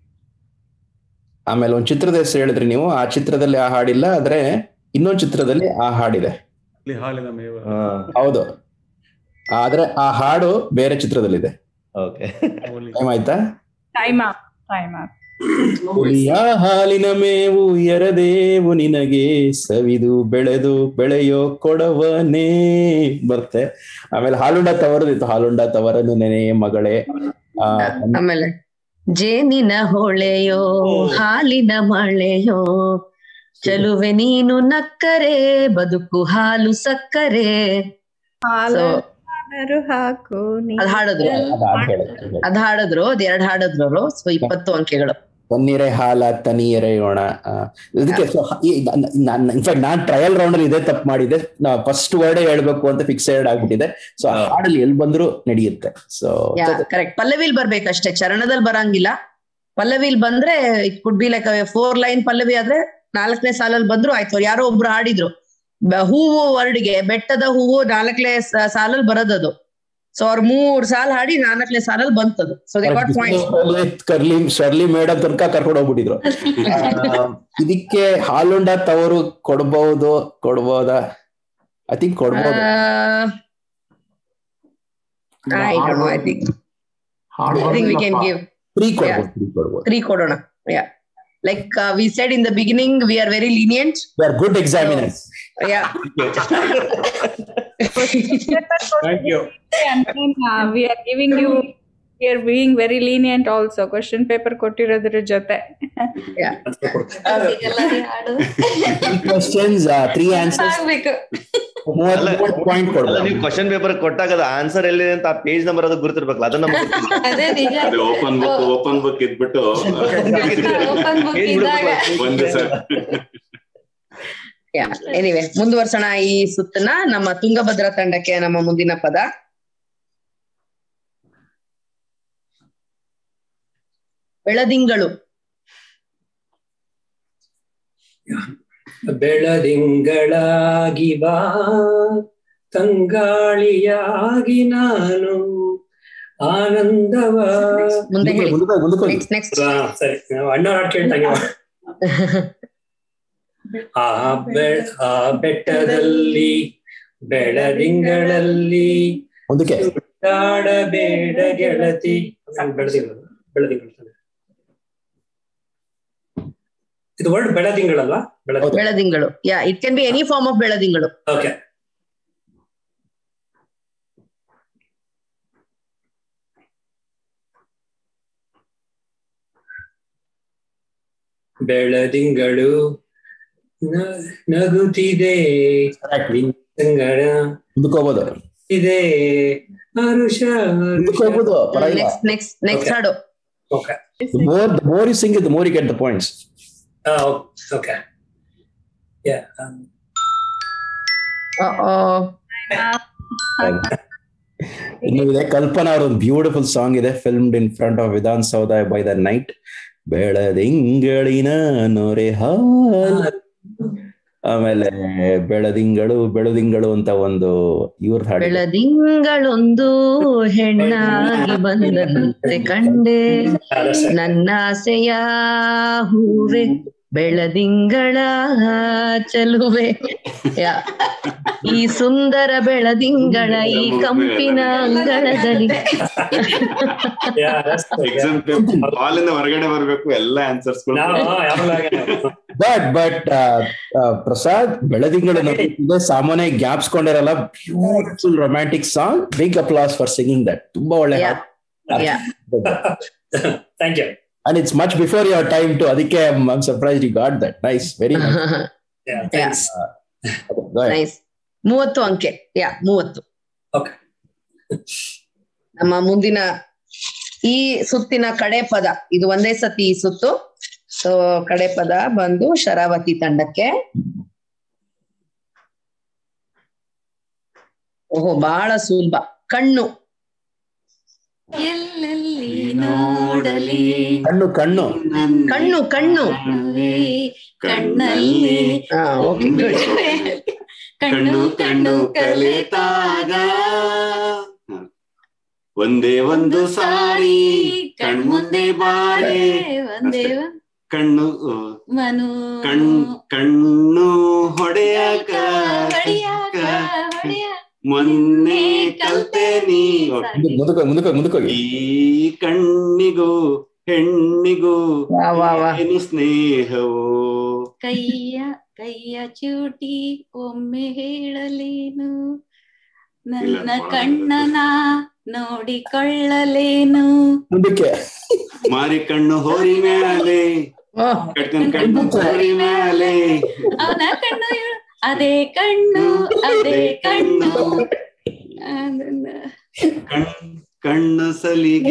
ಆಮೇಲೆ ಒಂದ್ ಚಿತ್ರದ ಹೆಸರು ಹೇಳಿದ್ರಿ ನೀವು ಆ ಚಿತ್ರದಲ್ಲಿ ಆ ಹಾಡಿಲ್ಲ ಆದ್ರೆ ಇನ್ನೊಂದ್ ಚಿತ್ರದಲ್ಲಿ ಆ ಹಾಡಿದೆ ಇಲ್ಲಿ ಹಾಲಿನ ಮೇವ ಹೌದು ಆದ್ರೆ ಆ ಹಾಡು ಬೇರೆ ಚಿತ್ರದಲ್ಲಿದೆ ಓಕೆ ಟೈಮ್ ಆಯ್ತಾ ಟೈಮ್ ಅಪ್ ಟೈಮ್ ಅಪ್ ಹುಲಿಯ ಹಾಲಿನ ಮೇವು ಎರದೇವು ನಿನಗೆ ಸವಿದು ಬೆಳೆದು ಬೆಳೆಯೋ ಕೊಡವನೇ ಬರುತ್ತೆ ಆಮೇಲೆ ಹಾಲುಂಡ ತವರದಿತ್ತು ಹಾಲುಂಡ ತವರನು ನೆನೆ ಮಗಳೇ ಆ, ಆಮೇಲೆ ಜೇನಿನ ಹೊಳೆಯೋ ಹಾಲಿನ ಮಳೆಯೋ ಚಲುವೆ ನೀನು ನಕ್ಕರೆ ಬದುಕು ಹಾಲು ಸಕ್ಕರೆ ಹಾಲಾದರೂ ಹಾಕು ನೀ ಅದ್ ಹಾಡಿದ್ರು ಅದ್ ಹಾಡಿದ್ರು ಅದ್ ಎರಡ್ ಹಾಡಿದ್ರು ಅವರು ಸೊ ಇಪ್ಪತ್ತು ಅಂಕೆಗಳು ತಣ್ಣೀರೆ ಹಾಲ ತನೀರೆಯೋಣ ಆ, ಇದಕ್ಕೆ ಇನ್ಫ್ಯಾಕ್ಟ್ ನಾನ್ ಟ್ರಯಲ್ ರೌಂಡ್ ಅಲ್ಲಿ ಇದೇ ತಪ್ಪು ಮಾಡಿದೆ ಫಸ್ಟ್ ವರ್ಡೇ ಹೇಳ್ಬೇಕು ಅಂತ ಫಿಕ್ಸೆಡ್ ಆಗ್ಬಿಟ್ಟಿದೆ ಸೊ ಹಾಡಲ್ಲಿ ಎಲ್ಲಿ ಬಂದ್ರು ನಡೆಯುತ್ತೆ ಸೊ ಕರೆಕ್ಟ್ ಪಲ್ಲವಿಲ್ ಬರ್ಬೇಕಷ್ಟೇ ಚರಣದಲ್ಲಿ ಬರಂಗಿಲ್ಲ ಪಲ್ಲವಿಲ್ ಬಂದ್ರೆ it could be like four line ಪಲ್ಲವಿ ಆದ್ರೆ ನಾಲ್ಕನೇ ಸಾಲಲ್ಲಿ ಬಂದ್ರು ಆಯ್ತು ಅವ್ರು ಯಾರೋ ಒಬ್ರು ಹಾಡಿದ್ರು ಬ- ಹೂವು ವರ್ಡ್ಗೆ ಬೆಟ್ಟದ ಹೂವು ನಾಲ್ಕನೇ ಸ- ಸಾಲಲ್ಲಿ ಬರೋದದು ಸೊ ಅವ್ರು ಮೂರ್ ಸಾಲ್ ಹಾಡಿ ನಾಲ್ಕನೇ ಸಾಲಲ್ಲಿ ಬಂತದು ಸೊ ದೇ ಗಾಟ್ ಪಾಯಿಂಟ್ ಕರ್ಲಿ ಶರ್ಲಿ ಮೇಡಮ್ ತನಕ ಕರ್ಕೊಂಡು ಹೋಗ್ಬಿಟ್ಟಿದ್ರು ಆ, ಇದಕ್ಕೆ ಹಾಲುಂಡ ತವರು ಕೊಡ್ಬಹುದು ಕೊಡ್ಬೋದಾ ಐ ಥಿಂಕ್ ಕೊಡ್ಬೋದು I don't know I think I think we can give free ಕೊಡ್ಬೋದು ಫ್ರೀ ಕೊಡ್ಬೋದು ತ್ರೀ ಕೊಡೋಣ yeah like we said in the beginning we are very lenient we are good examiners yeah thank you And then uh, we are giving you, we are being very lenient also. Question paper ಕೊಟ್ಟಿರೋದ್ರ ಜೊತೆ. Questions three answers ಆಗ್ಬೇಕು ಮೂವತ್ತು point ಕೊಡ್ಬೋದು ನೀವು question paper ಕೊಟ್ಟಾಗ ಅದು answer ಎಲ್ಲಿದೆ ಅಂತ ಪೇಜ್ ನಂಬರ್ ಅದು ಗುರುತಿರ್ಬೇಕಲ್ಲ ಅದನ್ನ ನಮ್ಗೆ ಗೊತ್ತಿಲ್ಲ. ಅದೇ ನಿಜ ಅದು ಓಪನ್ ಬುಕ್ ಓಪನ್ ಬುಕ್ ಇದ್ಬಿಟ್ಟು ಓಪನ್ ಬುಕ್ ಇದ್ದಾಗ ಒಂದು ಸರ್ ಯಾ ಎನಿವೆ ಮುಂದುವರ್ಸೋಣ ಈ ಸುತ್ತನ ನಮ್ಮ ತುಂಗಭದ್ರಾ ತಂಡಕ್ಕೆ ನಮ್ಮ ಮುಂದಿನ ಪದ ಬೆಳದಿಂಗಳು ಬೆಳದಿಂಗಳಾಗಿ ಬಾ ತಂಗಾಳಿಯಾಗಿ ನಾನು ಆನಂದವ ಮುಂದೆ ಹೇಳಿ ಮುಂದಕ್ಕೆ ಮುಂದಕ್ಕೆ ಹೋಗಿ ನೆಕ್ಸ್ಟ್ ನೆಕ್ಸ್ಟ್ ಹಾ, ಸರಿ ನಾವು ಅಣ್ಣವ್ರ ಹಾಡ್ ಕೇಳ್ತಂಗೆ ಆ ಬೆಳ ಆ ಬೆಟ್ಟದಲ್ಲಿ ಬೆಳದಿಂಗಳಲ್ಲಿ ಮುಂದಕ್ಕೆ ಸುತ್ತಾಡಬೇಡ ಗೆಳತಿ ಬೆಳದಿಂಗಳು ಬೆಳದಿಂಗಳು ತಾನೆ. ಇದು ವರ್ಡ್ ಬೆಳದಿಂಗಳಲ್ವಾ ಬೆಳದಿಂಗಳು ಬೆಳದಿಂಗಳು yeah it can be any form of ಬೆಳದಿಂಗಳು ಓಕೆ ಬೆಳದಿಂಗಳು ನ- ನಗುತ್ತಿದೆ ಸಂಗಡ ಮುಂದಕ್ಕೆ ಹೋಗ್ಬೋದು ಇದೆ ಹರುಷ ಮುಂದಕ್ಕೆ ಹೋಗ್ಬೋದು ಪರವಾಗಿಲ್ಲ ನೆಕ್ಸ್ಟ್ ನೆಕ್ಸ್ಟ್ ನೆಕ್ಸ್ಟ್ ಹಾಡು okay The more the more you sing it, the more you get the points. Okay yeah ಇನ್ನು ಇದೆ ಕಲ್ಪನಾ ಅವ್ರ ಒಂದು ಬ್ಯೂಟಿಫುಲ್ ಸಾಂಗ್ ಇದೆ filmed in front of Vidhana Soudha by the night ಬೆಳದಿಂಗಳಿನ ನೊರೆ ಹಾಲ್ ಆಮೇಲೆ ಬೆಳದಿಂಗಳು ಬೆಳದಿಂಗಳು ಅಂತ ಒಂದು ಇವ್ರ ಹಾಡು ಬೆಳದಿಂಗಳೊಂದು ಹೆಣ್ಣಾಗಿ ಬಂದಂತೆ ಕಂಡೆ ನನ್ನಾಸೆಯ ಹೂವೆ ಬೆಳದಿಂಗಳ ಚಲುವೆ ಯಾ. ಈ ಸುಂದರ ಬೆಳದಿಂಗಳ ಈ ಕಂಪಿನ ಅಂಗಳದಲ್ಲಿ ಎಕ್ಸಾಮ್ ಪೇಪರ್ ಹಾಲಿಂದ ಹೊರಗಡೆ ಬರ್ಬೇಕು ಎಲ್ಲ ಆನ್ಸರ್ಸ್ ಬಟ್ ಬಟ್ ಪ್ರಸಾದ್ ಬೆಳದಿಂಗಳು ಇದೆ ಸಾಮಾನ್ಯ ಗ್ಯಾಪ್ಸ್ಕೊಂಡಿರಲ್ಲ beautiful romantic song big applause for singing that ತುಂಬಾ ಒಳ್ಳೆ Yeah. Yeah. Thank you and it's much before your time to ಅದಕ್ಕೆ I'm surprise you got that nice very nice nice ಮೂವತ್ತು ಅಂಕೆ ಯಾ ಮೂವತ್ತು Okay. ನಮ್ಮ ಮುಂದಿನ ಈ ಸುತ್ತಿನ ಕಡೆ ಪದ ಇದು ಒಂದೇ ಸತಿ ಈ ಸುತ್ತು ಸೊ ಕಡೆ ಪದ ಬಂದು ಶರಾವತಿ ತಂಡಕ್ಕೆ ಓಹೋ ಬಹಳ ಸುಲಭ ಕಣ್ಣು ಎಲ್ಲೆಲ್ಲಿ ನೋಡಲಿ ಕಣ್ಣು ಕಣ್ಣು ಕಣ್ಣು ಕಣ್ಣು ಕಣ್ಣಲ್ಲಿ ಹಾ ಓಕೆ ಗುಡ್ ಕಣ್ಣು ಕಣ್ಣು ಕಲೆತಾಗ ಒಂದೇ ಒಂದು ಸಾರಿ ಕಣ್ಮುಂದೆ ಬಾರಿ ಒಂದೇ ಕಣ್ಣು ಮನು ಕಣ್ ಕಣ್ಣು ಹೊಡೆಯಾಕ ಹೊಡೆಯಾಕ ಹೊಡೆಯ ಮೊನ್ನೆ ಕಲ್ತೆ ನೀ ಮುಂದಕ್ಕೆ ಮುಂದಕ್ಕೆ ಮುಂದಕ್ಕೆ ಹೋಗಿ ಈ ಕಣ್ಣಿಗೂ ಹೆಣ್ಣಿಗೂ ವಾ ವಾ ವಾ ಏನು ಸ್ನೇಹವೋ ಕೈಯ ಕೈಯ ಚೂಟಿ ಒಮ್ಮೆ ಹೇಳಲೇನು ನನ್ನ ಕಣ್ಣನ ನೋಡಿಕೊಳ್ಳಲೇನು ಮುಂದಕ್ಕೆ ಮಾರಿ ಕಣ್ಣು ಹೋರಿ ಮ್ಯಾಲೆ ಓಹ್ ಕಟ್ಕೊಂಡ್ ಕಣ್ಣು ಹೋರಿ ಮ್ಯಾಲೆ ಅವನ ಕಣ್ಣು ಇವ್ಳು- ಅದೇ ಕಣ್ಣು ಅದೇ ಕಣ್ಣು ಅದನ್ನ ಕಣ್ ಕಣ್ಣು ಸಲಿಗೆ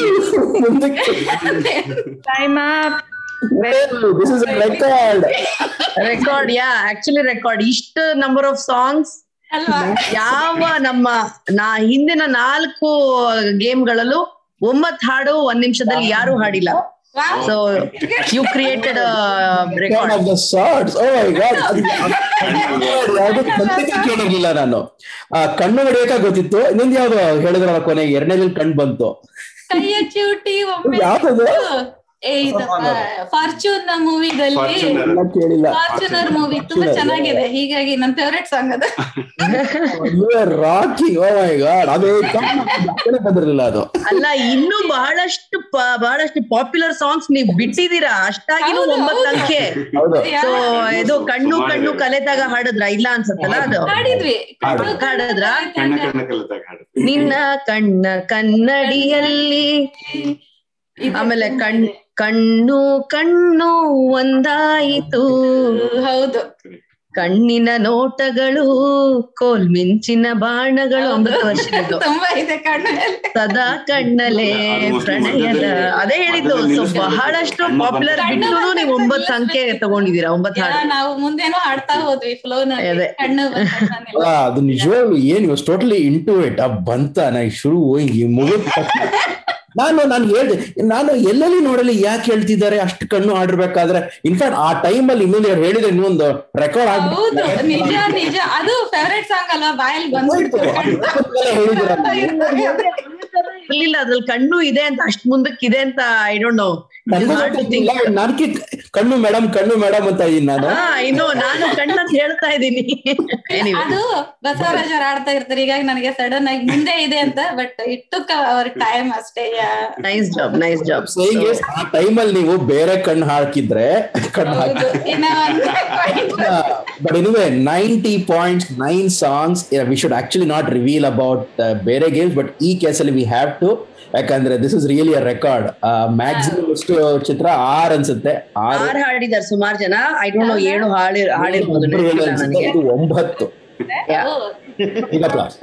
time up this is record record yeah actually record ಇಷ್ಟು ನಂಬರ್ ಆಫ್ ಸಾಂಗ್ಸ್ ಯಾವ ನಮ್ಮ ನಾ ಹಿಂದಿನ ನಾಲ್ಕು ಗೇಮ್ಗಳಲ್ಲೂ ಒಂಬತ್ ಹಾಡು ಒಂದ್ ನಿಮಿಷದಲ್ಲಿ ಯಾರು ಹಾಡಿಲ್ಲ so you created record of the sorts oh my god ಯಾವುದು ಖಂಡಿತ ಕೇಳಿರ್ಲಿಲ್ಲ ನಾನು ಆ ಕಣ್ಣು ಹೊಡೆಯಕ ಗೊತ್ತಿತ್ತು ಇನ್ನೊಂದು ಯಾವ್ದು ಹೇಳಿದ್ರಲ್ಲ ಕೊನೆಗೆ ಎರಡನೇದಲ್ಲಿ ಕಣ್ಣು ಬಂತು ಕೈಯ ಚೂಟಿ ಒಮ್ಮೆ ಯಾವ್ದದು? ಏ ಇದು ಫಾರ್ಚೂನ್ ಮೂವಿದಲ್ಲಿ ಎಲ್ಲ ಕೇಳಿಲ್ಲ ಫಾರ್ಚುನರ್ ಮೂವಿ ತುಂಬಾ ಚೆನ್ನಾಗಿದೆ ಹೀಗಾಗಿ ನನ್ನ ಫೇವರೇಟ್ ಸಾಂಗ್ ಅದು ರಾಕಿಂಗ್ ಓ ಮೈ ಗಾಡ್ ಅದೇ ಕಣ್ಣು ಬಂದಿರಲಿಲ್ಲ ಅದು ಅಲ್ಲ ಇನ್ನು ಬಹಳಷ್ಟು ಪ- ಬಹಳಷ್ಟು ಪಾಪ್ಯುಲರ್ ಸಾಂಗ್ಸ್ ನೀವು ಬಿಟ್ಟಿದ್ದೀರಾ ಅಷ್ಟಾಗಿನೂ ಹೌದು, ಒಂಬತ್ತು ಹೌದು. ಅಂಕೆ ಹೌದು ಸೊ ಇದು ಕಣ್ಣು ಕಣ್ಣು ಕಲೆದಾಗ ಹಾಡಿದ್ರ ಇಲ್ಲ ಅನ್ಸತ್ತಲ್ಲ ಅದು ಹಾಡಿದ್ವಿ ಹಾಡಿದ್ರ ಕಣ್ಣ ಕಣ್ಣ ಕಲಿತಾಗ ಹಾಡು ನಿನ್ನ ಕಣ್ಣ ಕನ್ನಡಿಯಲ್ಲಿ ಆಮೇಲೆ ಕಣ್ ಕಣ್ಣು ಕಣ್ಣು ಒಂದಾಯಿತು ಹೌದು ಕಣ್ಣಿನ ನೋಟಗಳು ಕೋಲ್ಮಿಂಚಿನ ಬಾಣಗಳು ಅಮೃತ ವರ್ಷದ್ದು ತುಂಬಾ ಇದೆ ಕಣ್ಣಲ್ಲಿ ಸದಾ ಕಣ್ಣಲೆ ಪ್ರಣಯದ ಅದೇ ಹೇಳಿದ್ದು ಸೊ ಬಹಳಷ್ಟು ಪಾಪ್ಯುಲರ್ ಬಿಟ್ಟು ನೀವು ಒಂಬತ್ತು ಅಂಕೆ ತಗೊಂಡಿದ್ದೀರಾ ಒಂಬತ್ತು ಯಾ, ಹಾಡು ನಾವು ಮುಂದೇನೋ ಹಾಡ್ತಾ ಹೋದ್ವಿ ಫ್ಲೋ ಅದೇ. ಕಣ್ಣು ಬಂತು ಆ, ಅದು ನಿಜವಾಗ್ಲು ಏನ್ ವಾಸ್ ಟೋಟಲಿ ಇಂಟು ಇಟ್ ಆ ಬಂತ ನಾ ಶುರು ಹೋಗಿ ಮುಗಿದ ನಾನು ನಾನು ಹೇಳ್ದೆ ನಾನು ಎಲ್ಲೆಲ್ಲಿ ನೋಡಲಿ ಯಾಕೆ ಹೇಳ್ತಿದ್ದಾರೆ ಅಷ್ಟು ಕಣ್ಣು ಆಡಿರ್ಬೇಕಾದ್ರೆ ಇನ್ಫ್ಯಾಕ್ಟ್ ಆ ಟೈಮಲ್ಲಿ ಇನ್ನೊಂದು ಯಾರು ಹೇಳಿದ್ರೆ ಇನ್ನೊಂದು ರೆಕಾರ್ಡ್ ಹೌದು ನಿಜ ನಿಜ ಅದು ಫೇವರೇಟ್ ಸಾಂಗ್ ಅಲ್ವಾ ಬಾಯಲ್ಲಿ ಬಂದ್ಬಿಡ್ತು ಇರ್ಲಿಲ್ಲ ಅದ್ರಲ್ಲಿ ಕಣ್ಣು ಇದೆ ಅಂತ ಅಷ್ಟ್ ಮುಂದಕ್ಕಿದೆ ಅಂತ ಐ ಡೋಂಟ್ ನೋ ನಾನ್ಕಿ ಕಣ್ಣು ಮೇಡಮ್ ಕಣ್ಣು ಮೇಡಮ್ ಅಂತ ಇದೀನಿ ನಾನು ಹಾ ಇನ್ನು ನಾನು ಕಣ್ಣಂತ ಹೇಳ್ತಾ ಇದ್ದೀನಿ Anyway. ಅದು ಬಸವರಾಜ್ ಅವ್ರು ಆಡ್ತಾ ಇರ್ತಾರೆ ಹೀಗಾಗಿ ನನಗೆ ಸಡನ್ ಆಗಿ ಮುಂದೆ ಇದೆ ಅಂತ ಬಟ್ ಇಟ್ಟು ಅವ್ರ ಟೈಮ್ ಅಷ್ಟೇ yeah. Nice job nice job Saying is, ಆ ಟೈಮಲ್ಲಿ ನೀವು ಬೇರೆ ಕಣ್ಣು ಹಾಕಿದ್ರೆ ಕಣ್ಣು ಹಾಕಿ ಹೌದು ಇನ್ನ ಒಂದು but anyway ninety points nine songs we should actually not reveal about ಬೇರೆ ಗೇಮ್ಸ್ ಬಟ್ ಈ ಕೇಸಲ್ಲಿ ವಿ ಹ್ಯಾವ್ ಟು ಯಾಕಂದ್ರೆ this is really a record maximum ಎಷ್ಟು ಚಿತ್ರ ಆರ್ ಅನ್ಸುತ್ತೆ ಆರು ಆರ್ ಹಾಡಿದಾರೆ ಸುಮಾರು ಜನ ಐ ಡೋಂಟ್ ನೋ ಏಳು ಹಾಡಿ ಹಾಡಿರ್ಬೋದು ಒಬ್ರು ಹೇಳಿ ನೆನಪಿಲ್ಲ ಅನ್ಸುತ್ತೆ, ನನಗೆ ಇದು ಒಂಬತ್ತು ಈಗ ಕ್ಲಾಸ್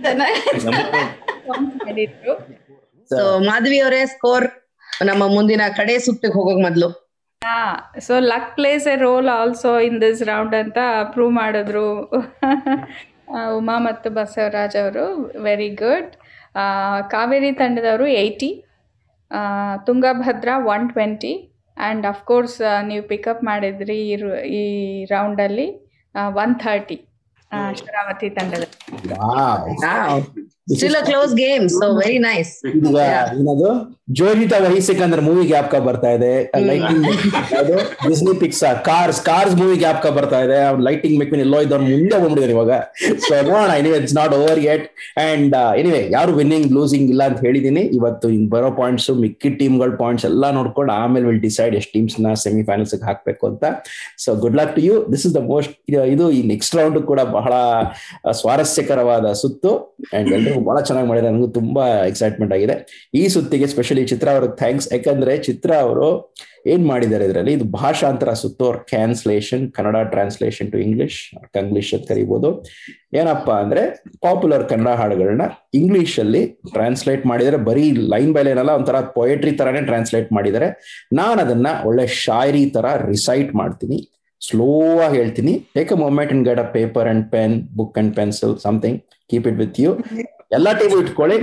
ಸೊ ಮಾಧವಿ ಅವರೇ ಸ್ಕೋರ್ ನಮ್ಮ ಮುಂದಿನ ಕಡೆ ಸುತ್ತಿಗೆ ಹೋಗೋಕ್ ಮೊದ್ಲು ಹಾ so luck plays a role also in this round ಅಂತ ಪ್ರೂವ್ ಮಾಡಿದ್ರು ಆ, ಉಮಾ ಮತ್ತು ಬಸವರಾಜ್ ಅವರು ವೆರಿ ಗುಡ್ ಕಾವೇರಿ ತಂಡದವರು eighty Tungabhadra one twenty and of course ನೀವು ಪಿಕಪ್ ಮಾಡಿದ್ರಿ ಈ ರು- ಈ ರೌಂಡಲ್ಲಿ ಒನ್ ಥರ್ಟಿ ಶರಾವತಿ ತಂಡದಲ್ಲಿ still a close game so very nice ಈಗ ಏನದು ಜೋಜಿತ ವಹಿಸಿಕಂದ್ರೆ ಮೂವಿ ಜ್ಞಾಪಕ ಬರ್ತಾ ಇದೆ ಲೈಟಿಂಗ್ ಅದು Disney Pixar Cars Cars movie ಜ್ಞಾಪಕ ಬರ್ತಾ ಇದೆ ಲೈಟಿಂಗ್ ಮೆಕ್ವಿನ್ ಎಲ್ಲೋ ಇದ್ದವ್ನು ಮುಂದೆ ಬಂದ್ಬಿಟ್ಟಿದ್ದಾರೆ ಇವಾಗ ಸೊ ನೋಡೋಣ anyway it's not over yet and anyway ಯಾರು ವಿನ್ನಿಂಗ್ ಲೂಸಿಂಗ್ ಇಲ್ಲ ಅಂತ ಹೇಳಿದೀನಿ ಇವತ್ತು ಇನ್ ಬರೋ ಪಾಯಿಂಟ್ಸ್ ಮಿಕ್ಕಿ ಟೀಮ್ಗಳ ಪಾಯಿಂಟ್ಸ್ ಎಲ್ಲ ನೋಡ್ಕೊಂಡು ಆಮೇಲೆ ವಿಲ್ ಡಿಸೈಡ್ ಎಷ್ಟು ಟೀಮ್ಸ್ ನ ಸೆಮಿಫೈನಲ್ಸ್ ಹಾಕ್ಬೇಕು ಅಂತ so good luck to you this is the most ಇದು ಈ ನೆಕ್ಸ್ಟ್ ರೌಂಡ್ ಕೂಡ ಬಹಳ ಆ, ಸ್ವಾರಸ್ಯಕರವಾದ ಸುತ್ತು ಅಂಡ್ ಎಲ್ರಿಗೂ ಬಹಳ ಚೆನ್ನಾಗಿ ಮಾಡಿದ್ದಾರೆ ನನಗೂ ತುಂಬಾ ಎಕ್ಸೈಟ್ಮೆಂಟ್ ಆಗಿದೆ ಈ ಸುತ್ತಿಗೆ ಸ್ಪೆಷಲಿ ಚಿತ್ರ ಅವ್ರಿಗೆ ಥ್ಯಾಂಕ್ಸ್ ಯಾಕಂದ್ರೆ ಚಿತ್ರ ಅವರು ಏನ್ ಮಾಡಿದ್ದಾರೆ ಇದರಲ್ಲಿ ಇದು ಭಾಷಾಂತರ ಸುತ್ತು ಅವ್ರ ಕ್ಯಾನ್ಸ್ಲೇಷನ್ Kannada translation to English Kanglish ಅಂತ ಕರಿಬಹುದು ಏನಪ್ಪಾ ಅಂದ್ರೆ ಪಾಪ್ಯುಲರ್ ಕನ್ನಡ ಹಾಡುಗಳನ್ನ ಇಂಗ್ಲಿಷ್ ಅಲ್ಲಿ ಟ್ರಾನ್ಸ್ಲೇಟ್ ಮಾಡಿದರೆ ಬರೀ ಲೈನ್ ಬೈ ಲೈನ್ ಅಲ್ಲ ಒಂಥರ ಪೊಯೆಟ್ರಿ ತರಾನೇ ಟ್ರಾನ್ಸ್ಲೇಟ್ ಮಾಡಿದ್ದಾರೆ ನಾನು ಅದನ್ನ ಒಳ್ಳೆ ಶಾಯರಿ ತರ ರಿಸೈಟ್ ಮಾಡ್ತೀನಿ ಸ್ಲೋ ಆಗಿ ಹೇಳ್ತೀನಿ take a moment and get a paper and pen book and pencil something keep it with you ಎಲ್ಲಾ ಟೀಮು ಇಟ್ಕೊಳ್ಳಿ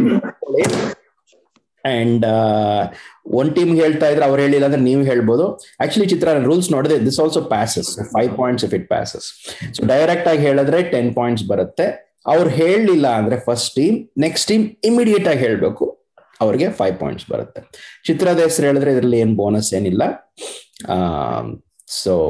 ಅಂಡ್ ಒನ್ ಟೀಮ್ ಹೇಳ್ತಾ ಇದ್ರೆ ಅವ್ರು ಹೇಳಿಲ್ಲ ಅಂದ್ರೆ ನೀವು ಹೇಳ್ಬೋದು ಆಕ್ಚುಲಿ ಚಿತ್ರ ರೂಲ್ಸ್ ನೋಡಿದೆ this also passes five points if it passes so direct ಆಗಿ ಹೇಳಿದ್ರೆ ಟೆನ್ ಪಾಯಿಂಟ್ಸ್ ಬರುತ್ತೆ ಅವ್ರು ಹೇಳಲಿಲ್ಲ ಅಂದ್ರೆ first team next team immediate ಆಗಿ ಹೇಳ್ಬೇಕು ಅವ್ರಿಗೆ ಫೈವ್ ಪಾಯಿಂಟ್ಸ್ ಬರುತ್ತೆ ಚಿತ್ರದ ಹೆಸರು ಹೇಳಿದ್ರೆ ಇದರಲ್ಲಿ ಏನ್ ಬೋನಸ್ ಏನಿಲ್ಲ ಸೊ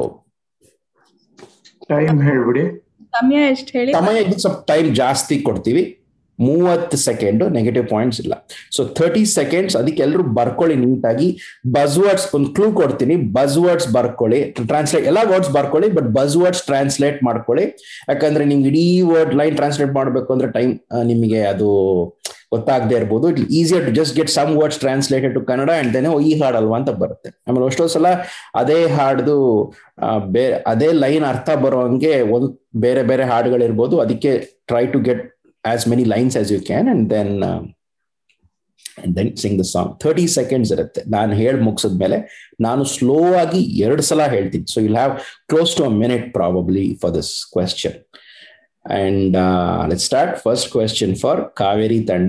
ಟೈಮ್ ಹೇಳ್ಬಿಡಿ ಸಮಯ ಎಷ್ಟು ಹೇಳಿ ಸಮಯ ಸ್ವಲ್ಪ ಟೈಮ್ ಜಾಸ್ತಿ ಕೊಡ್ತೀವಿ ಮೂವತ್ತು ಸೆಕೆಂಡ್ ನೆಗೆಟಿವ್ ಪಾಯಿಂಟ್ಸ್ ಇಲ್ಲ ಸೊ ಥರ್ಟಿ ಸೆಕೆಂಡ್ಸ್ ಅದಕ್ಕೆ ಎಲ್ಲರೂ ಬರ್ಕೊಳ್ಳಿ ನೀಟಾಗಿ ಬಸ್ ವರ್ಡ್ಸ್ ಒಂದು ಕ್ಲೂ ಕೊಡ್ತೀನಿ ಬಸ್ ವರ್ಡ್ಸ್ ಬರ್ಕೊಳ್ಳಿ ಟ್ರಾನ್ಸ್ಲೇಟ್ ಎಲ್ಲ ವರ್ಡ್ಸ್ ಬರ್ಕೊಳ್ಳಿ ಬಟ್ ಬಸ್ ವರ್ಡ್ಸ್ ಟ್ರಾನ್ಸ್ಲೇಟ್ ಮಾಡ್ಕೊಳ್ಳಿ ಯಾಕಂದ್ರೆ ನಿಮ್ಗೆ ಇಡೀ ವರ್ಡ್ ಲೈನ್ ಟ್ರಾನ್ಸ್ಲೇಟ್ ಮಾಡಬೇಕು ಅಂದ್ರೆ ಟೈಮ್ ನಿಮಗೆ ಅದು ಗೊತ್ತಾಗದೇ ಇರ್ಬೋದು it easier to just get some words translated to Kannada and then ಈ ಹಾಡಲ್ವಾ ಅಂತ ಬರುತ್ತೆ ಆಮೇಲೆ ಎಷ್ಟೋ ಸಲ ಅದೇ ಹಾಡ್ದು ಬೇ ಅದೇ ಲೈನ್ ಅರ್ಥ ಬರೋ ಹಂಗೆ ಒಂದು ಬೇರೆ ಬೇರೆ ಹಾಡುಗಳಿರ್ಬೋದು ಅದಕ್ಕೆ try to get as many lines as you can and then and then sing the song thirty seconds ಇರುತ್ತೆ ನಾನು ಹೇಳಿ ಮುಗಿಸಿದ್ಮೇಲೆ ನಾನು ಸ್ಲೋ ಆಗಿ ಎರಡು ಸಲ ಹೇಳ್ತೀನಿ so will have close to a minute probably for this question and let start first question for Kaveri ತಂಡ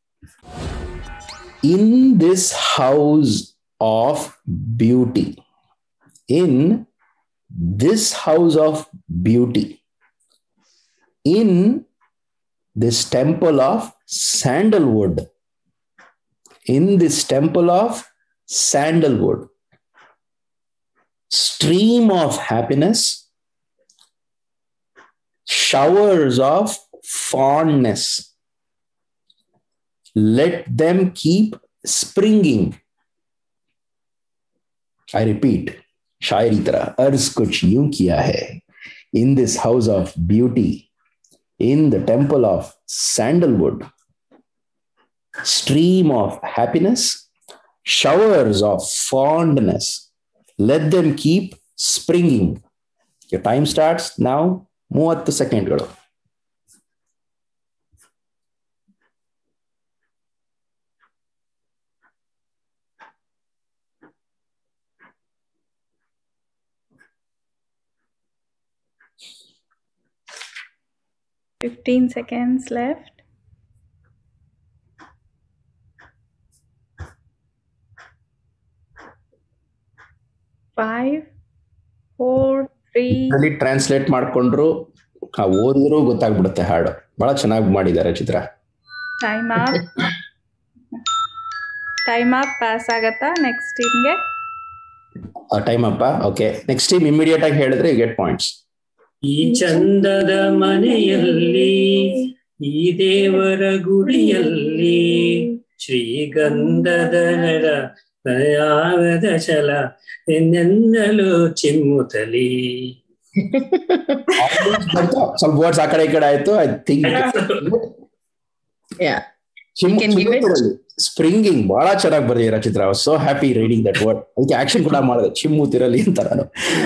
in this house of beauty, in this house of beauty, in this temple of sandalwood, in this temple of sandalwood, stream of happiness, showers of fondness let them keep springing. I repeat, शायरी तरह अर्ज कुछ यूं किया है in this house of beauty, in the temple of sandalwood, stream of happiness, showers of fondness, let them keep springing. Your time starts now. ಮೂವತ್ತು ಸೆಕೆಂಡ್ಗಳು Fifteen seconds left. Five, four, three, ಅಲ್ಲಿ translate ಮಾಡ್ಕೊಂಡ್ರು ಆ ಓದಿದ್ರು ಗೊತ್ತಾಗ್ಬಿಡುತ್ತೆ ಹಾಡು ಬಹಳ ಚೆನ್ನಾಗಿ ಮಾಡಿದ್ದಾರೆ Chitra time up. Time up pass ಆಗತ್ತಾ ನೆಕ್ಸ್ಟ್ ಟೀಮ್ಗೆ ಟೈಮ್ ಅಪ್ಪ ಓಕೆ ನೆಕ್ಸ್ಟ್ ಟೈಮ್ ಇಮಿಡಿಯೇಟ್ ಆಗಿ ಹೇಳಿದ್ರೆ ಗೆಟ್ ಪಾಯಿಂಟ್ಸ್ ಈ ಚಂದದ ಮನೆಯಲ್ಲಿ ಈ ದೇವರ ಗುಡಿಯಲ್ಲಿ ಶ್ರೀಗಂಧದ ನರ ಯಾವದ ಚಲ ಎನ್ನೆಂದಲು ಚಿಮ್ಮುತ್ತಲಿ ಸ್ವಲ್ಪ ವರ್ಡ್ಸ್ ಆ ಕಡೆ ಈ ಕಡೆ ಆಯ್ತು ಐ ಥಿಂಕ್ ಸ್ಪ್ರಿಂಗಿಂಗ್ ಬಹಳ ಚೆನ್ನಾಗಿ ಬರ್ದಿರ Chitra so happy reading that word ಅದಕ್ಕೆ ಆಕ್ಷನ್ ಕೂಡ ಮಾಡಿದೆ ಚಿಮ್ಮುತ್ತಿರಲಿ ಅಂತ ನಾನು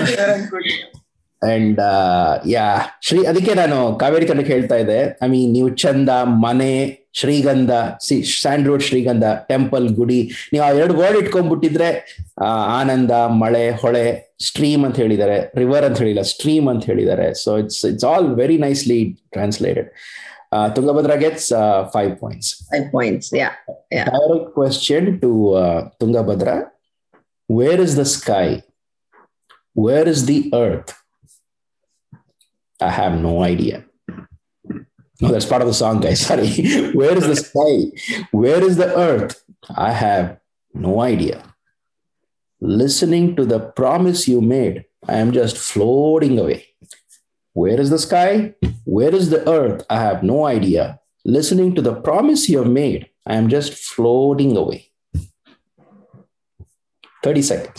ಅಂಡ್ ಯಾ ಶ್ರೀ ಅದಕ್ಕೆ ನಾನು ಕಾವೇರಿ ತನಕ ಹೇಳ್ತಾ ಇದ್ದೆ ಐ ಮೀನ್ ನೀವು ಚಂದ ಮನೆ ಶ್ರೀಗಂಧ ಸಿ ಸ್ಯಾಂಡ್ರೋಡ್ ಶ್ರೀಗಂಧ ಟೆಂಪಲ್ ಗುಡಿ ನೀವು ಆ ಎರಡು ವರ್ಡ್ ಇಟ್ಕೊಂಡ್ಬಿಟ್ಟಿದ್ರೆ ಆ, ಆನಂದ ಮಳೆ ಹೊಳೆ ಸ್ಟ್ರೀಮ್ ಅಂತ ಹೇಳಿದ್ದಾರೆ ರಿವರ್ ಅಂತ ಹೇಳಿಲ್ಲ ಸ್ಟ್ರೀಮ್ ಅಂತ ಹೇಳಿದ್ದಾರೆ so it's it's all very nicely translated Tungabhadra gets five points Five points. Yeah. Yeah. direct question to uh, Tungabhadra. Where is the sky? Where is the earth? I have no idea. No, that's part of the song, guys. Sorry. Where is the sky? Where is the earth? I have no idea. Listening to the promise you made, I am just floating away. Where is the sky? Where is the earth? I have no idea. Listening to the promise you have made, I am just floating away. 30 seconds.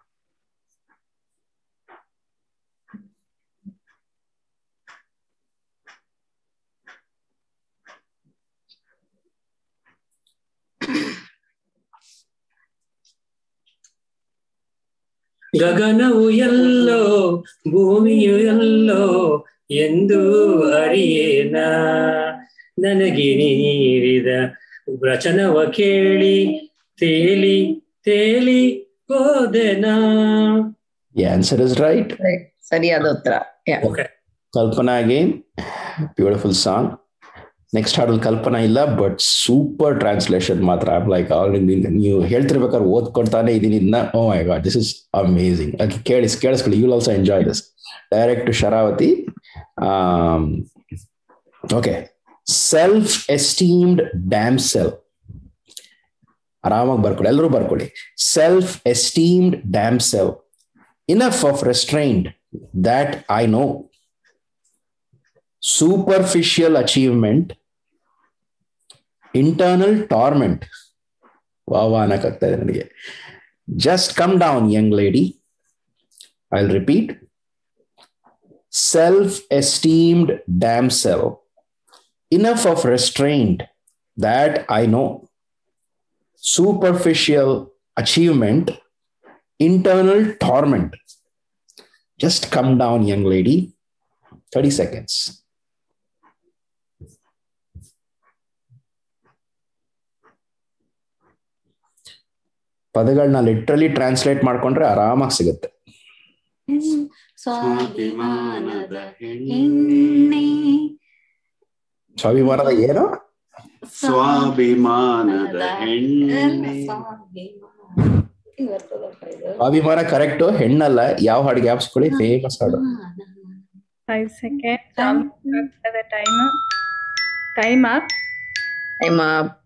ಗಗನವು ಎಲ್ಲೋ ಭೂಮಿಯು ಎಲ್ಲೋ ಎಂದು ಅರಿಯೇನ ನನಗೆ ನೀಡಿದ ವಚನವ ಕೇಳಿ ತೇಲಿ ತೇಲಿ ಹೋದೆನಾ The answer is right. Right. ಸರಿಯಾದ ಉತ್ತರ Yeah. Kalpana again. Beautiful song. Next ಹಾಡಲ್ಲಿ ಕಲ್ಪನಾ ಇಲ್ಲ ಬಟ್ ಸೂಪರ್ ಟ್ರಾನ್ಸ್ಲೇಷನ್ ಮಾತ್ರ ಐಮ್ ಲೈಕ್ ಆಲ್ ನೀವು ಹೇಳ್ತಿರ್ಬೇಕಾದ್ರೆ ಓದ್ಕೊಳ್ತಾನೆ ಇದೀನಿ ಇದನ್ನ oh my god this is amazing ಅದಕ್ಕೆ ಕೇಳಿಸ್ ಕೇಳಿಸ್ಕೊಳ್ಳಿ you also enjoy this direct to Sharavathi okay self esteemed damsel ಆರಾಮಾಗಿ ಬರ್ಕೊಳ್ಳಿ ಎಲ್ಲರೂ ಬರ್ಕೊಳ್ಳಿ self esteemed damsel enough of restrained that I know. Superficial achievement, internal torment. Wow, ಅನ್ನಕ್ಕಾಗ್ತಾ ಇದೆ ನನಗೆ just come down young lady I repeat self esteemed damsel enough of restraint that I know. Superficial achievement, internal torment. Just come down, young lady. 30 seconds. ಪದಗಳನ್ನ literally translate ಮಾಡ್ಕೊಂಡ್ರೆ ಆರಾಮಾಗಿ ಸಿಗುತ್ತೆ ಸ್ವಾಭಿಮಾನದ ಹೆಣ್ಣೆ ಸ್ವಾಭಿಮಾನದ ಏನು ಸ್ವಾಭಿಮಾನದ ಹೆಣ್ಣೆ ಸ್ವಾಭಿಮಾನ ಕರೆಕ್ಟ್ ಹೆಣ್ಣಲ್ಲ ಯಾವ ಹಾಡು ಜ್ಞಾಪಿಸ್ಕೊಳ್ಳಿ ಫೇಮಸ್ ಹಾಡು five second time time up time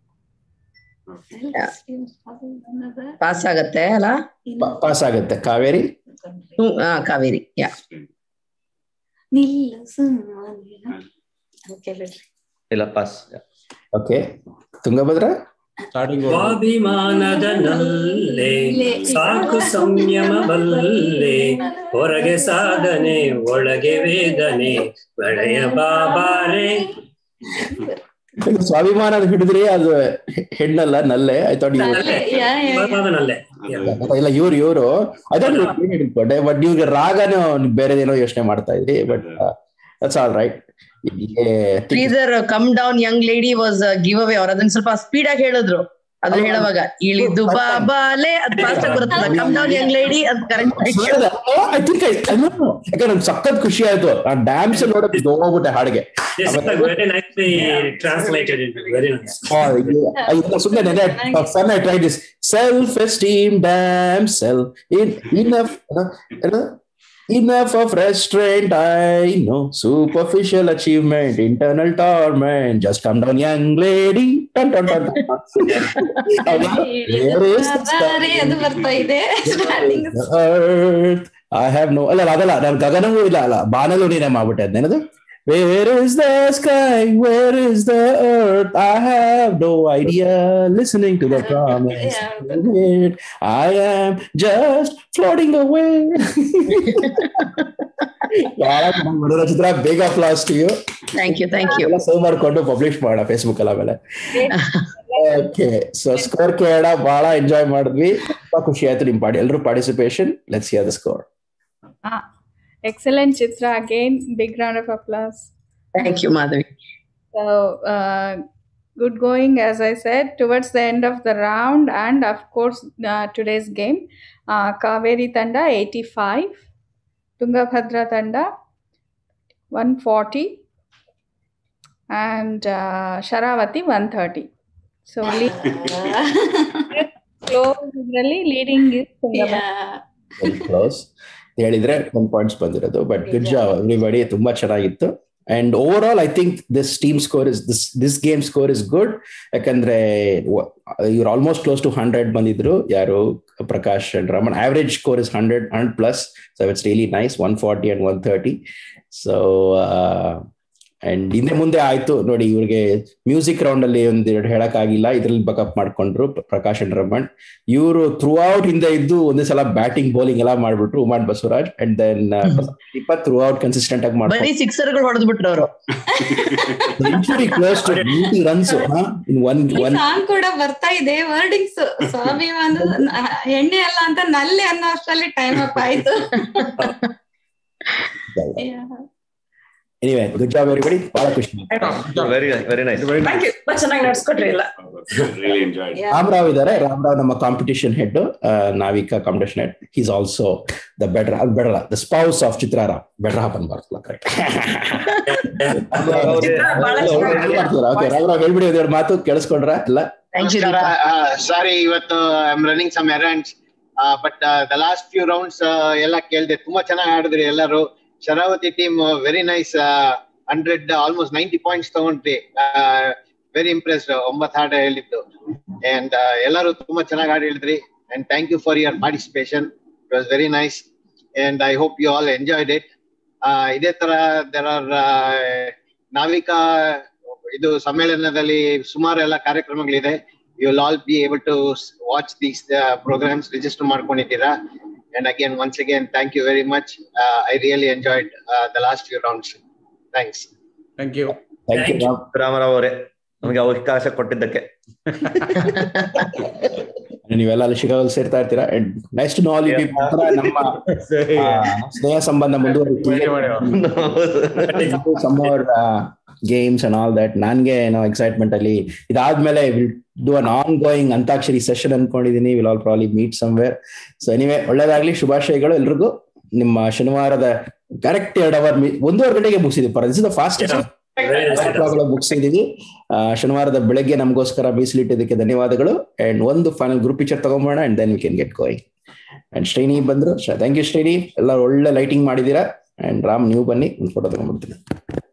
pass ಆಗತ್ತೆ ಅಲ್ಲ ಪಾಸ್ ಆಗುತ್ತೆ ಕಾವೇರಿ ಹ್ಮ್, ಆ, ಕಾವೇರಿ ಯಾ ನಿಲ್ಲು ಸುಮ್ಮನೆ ಕೇಳಿದ್ರಿ ಇಲ್ಲ ಪಾಸ್ ಓಕೆ ತುಂಗಭದ್ರ ಸ್ವಾಭಿಮಾನದ ನಲ್ಲೆ ಸಾಕು ಸಂಯಮ ಬಲ್ಲೆ ಹೊರಗೆ ಸಾಧನೆ ಒಳಗೆ ವೇದನೆ ಬೆಳೆಯ ಬಾಬಾರೆ ಸ್ವಾಭಿಮಾನ ಹಿಡಿದ್ರಿ ಅದು ಹೆಣ್ಣಲ್ಲ ನಲ್ಲೆ ಐ ಥಾಟ್ ಯು ಸ್ವಾಭಿಮಾನದಲ್ಲೇ ಇಲ್ಲ ಇವ್ರು ಇವರು ಅದನ್ನು ಹಿಡ್ಕೊಂಡೆ ಬಟ್ ಇವ್ರಿಗೆ ರಾಗನು ಬೇರೆದೇನೋ ಯೋಚನೆ ಮಾಡ್ತಾ ಇದ್ರಿ but that's all right please sir come down young lady was give away ಅವ್ರ ಅದನ್ನ ಸ್ವಲ್ಪ ಸ್ಪೀಡ್ ಆಗಿ ಹೇಳಿದ್ರು ಅದನ್ನ ಹೇಳುವಾಗ ಇಳಿದು ಬಾಬಾಲೆ ಅದ್ ಫಾಸ್ಟ್ ಆಗಿ ಬರುತ್ತಲ್ಲ ಕಮ್ ಡೌನ್ ಯಂಗ್ ಲೇಡಿ ಅದ್ ಕರೆಕ್ಟ್ ಐ ಥಿಂಕ್ ಯಾಕಂದ್ರೆ ನಂಗೆ ಸಖತ್ ಖುಷಿ ಆಯ್ತು ಆ ಡ್ಯಾಮ್ಸ್ ನೋಡಕ್ ಹೋಗ್ಬಿಟ್ಟೆ ಹಾಡಿಗೆ very nicely translated in very nice ಸುಮ್ಮನೆ fun I try this self esteem damn sell in enough Enough of restraint, I know. Superficial achievement, internal torment. Just come down, young lady. Dun, dun, dun, dun. Where is the sky? ಅದು ಬರ್ತಾ ಇದೆ starting The earth. I have no. ಅಲ್ಲ ಅಲ್ಲ, ಅದಲ್ಲ ನಾನು ಗಗನವೂ ಇಲ್ಲ ಅಲ್ಲ ಬಾನಲು ನೀನೇ ಮಾಡ್ಬಿಟ್ಟೆ ಅದೇನದು Where is the sky? Where is the earth? I have no idea. Listening to the promise. I am just floating away. ಬಹಳ ಚೆನ್ನಾಗಿ ಮಾಡಿರೋ ಚಿತ್ರ ಬೇಗ applause to you thank you thank you save ಮಾಡ್ಕೊಂಡು ಪಬ್ಲಿಷ್ ಮಾಡೋಣ ಫೇಸ್ಬುಕ್ ಅಲ್ಲಿ ಆಮೇಲೆ okay so score ಕೇಳ ಬಹಳ ಎಂಜಾಯ್ ಮಾಡಿದ್ವಿ ತುಂಬಾ ಖುಷಿ ಆಯ್ತು ನಿಮ್ ಪಾಡಿ ಎಲ್ಲರೂ participation let's hear the score excellent ಚಿತ್ರ again big round of applause thank you Madhavi So, uh, good going, as I said, towards the end of the round, and of course, uh, today's game. Uh, Kaveri Tanda 85, Tungabhadra Tanda 140, and uh, Sharavati 130. So, lead- close really leading is Tungabhadra. Very close ಹೇಳಿದ್ರೆ one points ಬಂದಿರೋದು but good job everybody ತುಂಬಾ ಚೆನ್ನಾಗಿತ್ತು and overall I think this team score is this this game score is good ಯಾಕಂದ್ರೆ ಇವ್ರು almost close to hundred ಬಂದಿದ್ರು ಯಾರು Prakash and Raman average score is hundred hundred plus so it's really nice one forty and one thirty so and ಹಿಂದೆ ಮುಂದೆ ಆಯ್ತು ನೋಡಿ ಇವ್ರಿಗೆ music round ಅಲ್ಲಿ ಒಂದೆರಡು ಹೇಳಕ್ ಆಗಿಲ್ಲ ಇದ್ರಲ್ಲಿ ಬಕಪ್ ಮಾಡ್ಕೊಂಡ್ರು ಪ್ರಕಾಶ್ ಅಂಡ್ ರಮಣ್ ಇವರು ಥ್ರೂ ಔಟ್ ಹಿಂದೆ ಇದ್ದು ಒಂದೇ ಸಲ ಬ್ಯಾಟಿಂಗ್ ಬೌಲಿಂಗ್ ಎಲ್ಲ ಮಾಡ್ಬಿಟ್ರು ಉಮಾನ್ ಬಸವರಾಜ್ ಅಂಡ್ ದೆನ್ ಇಪ್ಪತ್ ಥ್ರೂ ಔಟ್ ಕನ್ಸಿಸ್ಟೆಂಟ್ ಆಗಿ ಬರೀ ಮಾಡ್ಕೊಂಡು ಸಿಕ್ಸರ್ಗಳು ಹೊಡೆದ್ ಬಿಟ್ರು ಅವರು century close to ninety runs in one one song ಕೂಡ ಬರ್ತಾ ಇದೆ ವರ್ಡಿಂಗ್ಸ್ ಸ್ವಾಭಿಮಾನ ಎಣ್ಣೆ ಅಲ್ಲ ಅಂತ ನಲ್ಲೆ ಅನ್ನೋ ಅಷ್ಟರಲ್ಲಿ ಟೈಮ್ ಅಪ್ ಆಯ್ತು ಎನಿವೆ ಗುಡ್ ಜಾಬ್ ಎವ್ರಿಬಡಿ ಬಹಳ ಖುಷಿ very very nice thank you ತುಂಬಾ ಚೆನ್ನಾಗಿ ನಡ್ಸ್ಕೊಟ್ರಿ ಎಲ್ಲ really enjoyed. ರಾಮರಾವ್ ಇದ್ದಾರೆ ರಾಮರಾವ್ ನಮ್ಮ competition head Navika competition head is also the better ಅದು better the spouse of Chitrarao better half ಬರ್ತಲ್ಲ ಕರೆಕ್ಟ್ ಓಕೆ ರಾಮರಾವ್ ಹೇಳ್ಬಿಡಿ ಒಂದೆರಡು ಮಾತು ಕೇಳಿಸ್ಕೊಂಡ್ರ ಎಲ್ಲ ನಮಸ್ಕಾರ ಸಾರಿ ಇವತ್ತು I am running some errands but the last few rounds ಎಲ್ಲ ಕೇಳಿದೆ ತುಂಬಾ ಚೆನ್ನಾಗಿ ಆಡಿದ್ರಿ ಎಲ್ಲರೂ Sharavati team very nice hundred almost ninety points ತಗೊಂಡ್ರಿ ವೆರಿ ಇಂಪ್ರೆಸ್ಡ್ ಒಂಬತ್ತು ಹಾಡು ಹೇಳಿದ್ದು ಅಂಡ್ ಎಲ್ಲರೂ ತುಂಬಾ ಚೆನ್ನಾಗಿ ಹಾಡು ಹೇಳಿದ್ರಿ and thank you for your participation it was very nice and I hope you all enjoyed it ಇದೇ ತರ ದೆರ್ ಆರ್ ನಾವಿಕಾ ಇದು ಸಮ್ಮೇಳನದಲ್ಲಿ ಸುಮಾರು ಎಲ್ಲ ಕಾರ್ಯಕ್ರಮಗಳಿದೆ you will all B able to watch these programs register ಮಾಡ್ಕೊಂಡಿದ್ದೀರಾ and again once again thank you very much I really enjoyed the last few rounds thanks thank you thank you Ramarao ಅವರೇ ನಮಗೆ ಅವಕಾಶ ಕೊಟ್ಟಿದ್ದಕ್ಕೆ ನೀವೆಲ್ಲ ಅಲ್ಲಿ ಶಿಕಾಗೋಲ್ ಸೇರ್ತಾ ಇರ್ತೀರಾ and next no all be ನಮ್ಮ ಆ, ಸ್ನೇಹ ಸಂಬಂಧ ಮುಂದುವರಿತೀವಿ some our games and all that ನನ್ಗೆ ಏನೋ ಎಕ್ಸೈಟ್ಮೆಂಟ್ ಅಲ್ಲಿ ಇದಾದ್ಮೇಲೆ will do an ongoing Antakshari session ಅನ್ಕೊಂಡಿದೀನಿ will all probably meet somewhere so anyway ಒಳ್ಳೇದಾಗ್ಲಿ ಶುಭಾಶಯಗಳು ಎಲ್ರಿಗೂ ನಿಮ್ಮ ಶನಿವಾರದ ಕರೆಕ್ಟ್ ಎರಡು ಅವರ್ ಒಂದೂವರೆ ಗಂಟೆಗೆ ಮುಗಿಸಿದ್ವಿ ಪರ ದಿಸ್ ಇಸ್ ದ ಫಾಸ್ಟೆಸ್ಟ್ ಮುಗಿಸಿದೀವಿ ಶನಿವಾರದ ಬೆಳಗ್ಗೆ ನಮಗೋಸ್ಕರ ಮೀಸಲಿಟ್ಟಿದ್ದಕ್ಕೆ ಧನ್ಯವಾದಗಳು ಅಂಡ್ ಒಂದು ಫೈನಲ್ ಗ್ರೂಪ್ ಪಿಕ್ಚರ್ ತಗೊಂಬೋಣ and then we can get going and Shreni ಬಂದ್ರು ಥ್ಯಾಂಕ್ ಯು ಶ್ರೇಣಿ ಎಲ್ಲ ಒಳ್ಳೆ ಲೈಟಿಂಗ್ ಮಾಡಿದೀರಾ ಅಂಡ್ ರಾಮ್ ನೀವು ಬನ್ನಿ ಒಂದು ಫೋಟೋ ತಗೊಂಡ್ಬಿಡ್ತೀನಿ